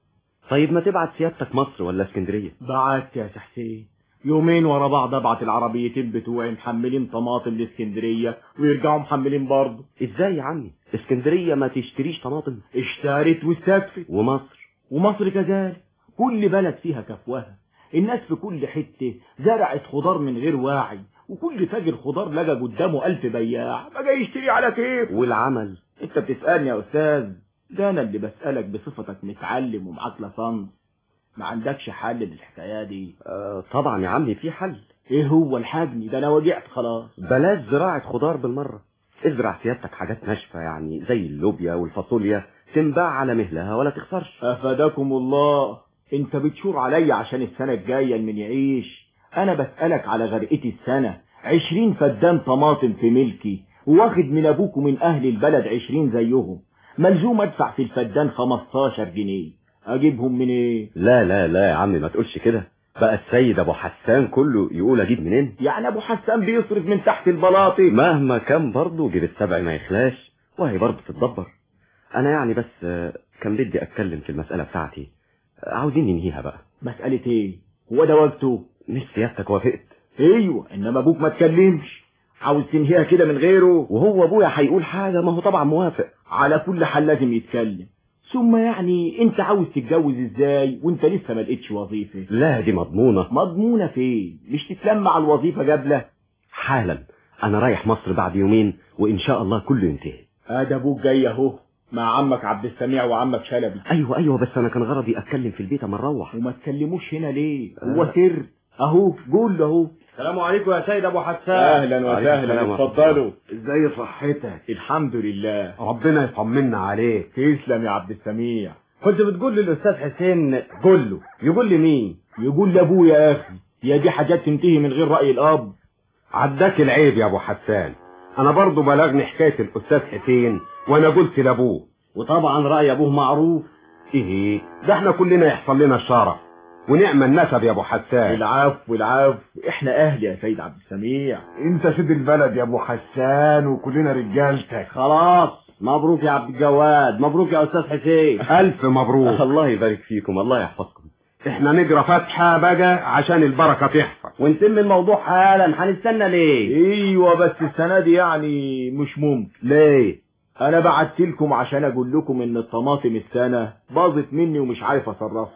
[SPEAKER 4] طيب ما تبعت سيادتك مصر ولا اسكندريه
[SPEAKER 3] بعت يا حسين يومين ورا بعض ابعت العربيتين بتوعي محملين طماطم لاسكندريه ويرجعوا محملين برضه
[SPEAKER 4] ازاي يا عمي اسكندريه ما تشتريش طماطم
[SPEAKER 3] اشترت واستكفت
[SPEAKER 4] ومصر
[SPEAKER 3] ومصر كذلك كل بلد فيها كفوها الناس في كل حته زرعت خضار من غير واعي وكل تاجر خضار لقى قدامه ألف بياع بقى يشتري على كيف
[SPEAKER 4] والعمل
[SPEAKER 3] انت بتسألني يا أستاذ ده أنا اللي بسألك بصفتك متعلم ومعاك لصنف ما عندكش حل للحكاية دي
[SPEAKER 4] آه طبعا يا عمي في حل
[SPEAKER 3] ايه هو الحجم ده انا وجعت خلاص
[SPEAKER 4] بلاش زراعة خضار بالمرة ازرع سيادتك حاجات ناشفة يعني زي اللوبيا والفاصوليا تنباع على مهلها ولا تخسرش
[SPEAKER 3] افادكم الله انت بتشور عليا عشان السنة الجاية من يعيش انا بسألك على غرقتي السنة عشرين فدان طماطم في ملكي واخد من ابوك ومن اهل البلد عشرين زيهم ملزوم ادفع في الفدان خمستاشر جنيه اجيبهم منين ايه
[SPEAKER 4] لا لا لا يا عمي ما تقولش كده بقى السيد ابو حسان كله يقول اجيب منين
[SPEAKER 3] يعني ابو حسان بيصرف من تحت البلاطي
[SPEAKER 4] مهما كان برضه جيب السبع ما يخلاش وهي برضه تتدبر انا يعني بس كان بدي اتكلم في المسألة بتاعتي عاوزين ننهيها بقى
[SPEAKER 3] مسألة ايه هو ده وقته
[SPEAKER 4] مش سيادتك وافقت
[SPEAKER 3] ايوه انما ابوك ما تكلمش عاوز تنهيها كده من غيره
[SPEAKER 4] وهو ابويا هيقول حاجة ما هو طبعا موافق
[SPEAKER 3] على كل حال لازم يتكلم ثم يعني انت عاوز تتجوز ازاي وانت لسه ما لقيتش وظيفه
[SPEAKER 4] لا دي مضمونة
[SPEAKER 3] مضمونة فين مش تتلم على الوظيفة قبله
[SPEAKER 4] حالا انا رايح مصر بعد يومين وان شاء الله كله ينتهي
[SPEAKER 3] ادي ابوك جاي اهو مع عمك عبد السميع وعمك شلبي
[SPEAKER 4] ايوه ايوه بس انا كان غرضي اتكلم في البيت اما نروح
[SPEAKER 3] وما تكلموش هنا ليه هو سر اهو قول له اهو
[SPEAKER 4] السلام عليكم يا سيد ابو حسان
[SPEAKER 3] اهلا وسهلا اتفضلوا
[SPEAKER 13] ازاي صحتك
[SPEAKER 3] الحمد لله
[SPEAKER 2] ربنا يطمنا عليك
[SPEAKER 3] تسلم يا عبد السميع
[SPEAKER 2] كنت بتقول للاستاذ حسين قول له يقول لي مين
[SPEAKER 3] يقول لابويا يا اخي هي دي حاجات تنتهي من غير راي الاب
[SPEAKER 2] عداك العيب يا ابو حسان انا برضو بلغني حكايه الاستاذ حسين وانا قلت لابوه
[SPEAKER 4] وطبعا راي ابوه معروف
[SPEAKER 2] ايه ده احنا كلنا يحصل لنا الشرف ونعمل نسب يا ابو حسان
[SPEAKER 3] العفو العفو احنا اهل يا سيد عبد السميع
[SPEAKER 13] انت سيد البلد يا ابو حسان وكلنا رجالتك
[SPEAKER 4] خلاص مبروك يا عبد الجواد مبروك يا استاذ حسين
[SPEAKER 2] الف مبروك
[SPEAKER 4] الله يبارك فيكم الله يحفظكم
[SPEAKER 2] احنا نقرا فاتحه بقى عشان البركه تحفظ
[SPEAKER 4] ونتم الموضوع حالا هنستنى ليه
[SPEAKER 3] ايوه بس السنه دي يعني مش ممكن
[SPEAKER 2] ليه
[SPEAKER 3] انا بعت لكم عشان اقول لكم ان الطماطم السنه باظت مني ومش عارف اصرفها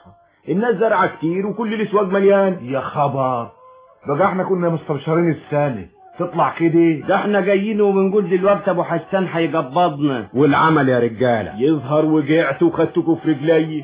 [SPEAKER 3] الناس زرعة كتير وكل الاسواق مليان
[SPEAKER 13] يا خبر بقى احنا كنا مستبشرين السنة تطلع كده
[SPEAKER 4] ده احنا جايين وبنقول دلوقتي ابو حسان هيقبضنا
[SPEAKER 10] والعمل يا رجالة
[SPEAKER 3] يظهر وقعت وخدتكوا في رجلي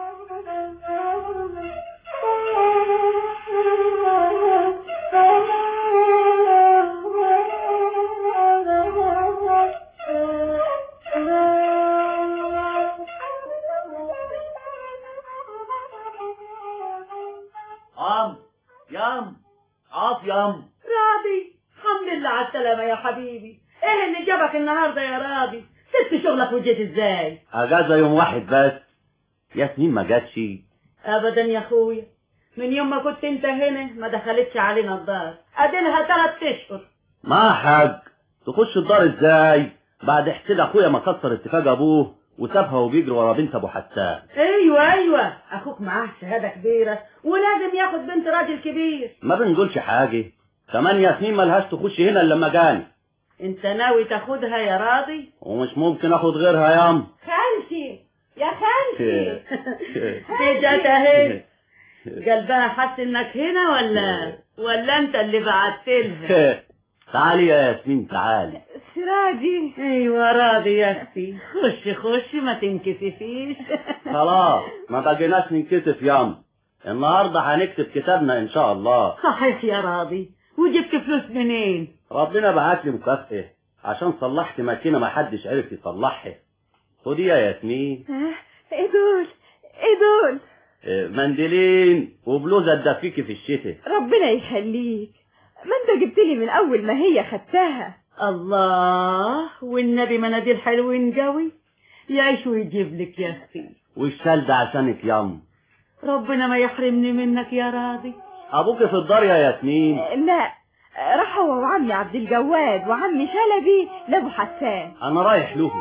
[SPEAKER 4] ام يام عاف يام
[SPEAKER 24] راضي الحمد لله على السلامة يا حبيبي ايه اللي جابك النهاردة يا راضي سبت شغلك وجيت ازاي
[SPEAKER 4] اجازة يوم واحد بس ياسمين ما جاتش
[SPEAKER 24] ابدا يا اخويا من يوم ما كنت انت هنا ما دخلتش علينا الدار اديلها ثلاث اشهر
[SPEAKER 4] ما حاج تخش الدار ازاي بعد حسين اخويا ما كسر اتفاق ابوه وسابها وبيجري ورا بنت ابو حسان
[SPEAKER 24] ايوه ايوه اخوك معاه شهادة كبيرة ولازم ياخد بنت راجل كبير
[SPEAKER 4] ما بنقولش حاجة كمان ياسمين ملهاش تخش هنا الا لما جاني
[SPEAKER 24] انت ناوي تاخدها يا راضي
[SPEAKER 4] ومش ممكن اخد غيرها يام
[SPEAKER 24] خالتي يا خالتي دي جت اهي قلبها حس انك هنا ولا ولا انت اللي بعت لها
[SPEAKER 4] تعالي يا ياسمين تعالي
[SPEAKER 24] سراجي ايوه راضي يا اختي خش خش ما تنكسفيش
[SPEAKER 4] خلاص ما بقيناش ننكسف يام النهارده هنكتب كتابنا ان شاء الله
[SPEAKER 24] صحيح يا راضي وجبت فلوس منين
[SPEAKER 4] ربنا بعت لي مكافأة عشان صلحت ماكينة ما حدش عرف يصلحها خدي يا ياسمين
[SPEAKER 5] ايه دول ايه دول
[SPEAKER 4] إيه، منديلين وبلوزة تدفيكي في الشتاء
[SPEAKER 5] ربنا يخليك ما انت جبت لي من اول ما هي خدتها
[SPEAKER 24] الله والنبي مناديل حلوين قوي يعيش ويجيب لك يا اختي
[SPEAKER 4] والشال ده عشانك يام
[SPEAKER 24] ربنا ما يحرمني منك يا راضي
[SPEAKER 4] ابوك في الدار يا ياسمين
[SPEAKER 5] لا راح هو وعمي عبد الجواد وعمي شلبي لابو حسان
[SPEAKER 4] انا رايح له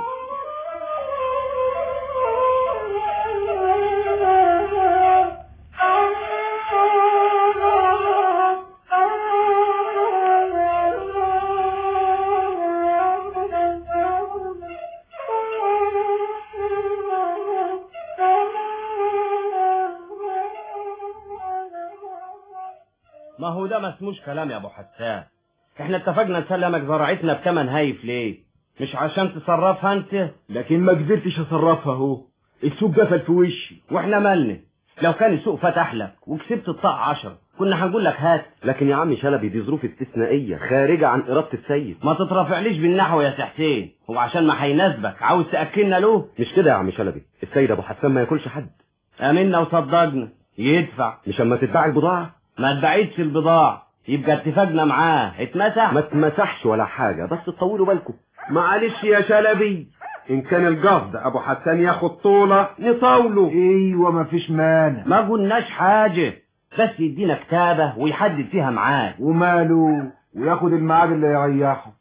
[SPEAKER 4] ما هو ده ما اسموش كلام يا ابو حسان احنا اتفقنا نسلمك زراعتنا بتمن هايف ليه مش عشان تصرفها انت
[SPEAKER 3] لكن ما قدرتش اصرفها اهو السوق قفل في وشي
[SPEAKER 4] واحنا مالنا لو كان السوق فتح لك وكسبت الطاع عشر كنا هنقول لك هات
[SPEAKER 7] لكن يا عم شلبي دي ظروف استثنائية خارجة عن إرادة السيد
[SPEAKER 4] ما تترافعليش بالنحو يا سي حسين هو عشان ما هيناسبك عاوز تاكلنا له
[SPEAKER 7] مش كده يا عم شلبي السيد أبو حسان ما ياكلش حد
[SPEAKER 4] امنا وصدقنا يدفع
[SPEAKER 7] مش أما تتباع البضاعة
[SPEAKER 4] ما تبعدش البضاعة يبقى اتفاقنا معاه اتمسح
[SPEAKER 7] ما اتمسحش ولا حاجة بس تطولوا بالكم
[SPEAKER 10] معلش يا شلبي ان كان القصد ابو حسان ياخد طولة نطاوله
[SPEAKER 13] ايوه مفيش مانع
[SPEAKER 4] ما قلناش حاجة بس يدينا كتابة ويحدد فيها معاد
[SPEAKER 13] وماله وياخد الميعاد اللي يريحه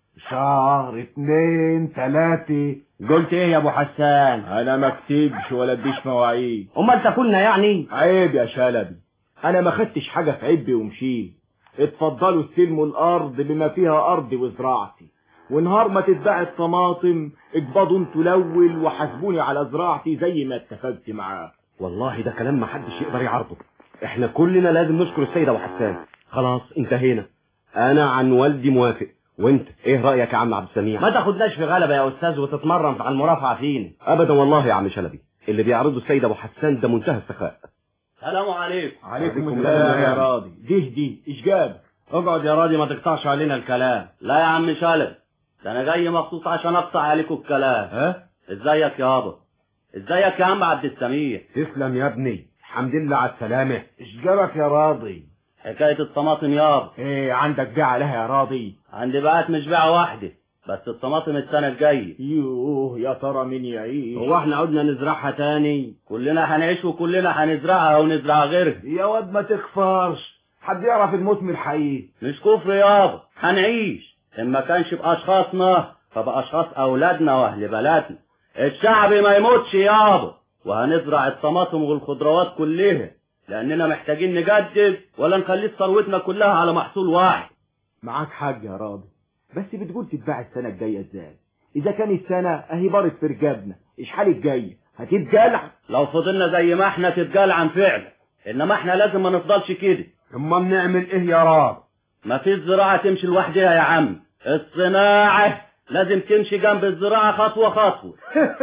[SPEAKER 13] شهر اتنين تلاتة
[SPEAKER 4] قلت ايه يا ابو حسان
[SPEAKER 3] انا ما اكتبش ولا اديش مواعيد
[SPEAKER 4] امال تاكلنا يعني
[SPEAKER 3] عيب يا شلبي انا ما خدتش حاجة في عبي ومشيت اتفضلوا استلموا الارض بما فيها ارضي وزراعتي ونهار ما تتباع الطماطم اقبضوا انتوا الاول وحاسبوني على زراعتي زي ما اتفقت معاه
[SPEAKER 7] والله ده كلام ما حدش يقدر يعرضه احنا كلنا لازم نشكر السيد ابو حسان خلاص انتهينا انا عن والدي موافق وانت ايه رايك يا عم عبد السميع
[SPEAKER 4] ما تاخدناش في غلبة يا استاذ وتتمرن على المرافعة فينا
[SPEAKER 7] ابدا والله يا عم شلبي اللي بيعرضه السيد ابو حسان ده منتهى السخاء
[SPEAKER 4] السلام عليكم
[SPEAKER 3] عليكم السلام يا راضي ده دي ايش جاب
[SPEAKER 4] اقعد يا راضي ما تقطعش علينا الكلام لا يا عم شلبي ده انا جاي مخصوص عشان اقطع عليكم الكلام
[SPEAKER 10] ها
[SPEAKER 4] ازيك يابا ازيك يا عم عبد السميع
[SPEAKER 10] تسلم يا ابني الحمد لله على السلامة
[SPEAKER 13] ايش جابك يا راضي
[SPEAKER 4] حكاية الطماطم يابا
[SPEAKER 3] ايه عندك بيعة لها يا راضي
[SPEAKER 4] عندي بقت مش بيعة واحدة بس الطماطم السنة الجاية
[SPEAKER 3] يوه يا ترى مين يعيش
[SPEAKER 4] هو احنا عدنا نزرعها تاني كلنا هنعيش وكلنا هنزرعها ونزرع غيرها
[SPEAKER 13] يا واد ما تكفرش حد يعرف الموسم الحقيقي
[SPEAKER 4] مش كفر يابا هنعيش ان ما كانش باشخاصنا فباشخاص اولادنا واهل بلدنا الشعب ما يموتش يابا وهنزرع الطماطم والخضروات كلها لاننا محتاجين نجدد ولا نخلي ثروتنا كلها على محصول واحد
[SPEAKER 3] معاك حاج يا راضي بس بتقول تتباع السنة الجاية ازاي اذا كان السنة اهي بارت في رجابنا ايش حال الجاية هتتجلع
[SPEAKER 4] لو فضلنا زي ما احنا تتجلعن فعلا انما احنا لازم ما نفضلش كده
[SPEAKER 2] اما بنعمل ايه يا راب
[SPEAKER 4] ما فيش زراعة تمشي لوحدها يا عم الصناعة لازم تمشي جنب الزراعة خطوة خطوة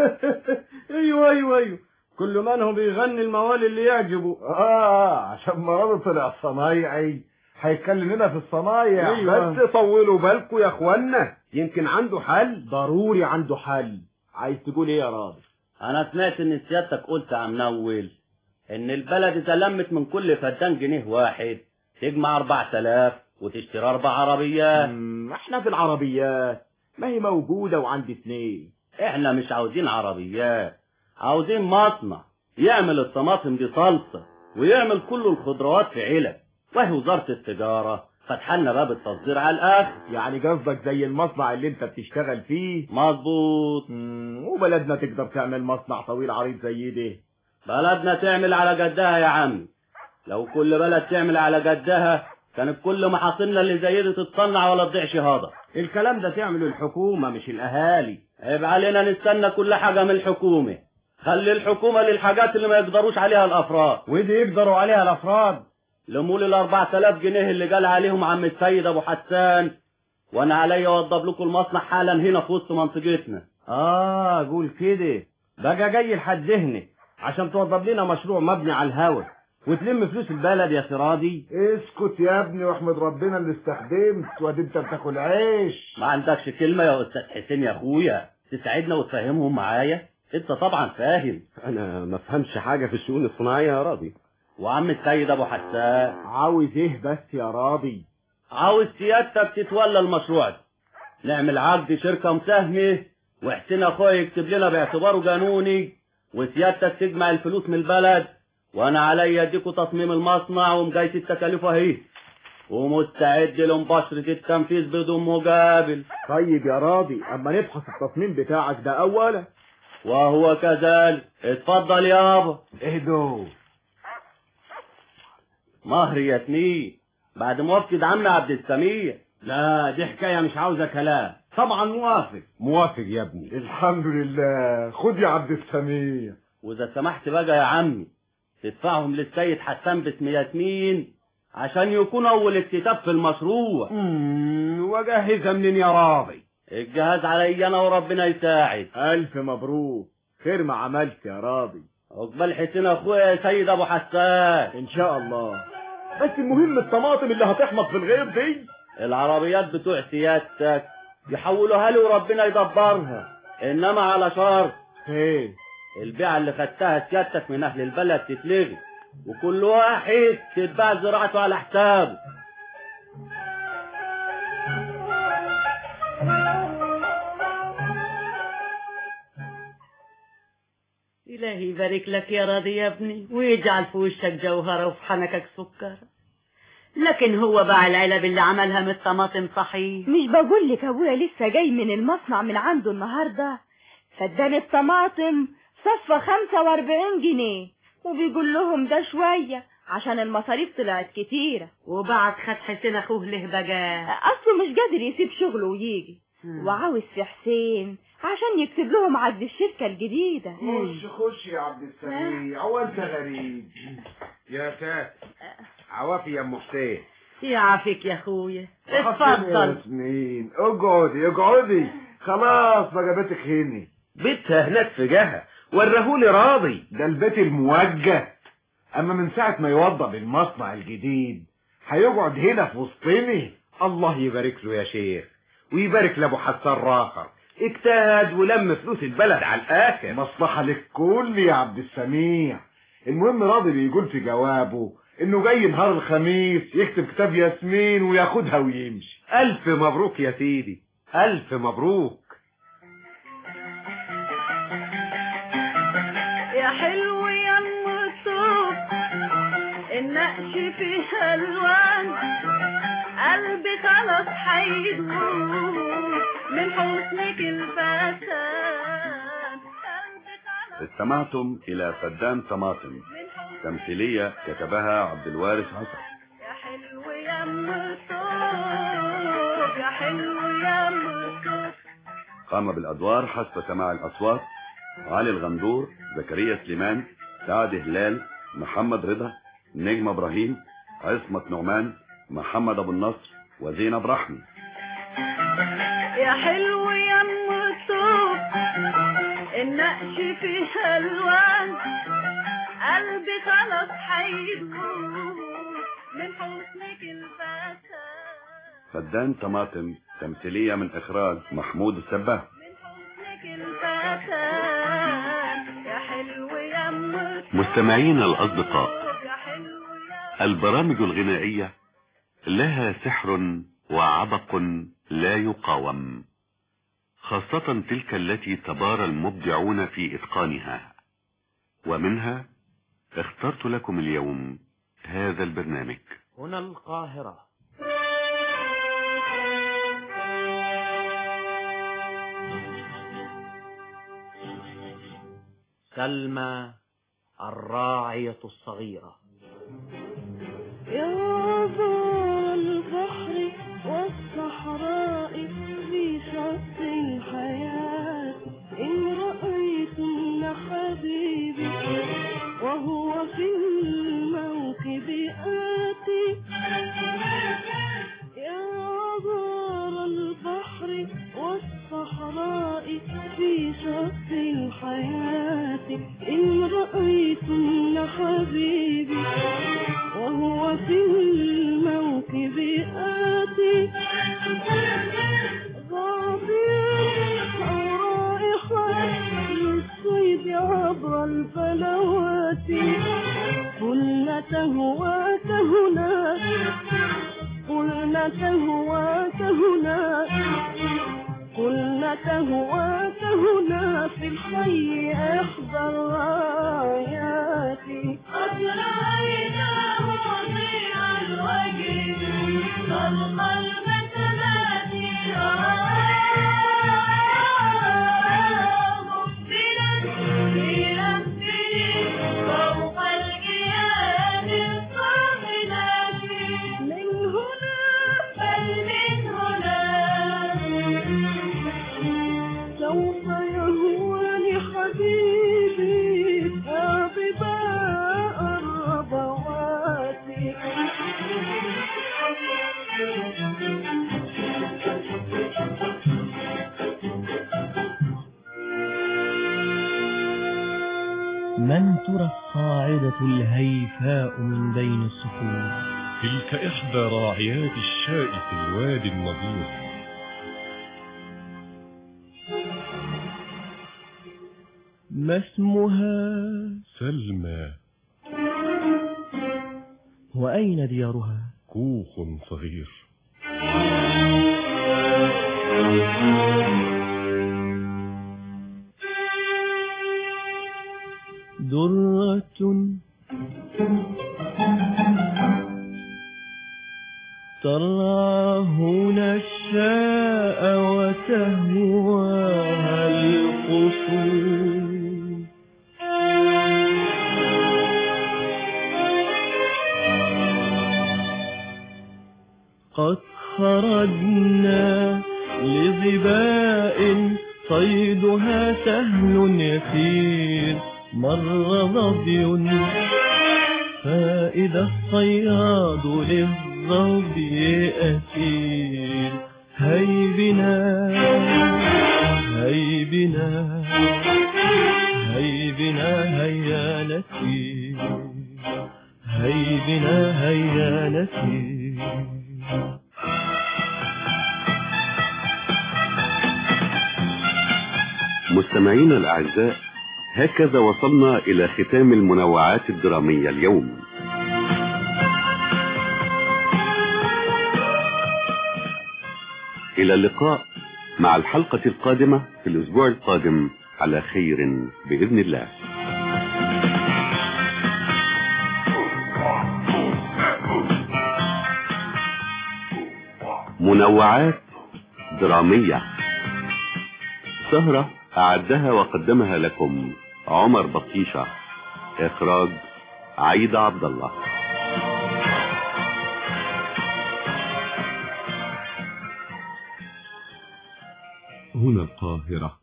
[SPEAKER 2] ايوه ايوه ايوه كل منهم بيغني الموال اللي يعجبه
[SPEAKER 13] اه عشان مرض طلع صنايعي هيتكلم لنا في الصنايع
[SPEAKER 2] أيوة.
[SPEAKER 13] بس
[SPEAKER 2] طولوا بالكم يا اخوانا يمكن عنده حل
[SPEAKER 3] ضروري عنده حل عايز تقول ايه يا راضي
[SPEAKER 4] انا سمعت ان سيادتك قلت يا عم نول ان البلد اذا لمت من كل فدان جنيه واحد تجمع 4000 وتشتري اربع عربيات
[SPEAKER 3] مم، احنا في العربيات ما هي موجودة وعند اتنين
[SPEAKER 4] احنا مش عاوزين عربيات عاوزين مصنع يعمل الطماطم دي صلصة ويعمل كل الخضروات في علب وهي وزارة التجارة فتحنا باب التصدير على الاخر
[SPEAKER 3] يعني قصدك زي المصنع اللي انت بتشتغل فيه
[SPEAKER 4] مظبوط
[SPEAKER 3] مم، وبلدنا تقدر تعمل مصنع طويل عريض زي ده
[SPEAKER 4] بلدنا تعمل على جدها يا عم لو كل بلد تعمل على جدها كانت كل محاصيلنا اللي زي دي تتصنع ولا تضيع شهاده
[SPEAKER 2] الكلام ده تعمله الحكومة مش الاهالي
[SPEAKER 4] عيب علينا نستنى كل حاجه من الحكومه خلي الحكومه للحاجات اللي ما يقدروش عليها الافراد
[SPEAKER 2] ودي يقدروا عليها الافراد
[SPEAKER 4] لمول ال 4000 جنيه اللي قال عليهم عم السيد ابو حسان وانا عليا اوضب لكم المصنع حالا هنا في وسط منطقتنا
[SPEAKER 2] اه قول كده بقى جاي لحد هنا عشان توضب لنا مشروع مبني على الهوا وتلم فلوس البلد يا سرادي
[SPEAKER 13] اسكت يا ابني واحمد ربنا اللي استخدمت وادي انت بتاكل عيش
[SPEAKER 4] ما عندكش كلمه يا استاذ حسين يا اخويا تساعدنا وتفهمهم معايا انت طبعا فاهم
[SPEAKER 7] انا ما افهمش حاجة في الشؤون الصناعية يا راضي
[SPEAKER 4] وعم السيد ابو حسان
[SPEAKER 3] عاوز ايه بس يا راضي
[SPEAKER 4] عاوز سيادتك تتولى المشروع ده نعمل عقد شركة مساهمة وحسين اخويا يكتب لنا باعتباره قانوني وسيادتك تجمع الفلوس من البلد وانا عليا اديكوا تصميم المصنع ومجاية التكاليف اهي ومستعد لمباشرة التنفيذ بدون مقابل
[SPEAKER 3] طيب يا راضي اما نبحث التصميم بتاعك ده اولا
[SPEAKER 4] وهو كذلك اتفضل يابا
[SPEAKER 13] اهدوا
[SPEAKER 4] مهر ياسمين بعد موافقة عم عبد السميع
[SPEAKER 2] لا دي حكاية مش عاوزة كلام طبعا موافق موافق يا ابني
[SPEAKER 13] الحمد لله خد يا عبد السميع
[SPEAKER 4] واذا سمحت بقى يا عمي تدفعهم للسيد حسان باسم ياسمين عشان يكون اول اكتتاب في المشروع
[SPEAKER 2] امم واجهزها منين يا راضي
[SPEAKER 4] الجهاز علي انا وربنا يساعد
[SPEAKER 3] الف مبروك خير ما عملت يا راضي
[SPEAKER 4] عقبال حسين اخويا يا سيد ابو حسان
[SPEAKER 3] ان شاء الله بس المهم الطماطم اللي هتحمض في الغيط دي
[SPEAKER 4] العربيات بتوع سيادتك يحولوها لي وربنا يدبرها انما على شرط
[SPEAKER 3] ايه
[SPEAKER 4] البيعة اللي خدتها سيادتك من اهل البلد تتلغي وكل واحد تتباع زراعته على حسابه
[SPEAKER 24] إلهي يبارك لك يا راضي يا ابني ويجعل في وشك جوهرة وفي حنكك سكر لكن هو باع العلب اللي عملها من الطماطم صحيح
[SPEAKER 5] مش بقول لك ابويا لسه جاي من المصنع من عنده النهارده فدان الطماطم صفى 45 جنيه وبيقول لهم ده شويه عشان المصاريف طلعت كتيره
[SPEAKER 24] وبعد خد حسين اخوه له بقى
[SPEAKER 5] اصله مش قادر يسيب شغله ويجي وعاوز في حسين عشان يكتب لهم عقد الشركه الجديده
[SPEAKER 13] خش خش يا عبد السميع هو انت غريب
[SPEAKER 2] يا ساتر عوافي يا ام حسين
[SPEAKER 24] يعافيك يا اخويا
[SPEAKER 13] حسن يا
[SPEAKER 24] اتفضل
[SPEAKER 13] ياسمين اقعدي اقعدي خلاص بقى بيتك هنا
[SPEAKER 2] بيتها هناك في جهة ورهولي راضي
[SPEAKER 13] ده البيت الموجه اما من ساعة ما يوضب المصنع الجديد هيقعد هنا في وسطنا
[SPEAKER 2] الله يبارك له يا شيخ ويبارك لابو حسان راخر اجتهد ولم فلوس البلد على الاخر
[SPEAKER 13] مصلحة للكل يا عبد السميع المهم راضي بيقول في جوابه انه جاي نهار الخميس يكتب كتاب ياسمين وياخدها ويمشي
[SPEAKER 2] الف مبروك يا سيدي الف مبروك
[SPEAKER 24] يا حلو يا الصوف النقش فيه الوان قلبي خلاص هيدوب من حسنك الفتان
[SPEAKER 22] استمعتم إلى فدان طماطم تمثيلية كتبها عبد الوارث حسن
[SPEAKER 24] يا حلو يا الصوف يا حلو يا الصوف
[SPEAKER 22] قام بالأدوار حسب سماع الأصوات علي الغندور زكريا سليمان سعد هلال محمد رضا نجم ابراهيم عصمت نعمان محمد ابو النصر وزينب رحمي
[SPEAKER 19] يا حلو يا ام الصوت النقش فيه الوان قلبي خلاص هيدوب من حسنك الفتى
[SPEAKER 22] فدان طماطم تمثيلية من إخراج محمود السباه
[SPEAKER 19] حسنك الفتى يا حلو يا ام الصوت
[SPEAKER 1] مستمعين الأصدقاء
[SPEAKER 19] يا حلو
[SPEAKER 1] البرامج الغنائية لها سحر وعبق لا يقاوم خاصة تلك التي تبارى المبدعون في إتقانها ومنها اخترت لكم اليوم هذا البرنامج
[SPEAKER 6] هنا القاهرة سلمى الراعية الصغيرة
[SPEAKER 19] يا ظهر البحر والصحراء في شط الحياة إن رأيتن حبيبي وهو في الموكب آتي يا ظهر البحر والصحراء في شط الحياة إن رأيتن حبيبي وهو في الموكب آتي ظافر أو رائحة للصيد عبر الفلوات قلنا تهواك هناك قلنا تهواك هناك قلنا تهواك هنا في الحي إحدى الرايات قد رأينا مضيع الوجه طلق المثلات مقبلا في نفسه فوق الجياد الصاملات من هنا بل من هنا سوف يهواني حبيبي حبيباء الربوات
[SPEAKER 8] من ترى الصاعدة الهيفاء من بين الصخور
[SPEAKER 9] تلك إحدى راعيات الشاء في الوادي النظيف
[SPEAKER 8] ما اسمها
[SPEAKER 9] سلمى
[SPEAKER 8] وأين ديارها
[SPEAKER 9] كوخ صغير
[SPEAKER 8] درة ترعى هنا الشاء وتهواها القصور قد خرجنا لظباء صيدها سهل يسير مر ظبي فإذا الصياد للظبي أسير هي بنا هي بنا هي بنا هيا نسير هي بنا هيا نسير
[SPEAKER 1] مستمعينا الأعزاء هكذا وصلنا إلى ختام المنوعات الدرامية اليوم إلى اللقاء مع الحلقة القادمة في الأسبوع القادم على خير بإذن الله منوعات درامية سهرة أعدها وقدمها لكم عمر بطيشة إخراج عيدة عبد الله
[SPEAKER 10] هنا القاهرة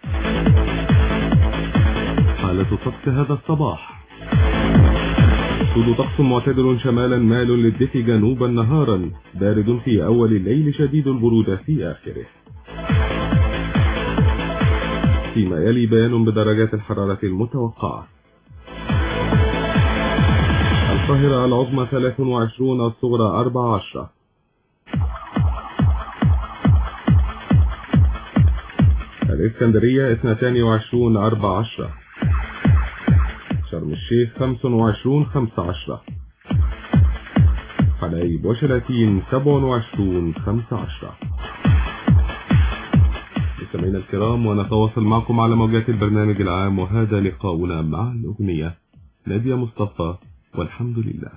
[SPEAKER 10] حالة طقس هذا الصباح
[SPEAKER 9] يسود طقس معتدل شمالا مال للدفء جنوبا نهارا بارد في أول الليل شديد البرودة في آخره فيما يلي بيان بدرجات الحرارة المتوقعة القاهرة العظمى 23 الصغرى 14 الإسكندرية 22 14 شرم الشيخ 25 15 حلايب وشلاتين 27 15 مستمعينا الكرام ونتواصل معكم على موجات البرنامج العام وهذا لقاؤنا مع الأغنية نادية مصطفى والحمد لله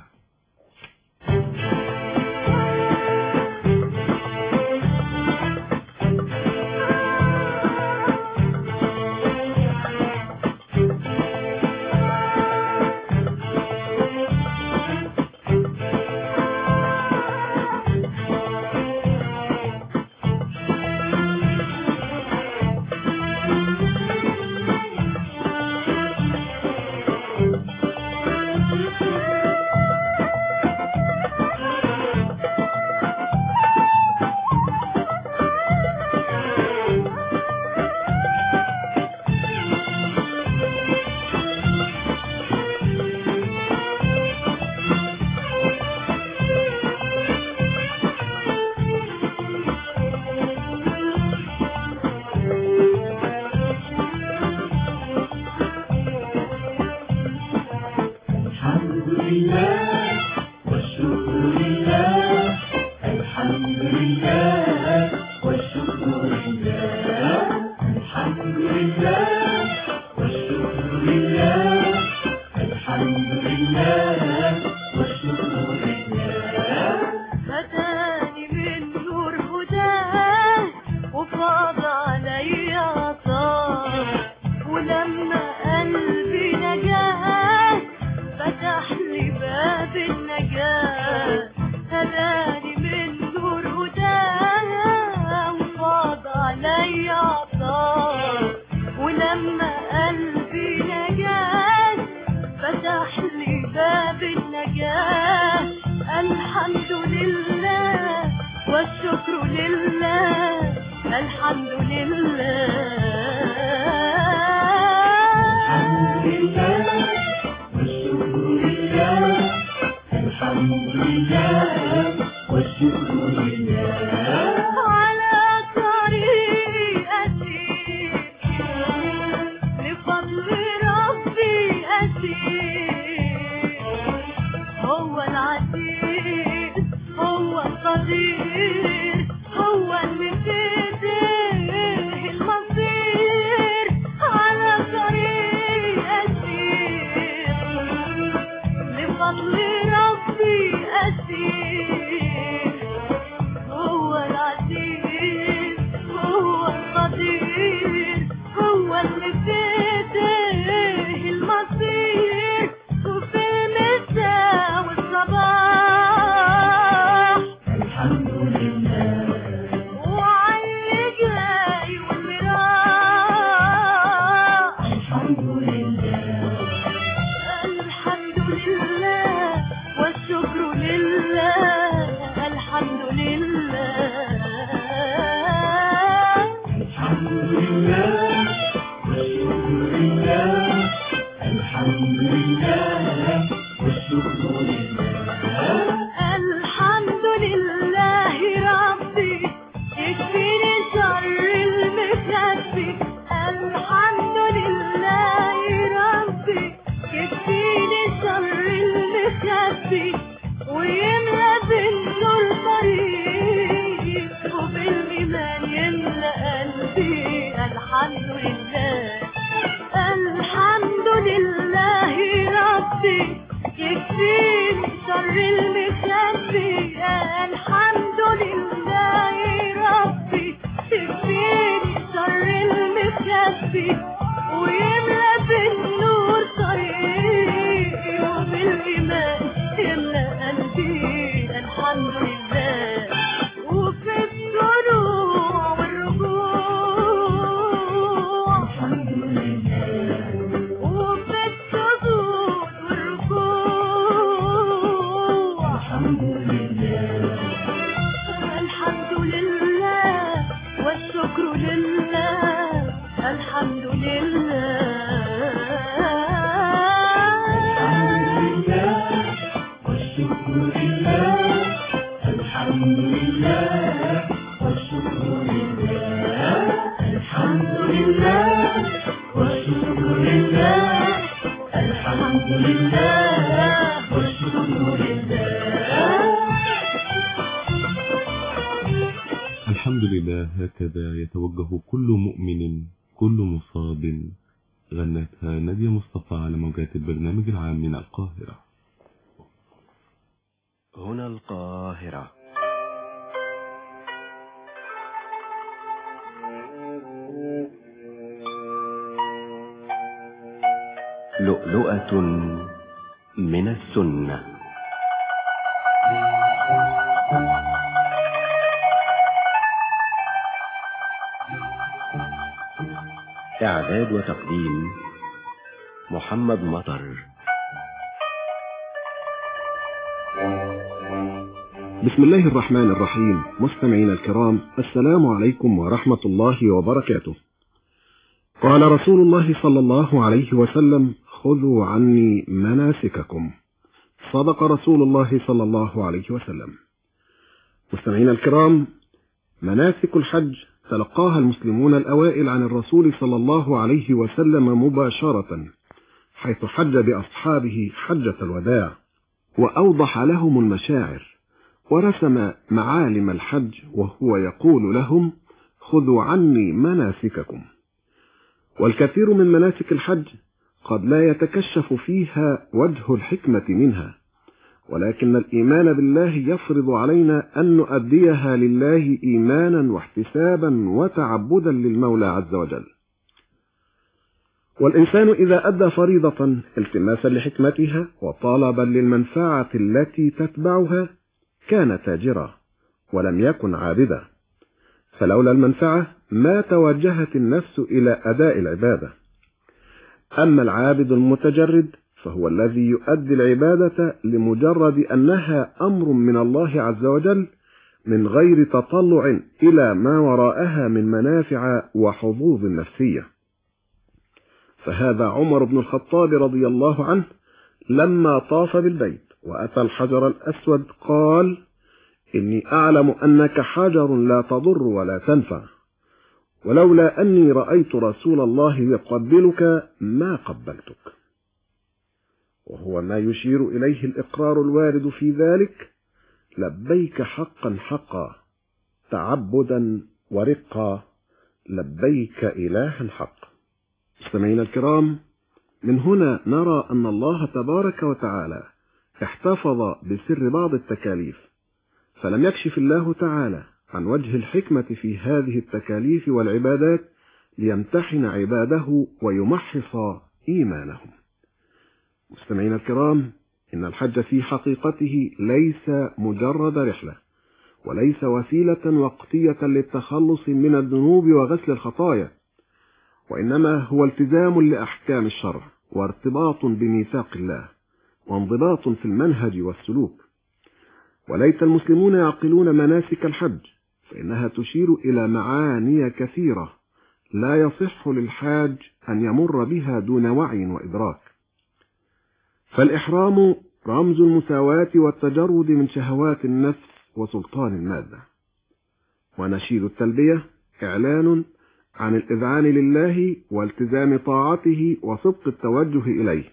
[SPEAKER 8] الحمد لله والشكر لله الحمد لله والشكر لله الحمد لله والشكر لله الحمد لله والشكر لله
[SPEAKER 19] هداني من نور هداه وفاض علي عطاه ولما قلبي نجاه فتح لي باب النجاة هداني من نور هداه وفاض علي عطاه ولما قلبي نجاه فتح لي باب النجاة الحمد لله والشكر لله الحمد لله
[SPEAKER 8] الحمد لله والشكر لله الحمد لله والشكر لله
[SPEAKER 19] على طريقتي لفضل ربي أسير هو العزيز هو القدير هو اللي في ايديه المصير على طريقتي لفضل ربي أسير هو العزيز هو القدير هو اللي في ايديه المصير وفي المساء والصباح
[SPEAKER 8] الحمد لله
[SPEAKER 19] وعلي جاي واللي راح
[SPEAKER 8] الحمد لله
[SPEAKER 19] الحمد لله والشكر لله الحمد لله
[SPEAKER 8] الحمد لله والشكر لله الحمد لله والشكر لله
[SPEAKER 19] الحمد لله ربي يكفيني شر المخبي الحمد لله ربي يكفيني شر المخبي ويملى بالنور طريق وبالإيمان يملى قلبي الحمد لله الحمد لله ربي يكفيني شر المخبي الحمد لله ربي يكفيني شر المخبي ويملى بالنور طريقي وبالإيمان يملى قلبي الحمد لله وفي الطلوع والرجوع
[SPEAKER 8] الحمد لله
[SPEAKER 19] وفي السجود والركوع
[SPEAKER 8] الحمد لله والشكر لله
[SPEAKER 9] الحمد لله هكذا يتوجه كل مؤمن كل مصاب غنتها نادية مصطفى على موجات البرنامج العام من القاهرة
[SPEAKER 16] هنا القاهرة لؤلؤة من السنة إعداد وتقديم محمد مطر
[SPEAKER 17] بسم الله الرحمن الرحيم مستمعينا الكرام السلام عليكم ورحمة الله وبركاته قال رسول الله صلى الله عليه وسلم خذوا عني مناسككم صدق رسول الله صلى الله عليه وسلم مستمعينا الكرام مناسك الحج تلقاها المسلمون الأوائل عن الرسول صلى الله عليه وسلم مباشرة حيث حج بأصحابه حجة الوداع وأوضح لهم المشاعر ورسم معالم الحج وهو يقول لهم خذوا عني مناسككم والكثير من مناسك الحج قد لا يتكشف فيها وجه الحكمة منها ولكن الإيمان بالله يفرض علينا أن نؤديها لله إيمانا واحتسابا وتعبدا للمولى عز وجل والإنسان إذا أدى فريضة التماسا لحكمتها وطالبا للمنفعة التي تتبعها كان تاجرا ولم يكن عابدا فلولا المنفعة ما توجهت النفس إلى أداء العبادة أما العابد المتجرد فهو الذي يؤدي العبادة لمجرد أنها أمر من الله عز وجل من غير تطلع إلى ما وراءها من منافع وحظوظ نفسية فهذا عمر بن الخطاب رضي الله عنه لما طاف بالبيت وأتى الحجر الأسود قال إني أعلم أنك حجر لا تضر ولا تنفع ولولا أني رأيت رسول الله يقبلك ما قبلتك وهو ما يشير إليه الإقرار الوارد في ذلك لبيك حقا حقا تعبدا ورقا لبيك إلها حق مستمعينا الكرام من هنا نرى أن الله تبارك وتعالى احتفظ بسر بعض التكاليف فلم يكشف الله تعالى عن وجه الحكمة في هذه التكاليف والعبادات ليمتحن عباده ويمحص إيمانهم مستمعينا الكرام إن الحج في حقيقته ليس مجرد رحلة وليس وسيلة وقتية للتخلص من الذنوب وغسل الخطايا وإنما هو التزام لأحكام الشرع وارتباط بميثاق الله وانضباط في المنهج والسلوك وليت المسلمون يعقلون مناسك الحج فإنها تشير إلى معاني كثيرة لا يصح للحاج أن يمر بها دون وعي وإدراك فالإحرام رمز المساواة والتجرد من شهوات النفس وسلطان المادة ونشيد التلبية إعلان عن الإذعان لله والتزام طاعته وصدق التوجه إليه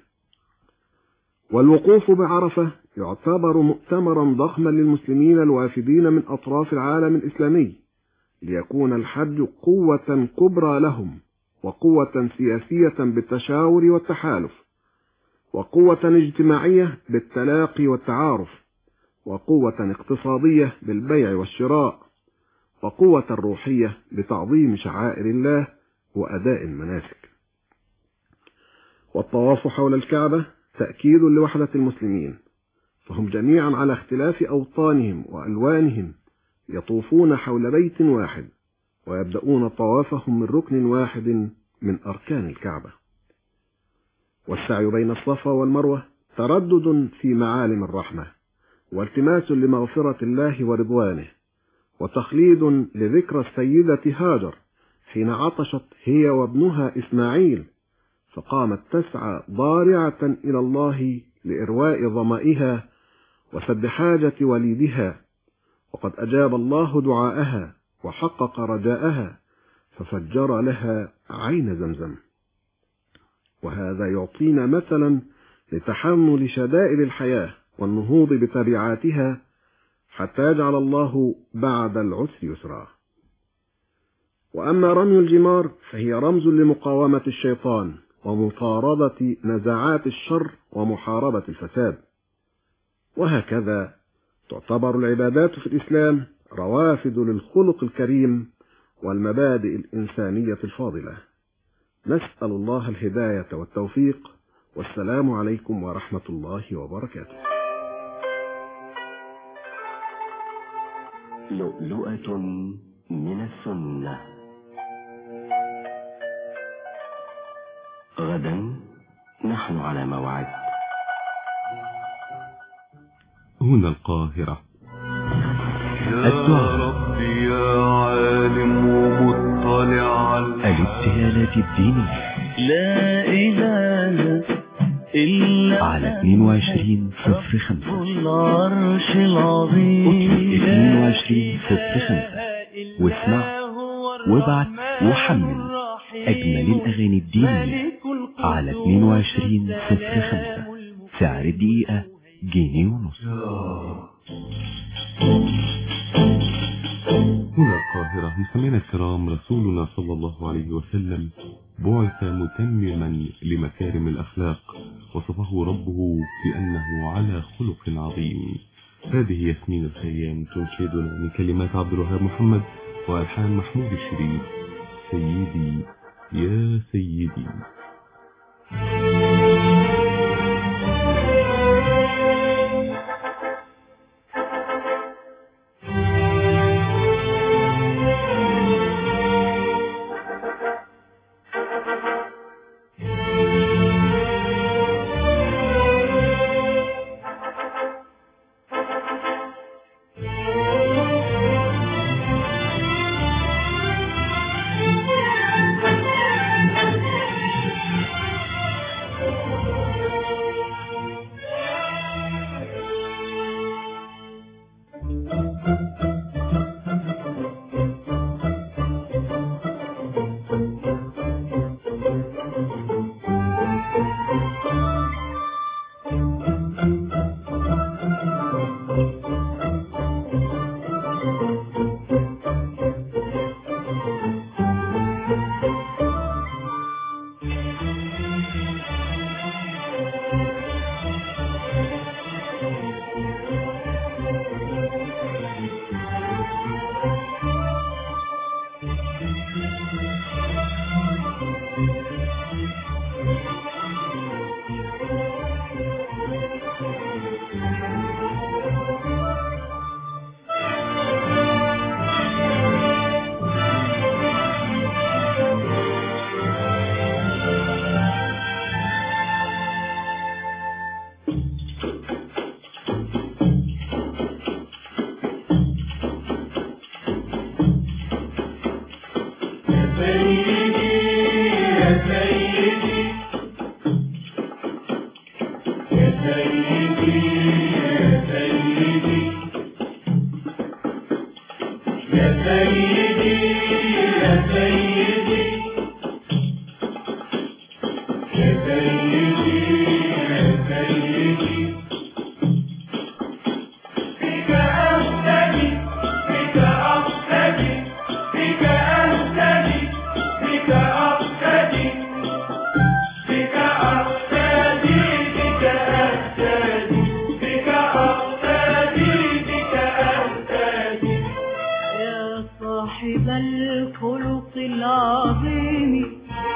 [SPEAKER 17] والوقوف بعرفة يعتبر مؤتمرا ضخما للمسلمين الوافدين من أطراف العالم الإسلامي ليكون الحج قوة كبرى لهم وقوة سياسية بالتشاور والتحالف وقوة اجتماعية بالتلاقي والتعارف وقوة اقتصادية بالبيع والشراء وقوة روحية بتعظيم شعائر الله وأداء المناسك والطواف حول الكعبة تأكيد لوحدة المسلمين فهم جميعا على اختلاف أوطانهم وألوانهم يطوفون حول بيت واحد ويبدأون طوافهم من ركن واحد من أركان الكعبة والسعي بين الصفا والمروة تردد في معالم الرحمة والتماس لمغفرة الله ورضوانه وتخليد لذكرى السيدة هاجر حين عطشت هي وابنها إسماعيل فقامت تسعى ضارعة إلى الله لإرواء ظمائها وسد حاجة وليدها وقد أجاب الله دعاءها وحقق رجاءها ففجر لها عين زمزم وهذا يعطينا مثلا لتحمل شدائد الحياة والنهوض بتبعاتها حتى يجعل الله بعد العسر يسرا وأما رمي الجمار فهي رمز لمقاومة الشيطان ومطاردة نزعات الشر ومحاربة الفساد وهكذا تعتبر العبادات في الإسلام روافد للخلق الكريم والمبادئ الإنسانية الفاضلة نسأل الله الهداية والتوفيق والسلام عليكم ورحمة الله وبركاته
[SPEAKER 16] لؤلؤة من السنة غدا نحن على موعد
[SPEAKER 9] هنا القاهرة
[SPEAKER 8] يا ربي يا عالم ومطلع على
[SPEAKER 14] الابتهالات الدينية
[SPEAKER 8] لا إله إلا
[SPEAKER 14] على 22 صفر 5
[SPEAKER 8] العرش العظيم
[SPEAKER 14] 22 صفر 5 واسمع وابعت وحمل أجمل الأغاني الدينية على 22 صفر 5 سعر الدقيقة جنيه ونص
[SPEAKER 9] هنا القاهرة مستمعينا الكرام رسولنا صلى الله عليه وسلم بعث متمما لمكارم الأخلاق وصفه ربه بأنه على خلق عظيم هذه ياسمين الخيام تنشدنا من كلمات عبد الوهاب محمد وألحان محمود الشريف سيدي يا سيدي
[SPEAKER 8] يا صاحب الخلق العظيم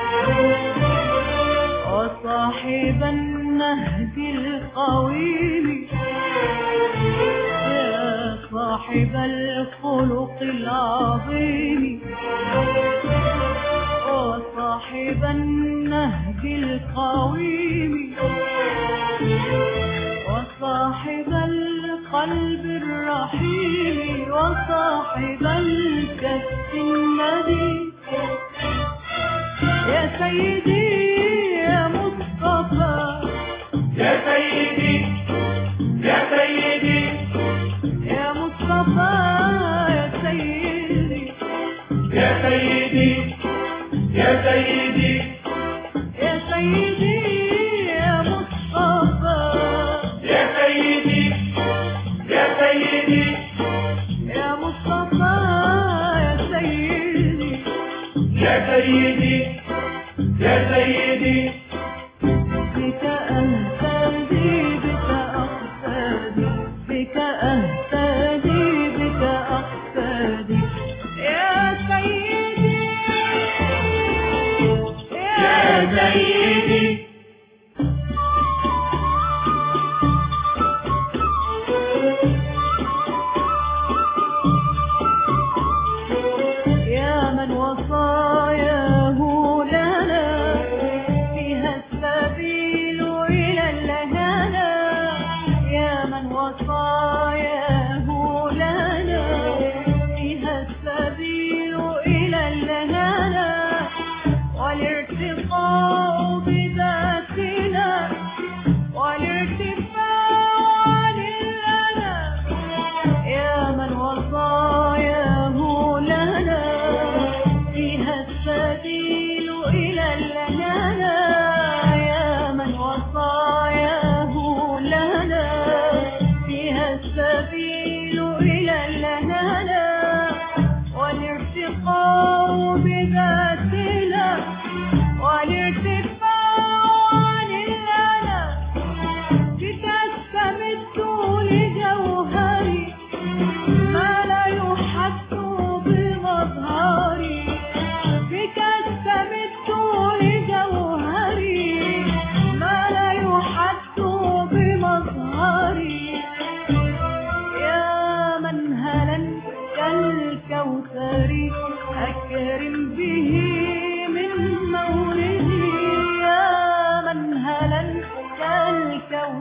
[SPEAKER 8] وصاحب النهج القويم يا صاحب الخلق العظيم وصاحب النهج القويم وصاحب القلب الرحيم وصاحب الكف الندي يا سيدي يا مصطفى يا سيدي يا سيدي يا مصطفى يا سيدي يا سيدي يا سيدي يا سيدي يا مصطفى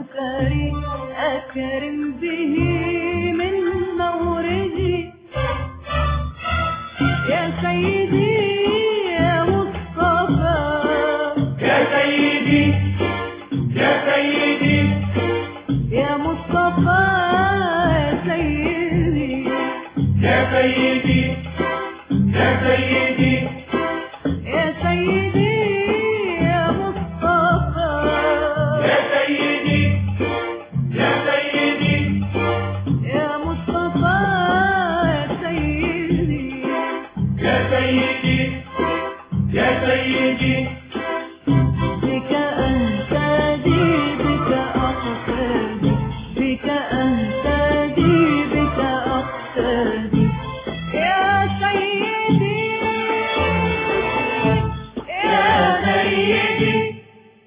[SPEAKER 19] كريم أكرم به من موردي يا سيدي يا مصطفى
[SPEAKER 8] يا سيدي يا سيدي
[SPEAKER 19] يا مصطفى يا سيدي
[SPEAKER 8] يا سيدي يا سيدي
[SPEAKER 19] يا سيدي يا مصطفى
[SPEAKER 8] يا سيدي يا سيدي
[SPEAKER 19] يا مصطفى يا سيدي
[SPEAKER 8] يا سيدي يا سيدي
[SPEAKER 19] بك أهتدي بك أقتدي بك أهتدي بك أقتدي يا سيدي يا سيدي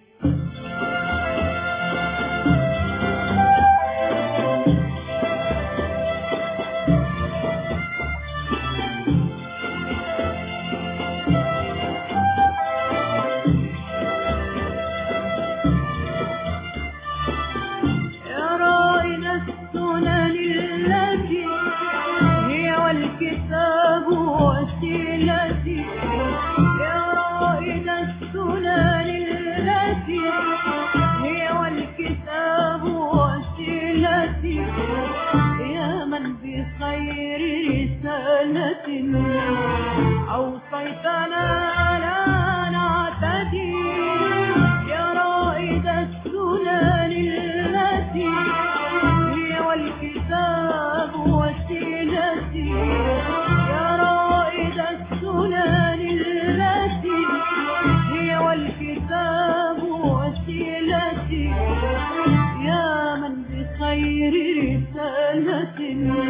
[SPEAKER 19] يا رائد السنن التي هي والكتاب وسيلتي يا رائد السنن التي هي والكتاب وسيلتي يا من بخير رسالة أوصيتنا لا نعتدي يا رائد السنن التي هي والكتاب وسيلتي يا رائد السنن التي هي والكتاب وسيلتي يا من بخير رسالة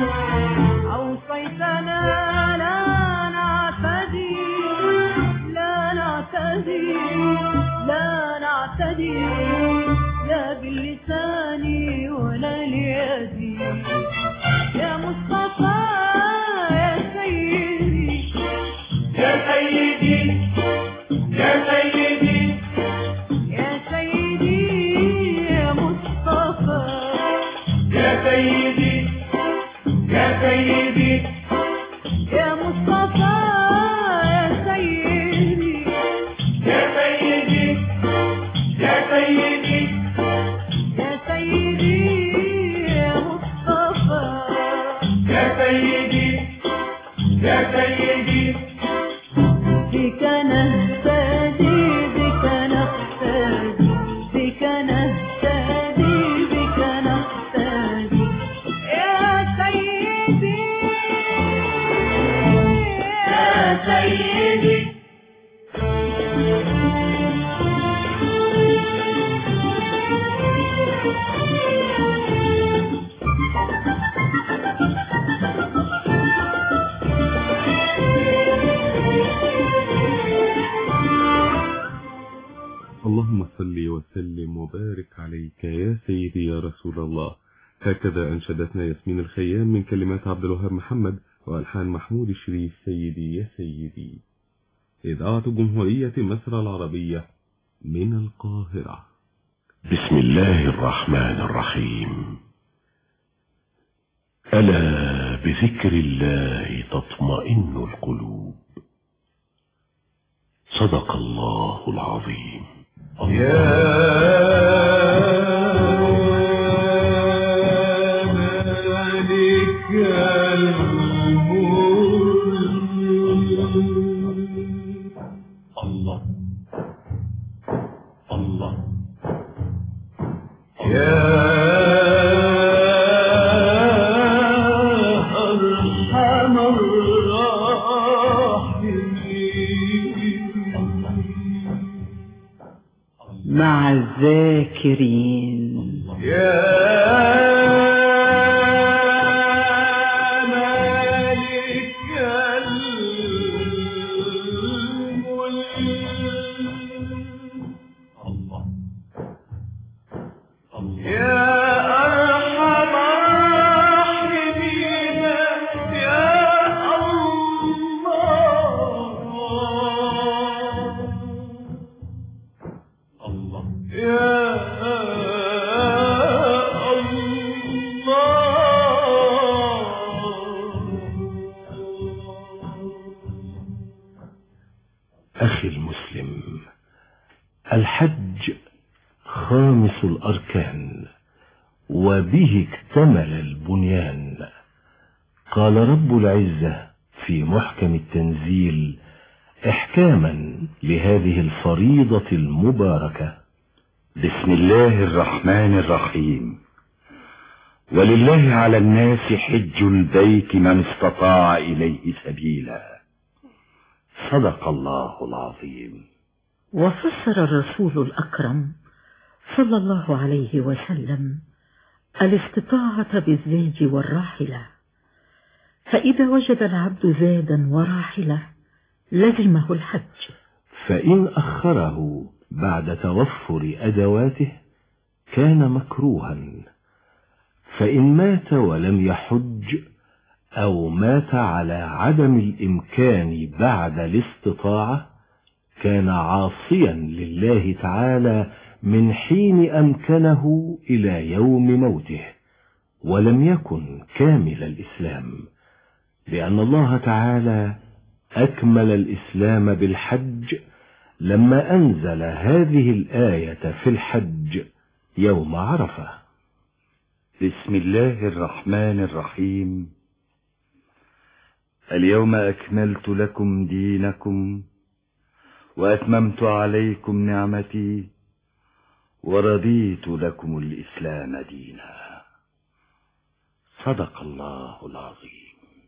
[SPEAKER 19] أوصيتنا لا نعتدي لا نعتدي لا نعتدي لا باللسان ولا اليد يا مصطفى يا سيدي
[SPEAKER 8] يا سيدي يا سيدي
[SPEAKER 19] يا سيدي يا مصطفى
[SPEAKER 8] يا سيدي يا سيدي
[SPEAKER 19] يا مصطفى يا سيدي
[SPEAKER 8] يا سيدي يا سيدي
[SPEAKER 19] يا سيدي يا مصطفى
[SPEAKER 8] يا سيدي يا سيدي
[SPEAKER 19] بك نهتدي بك نقتدي بك نهتدي بك نقتدي يا سيدي يا سيدي
[SPEAKER 9] اللهم صل وسلم وبارك عليك يا سيدي يا رسول الله هكذا أنشدتنا ياسمين الخيام من كلمات عبد الوهاب محمد وألحان محمود الشريف سيدي يا سيدي إذاعة جمهورية مصر العربية من القاهرة
[SPEAKER 15] بسم الله الرحمن الرحيم ألا بذكر الله تطمئن القلوب صدق الله العظيم
[SPEAKER 8] الله الله
[SPEAKER 19] أرحم
[SPEAKER 18] مع الذاكرين
[SPEAKER 8] يا
[SPEAKER 15] خامس الأركان وبه اكتمل البنيان قال رب العزة في محكم التنزيل احكاما لهذه الفريضة المباركة
[SPEAKER 12] بسم الله الرحمن الرحيم ولله على الناس حج البيت من استطاع إليه سبيلا صدق الله العظيم
[SPEAKER 18] وفسر الرسول الأكرم صلى الله عليه وسلم الاستطاعة بالزاد والراحلة فإذا وجد العبد زادا وراحلة لزمه الحج
[SPEAKER 15] فإن أخره بعد توفر أدواته كان مكروها فإن مات ولم يحج أو مات على عدم الإمكان بعد الاستطاعة كان عاصيا لله تعالى من حين أمكنه إلى يوم موته ولم يكن كامل الإسلام لأن الله تعالى أكمل الإسلام بالحج لما أنزل هذه الآية في الحج يوم عرفة
[SPEAKER 12] بسم الله الرحمن الرحيم اليوم أكملت لكم دينكم وأتممت عليكم نعمتي ورضيت لكم الإسلام دينا صدق الله العظيم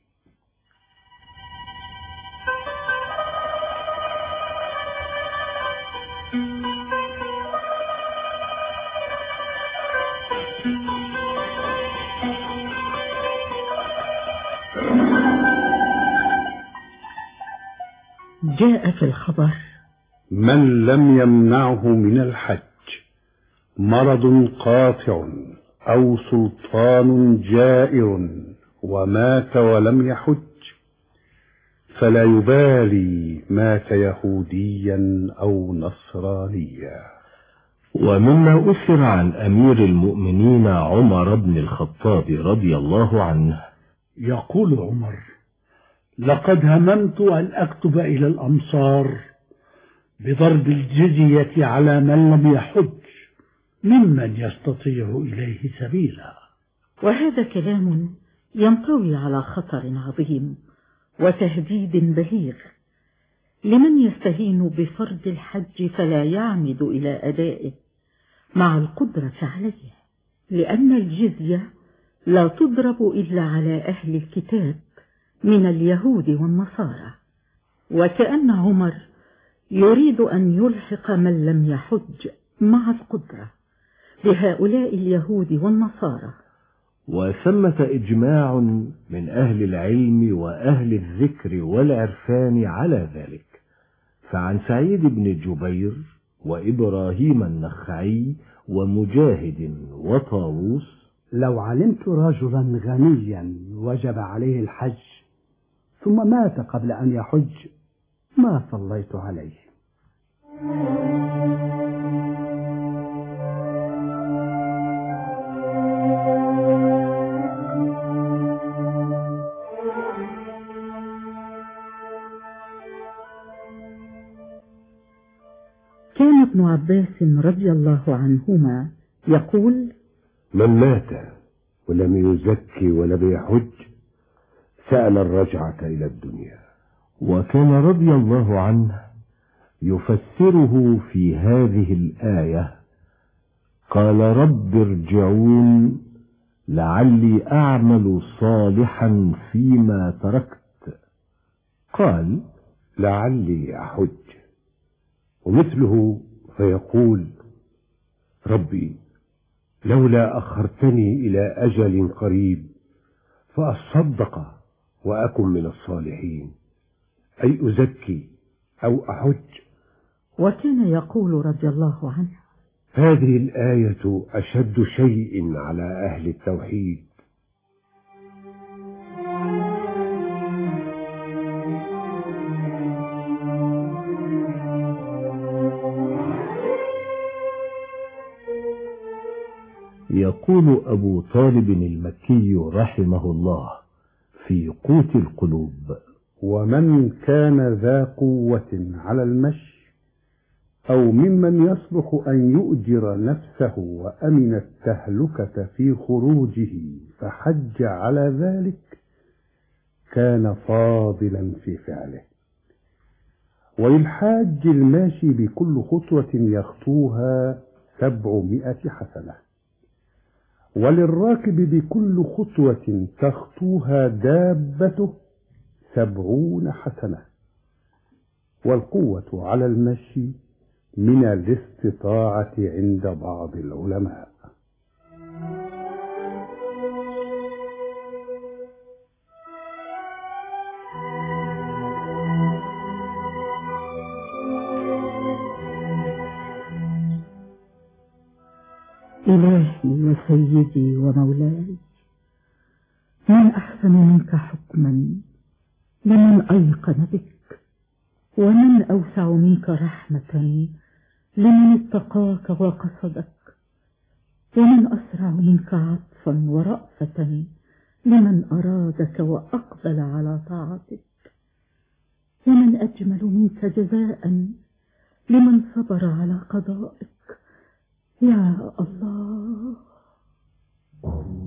[SPEAKER 18] جاء في الخبر
[SPEAKER 20] من لم يمنعه من الحج مرض قاطع أو سلطان جائر ومات ولم يحج فلا يبالي مات يهوديا أو نصرانيا
[SPEAKER 15] ومما أثر عن أمير المؤمنين عمر بن الخطاب رضي الله عنه
[SPEAKER 21] يقول عمر لقد هممت أن أكتب إلى الأمصار بضرب الجزية على من لم يحج ممن يستطيع إليه سبيلا
[SPEAKER 18] وهذا كلام ينطوي على خطر عظيم وتهديد بليغ لمن يستهين بفرض الحج فلا يعمد إلى أدائه مع القدرة عليه لأن الجزية لا تضرب إلا على أهل الكتاب من اليهود والنصارى وكأن عمر يريد أن يلحق من لم يحج مع القدرة بهؤلاء اليهود والنصارى
[SPEAKER 15] وثمة إجماع من أهل العلم وأهل الذكر والعرفان على ذلك فعن سعيد بن جبير وإبراهيم النخعي ومجاهد وطاووس
[SPEAKER 21] لو علمت رجلا غنيا وجب عليه الحج ثم مات قبل أن يحج ما صليت عليه
[SPEAKER 18] كان ابن عباس رضي الله عنهما يقول
[SPEAKER 20] من مات ولم يزكي ولم يحج سأل الرجعة إلى الدنيا
[SPEAKER 15] وكان رضي الله عنه يفسره في هذه الآية قال رب ارجعون لعلي أعمل صالحا فيما تركت قال
[SPEAKER 20] لعلي أحج ومثله فيقول ربي لولا أخرتني إلى أجل قريب فأصدق وأكن من الصالحين أي أزكي أو أحج
[SPEAKER 18] وكان يقول رضي الله عنه
[SPEAKER 20] هذه الآية أشد شيء على أهل التوحيد
[SPEAKER 15] يقول أبو طالب المكي رحمه الله في قوت القلوب
[SPEAKER 20] ومن كان ذا قوة على المشي
[SPEAKER 21] أو ممن يصلح أن يؤجر نفسه وأمن التهلكة في خروجه فحج على ذلك كان فاضلا في فعله وللحاج الماشي بكل خطوة يخطوها سبعمائة حسنة وللراكب بكل خطوة تخطوها دابته سبعون حسنة والقوة على المشي من الاستطاعة عند بعض العلماء
[SPEAKER 18] إلهي وسيدي ومولاي من أحسن منك حكما لمن أيقن بك ومن أوسع منك رحمة لمن اتقاك وقصدك ومن أسرع منك عطفا ورأفة لمن أرادك وأقبل على طاعتك ومن أجمل منك جزاء لمن صبر على قضائك يا الله